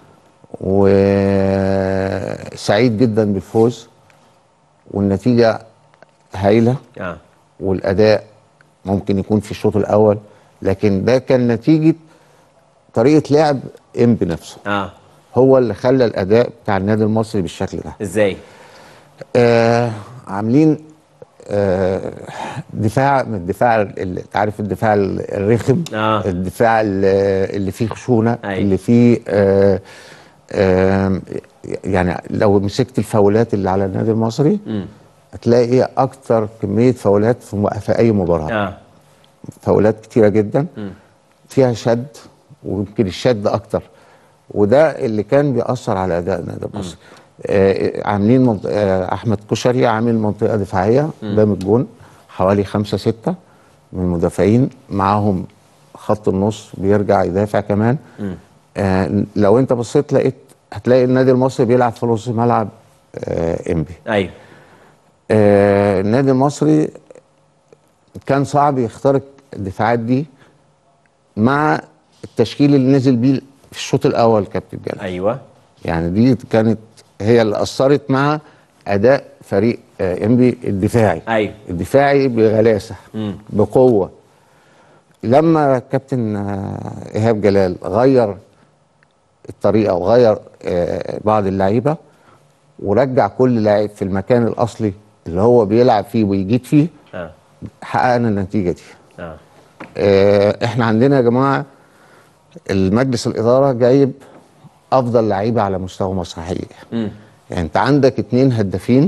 وسعيد جدا بالفوز والنتيجه هايله اه والاداء ممكن يكون في الشوط الاول لكن ده كان نتيجه طريقه لعب ام بنفسه اه هو اللي خلى الاداء بتاع النادي المصري بالشكل ده ازاي آه عاملين آه دفاع من الدفاع ال- انت عارف الدفاع ال- الرخم آه. الدفاع ال- اللي فيه خشونه أيوة. اللي فيه آه آه يعني لو مسكت الفاولات اللي على النادي المصري مم. هتلاقي ايه اكتر كميه فاولات في, م- في اي مباراه اه فاولات كتيره جدا مم. فيها شد ويمكن الشد اكتر وده اللي كان بيأثر على اداء النادي المصري آه عاملين منط... آه احمد كشري عامل منطقه دفاعيه قدام الجون حوالي خمسة ستة من المدافعين معاهم خط النص بيرجع يدافع كمان مم. آه لو انت بصيت لقيت هتلاقي النادي المصري بيلعب في نص ملعب آه انبي ايوه آه النادي المصري كان صعب يخترق الدفاعات دي مع التشكيل اللي نزل بيه في الشوط الاول كابتن جلال ايوه يعني دي كانت هي اللي اثرت مع اداء فريق آه انبي الدفاعي ايوه الدفاعي بغلاسه مم. بقوه لما كابتن آه، ايهاب جلال غير الطريقه وغير آه، بعض اللعيبه ورجع كل لاعب في المكان الاصلي اللي هو بيلعب فيه ويجيد فيه اه حققنا النتيجه دي اه آه، احنا عندنا يا جماعه المجلس الاداره جايب افضل لعيبه على مستوى مصر حقيقي مم. يعني انت عندك اتنين هدافين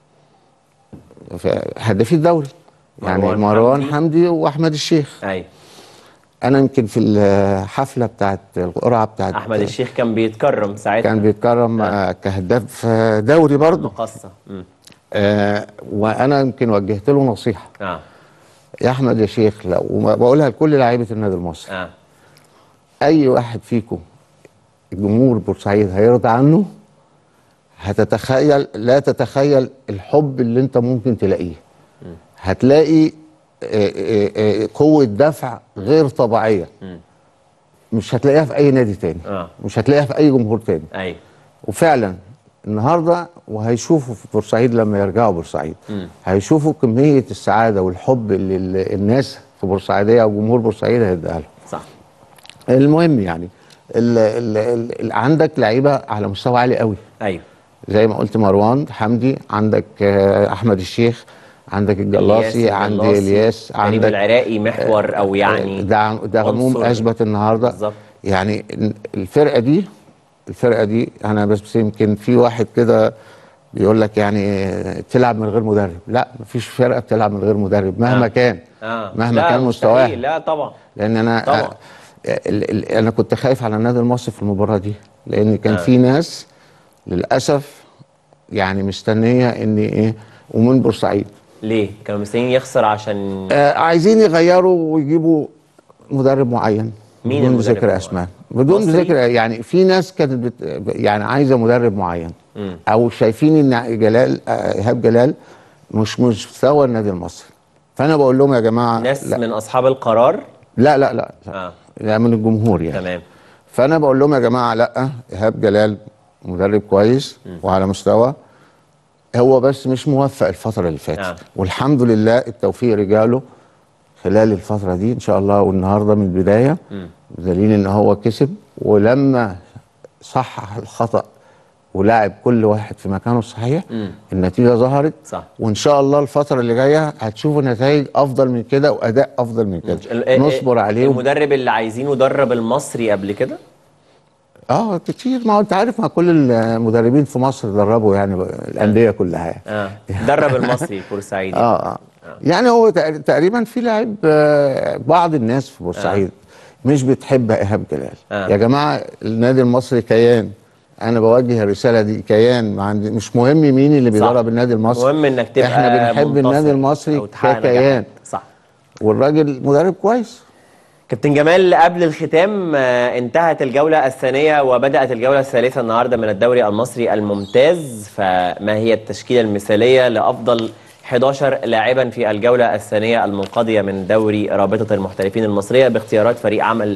ف- هدافي الدوري يعني مروان مروان حمدي. حمدي واحمد الشيخ ايوه انا يمكن في الحفله بتاعت القرعه بتاعت احمد الشيخ كان بيتكرم ساعتها كان بيتكرم آه. كهداف آه، دوري برضه مقصه مم. آه وانا يمكن وجهت له نصيحه اه يا احمد يا شيخ لو وبقولها لكل لعيبه النادي المصري اه اي واحد فيكم جمهور بورسعيد هيرضى عنه هتتخيل لا تتخيل الحب اللي انت ممكن تلاقيه هتلاقي آه، آه، آه، قوة دفع غير طبيعية مم. مش هتلاقيها في أي نادي تاني اه مش هتلاقيها في أي جمهور تاني ايوه وفعلا النهارده وهيشوفوا في بورسعيد لما يرجعوا بورسعيد مم. هيشوفوا كمية السعادة والحب اللي ال- الناس في بورسعيدية أو جمهور بورسعيد هيديها لهم صح المهم يعني ال ال ال ال عندك لعيبه على مستوى عالي قوي ايوه زي ما قلت مروان حمدي عندك آه، احمد الشيخ عندك الجلاصي عندي الجلاصي، الياس كريم عندك العراقي محور او يعني ده ده غموم عنصر. اثبت النهارده بالظبط. يعني الفرقه دي الفرقه دي انا بس, بس يمكن في واحد كده بيقول لك يعني تلعب من غير مدرب لا مفيش فرقه بتلعب من غير مدرب مهما آه. كان آه. مهما لا، كان مستحيل. مستواه لا طبعا لان انا طبعا. آه، ال ال انا كنت خايف على النادي المصري في المباراه دي لان كان آه. في ناس للاسف يعني مستنيه ان ايه ومن بورسعيد ليه كانوا مستنيين يخسر عشان آه عايزين يغيروا ويجيبوا مدرب معين مين بدون المدرب ذكر اسماء بدون مصري؟ ذكر يعني في ناس كانت بت يعني عايزه مدرب معين مم. او شايفين ان جلال آه، ايهاب جلال مش مستوى النادي المصري فانا بقول لهم يا جماعه ناس لا من اصحاب القرار لا لا لا, اه لا من الجمهور يعني تمام فانا بقول لهم يا جماعه لا ايهاب جلال مدرب كويس وعلى مستوى هو بس مش موفق الفتره اللي فاتت آه. والحمد لله التوفيق رجاله خلال الفتره دي ان شاء الله والنهارده من البدايه مم. بدليل ان هو كسب ولما صحح الخطا ولعب كل واحد في مكانه الصحيح مم. النتيجه ظهرت صح وان شاء الله الفتره اللي جايه هتشوفوا نتائج افضل من كده واداء افضل من كده ال- نصبر عليه و- المدرب اللي عايزينه درب المصري قبل كده اه كتير ما هو انت عارف ما كل المدربين في مصر دربوا يعني الانديه كلها يعني اه درب المصري البورسعيدي اه اه يعني هو تق- تقريبا في لاعب آه، بعض الناس في بورسعيد مش بتحب ايهاب جلال آه. يا جماعه النادي المصري كيان انا بوجه الرساله دي كيان ما عندي مش مهم مين اللي بيدرب النادي المصري مهم انك تبقى احنا بنحب منتصر النادي المصري أو تحقق ككيان نجاحات. صح والراجل مدرب كويس كابتن جمال قبل الختام آه، انتهت الجولة الثانية وبدأت الجولة الثالثة النهاردة من الدوري المصري الممتاز فما هي التشكيلة المثالية لأفضل 11 لاعبا في الجولة الثانية المنقضية من دوري رابطة المحترفين المصرية باختيارات فريق عمل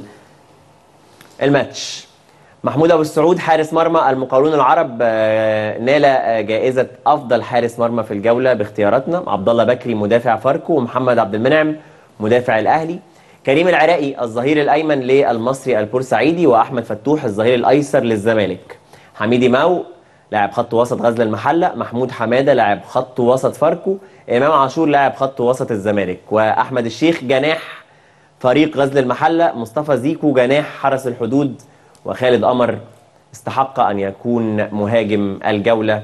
الماتش محمود ابو السعود حارس مرمى المقاولون العرب آه، نال آه، جائزه افضل حارس مرمى في الجوله باختياراتنا عبد الله بكري مدافع فاركو ومحمد عبد المنعم مدافع الاهلي كريم العراقي الظهير الايمن للمصري البورسعيدي واحمد فتوح الظهير الايسر للزمالك حميدي ماو لاعب خط وسط غزل المحله محمود حماده لاعب خط وسط فاركو امام عاشور لاعب خط وسط الزمالك واحمد الشيخ جناح فريق غزل المحلة مصطفى زيكو جناح حرس الحدود وخالد قمر استحق أن يكون مهاجم الجولة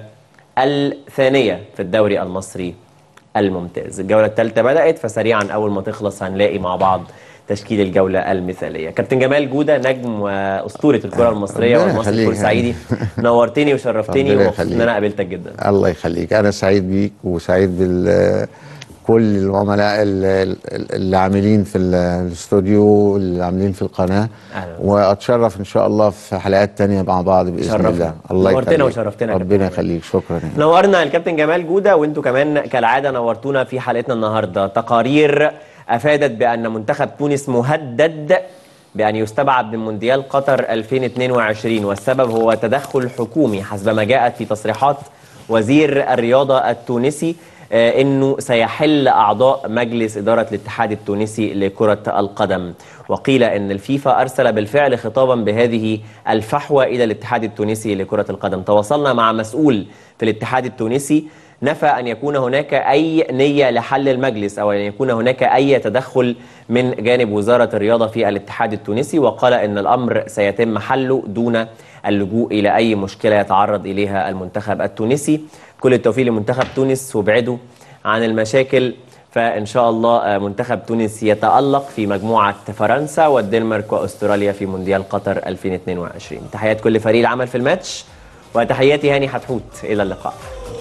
الثانية في الدوري المصري الممتاز الجولة الثالثة بدأت فسريعا أول ما تخلص هنلاقي مع بعض تشكيل الجولة المثالية كابتن جمال جودة نجم وأسطورة الكرة المصرية ربنا والمصري يخليك. البورسعيدي نورتني وشرفتني ربنا ومبسوط إن يخليك. أنا قابلتك جدا الله يخليك انا سعيد بيك وسعيد بال كل العملاء ال- ال- اللي عاملين في ال- الاستوديو اللي عاملين في القناه أهلا واتشرف ان شاء الله في حلقات تانية مع بعض باذن شرفنا. الله الله نورتنا يخليك وشرفتنا يا ربنا يخليك شكرا نورنا الكابتن جمال جودة وانتم كمان كالعادة نورتونا في حلقتنا النهاردة تقارير أفادت بأن منتخب تونس مهدد بأن يستبعد من مونديال قطر 2022 والسبب هو تدخل حكومي حسب ما جاءت في تصريحات وزير الرياضة التونسي آه، انه سيحل اعضاء مجلس اداره الاتحاد التونسي لكره القدم وقيل ان الفيفا ارسل بالفعل خطابا بهذه الفحوى الى الاتحاد التونسي لكره القدم تواصلنا مع مسؤول في الاتحاد التونسي نفى ان يكون هناك اي نيه لحل المجلس او ان يكون هناك اي تدخل من جانب وزاره الرياضه في الاتحاد التونسي وقال ان الامر سيتم حله دون اللجوء الى اي مشكله يتعرض اليها المنتخب التونسي كل التوفيق لمنتخب تونس وابعدوا عن المشاكل فان شاء الله آه، منتخب تونس يتالق في مجموعه فرنسا والدنمارك واستراليا في مونديال قطر 2022 تحيات كل فريق العمل في الماتش وتحياتي هاني حتحوت الى اللقاء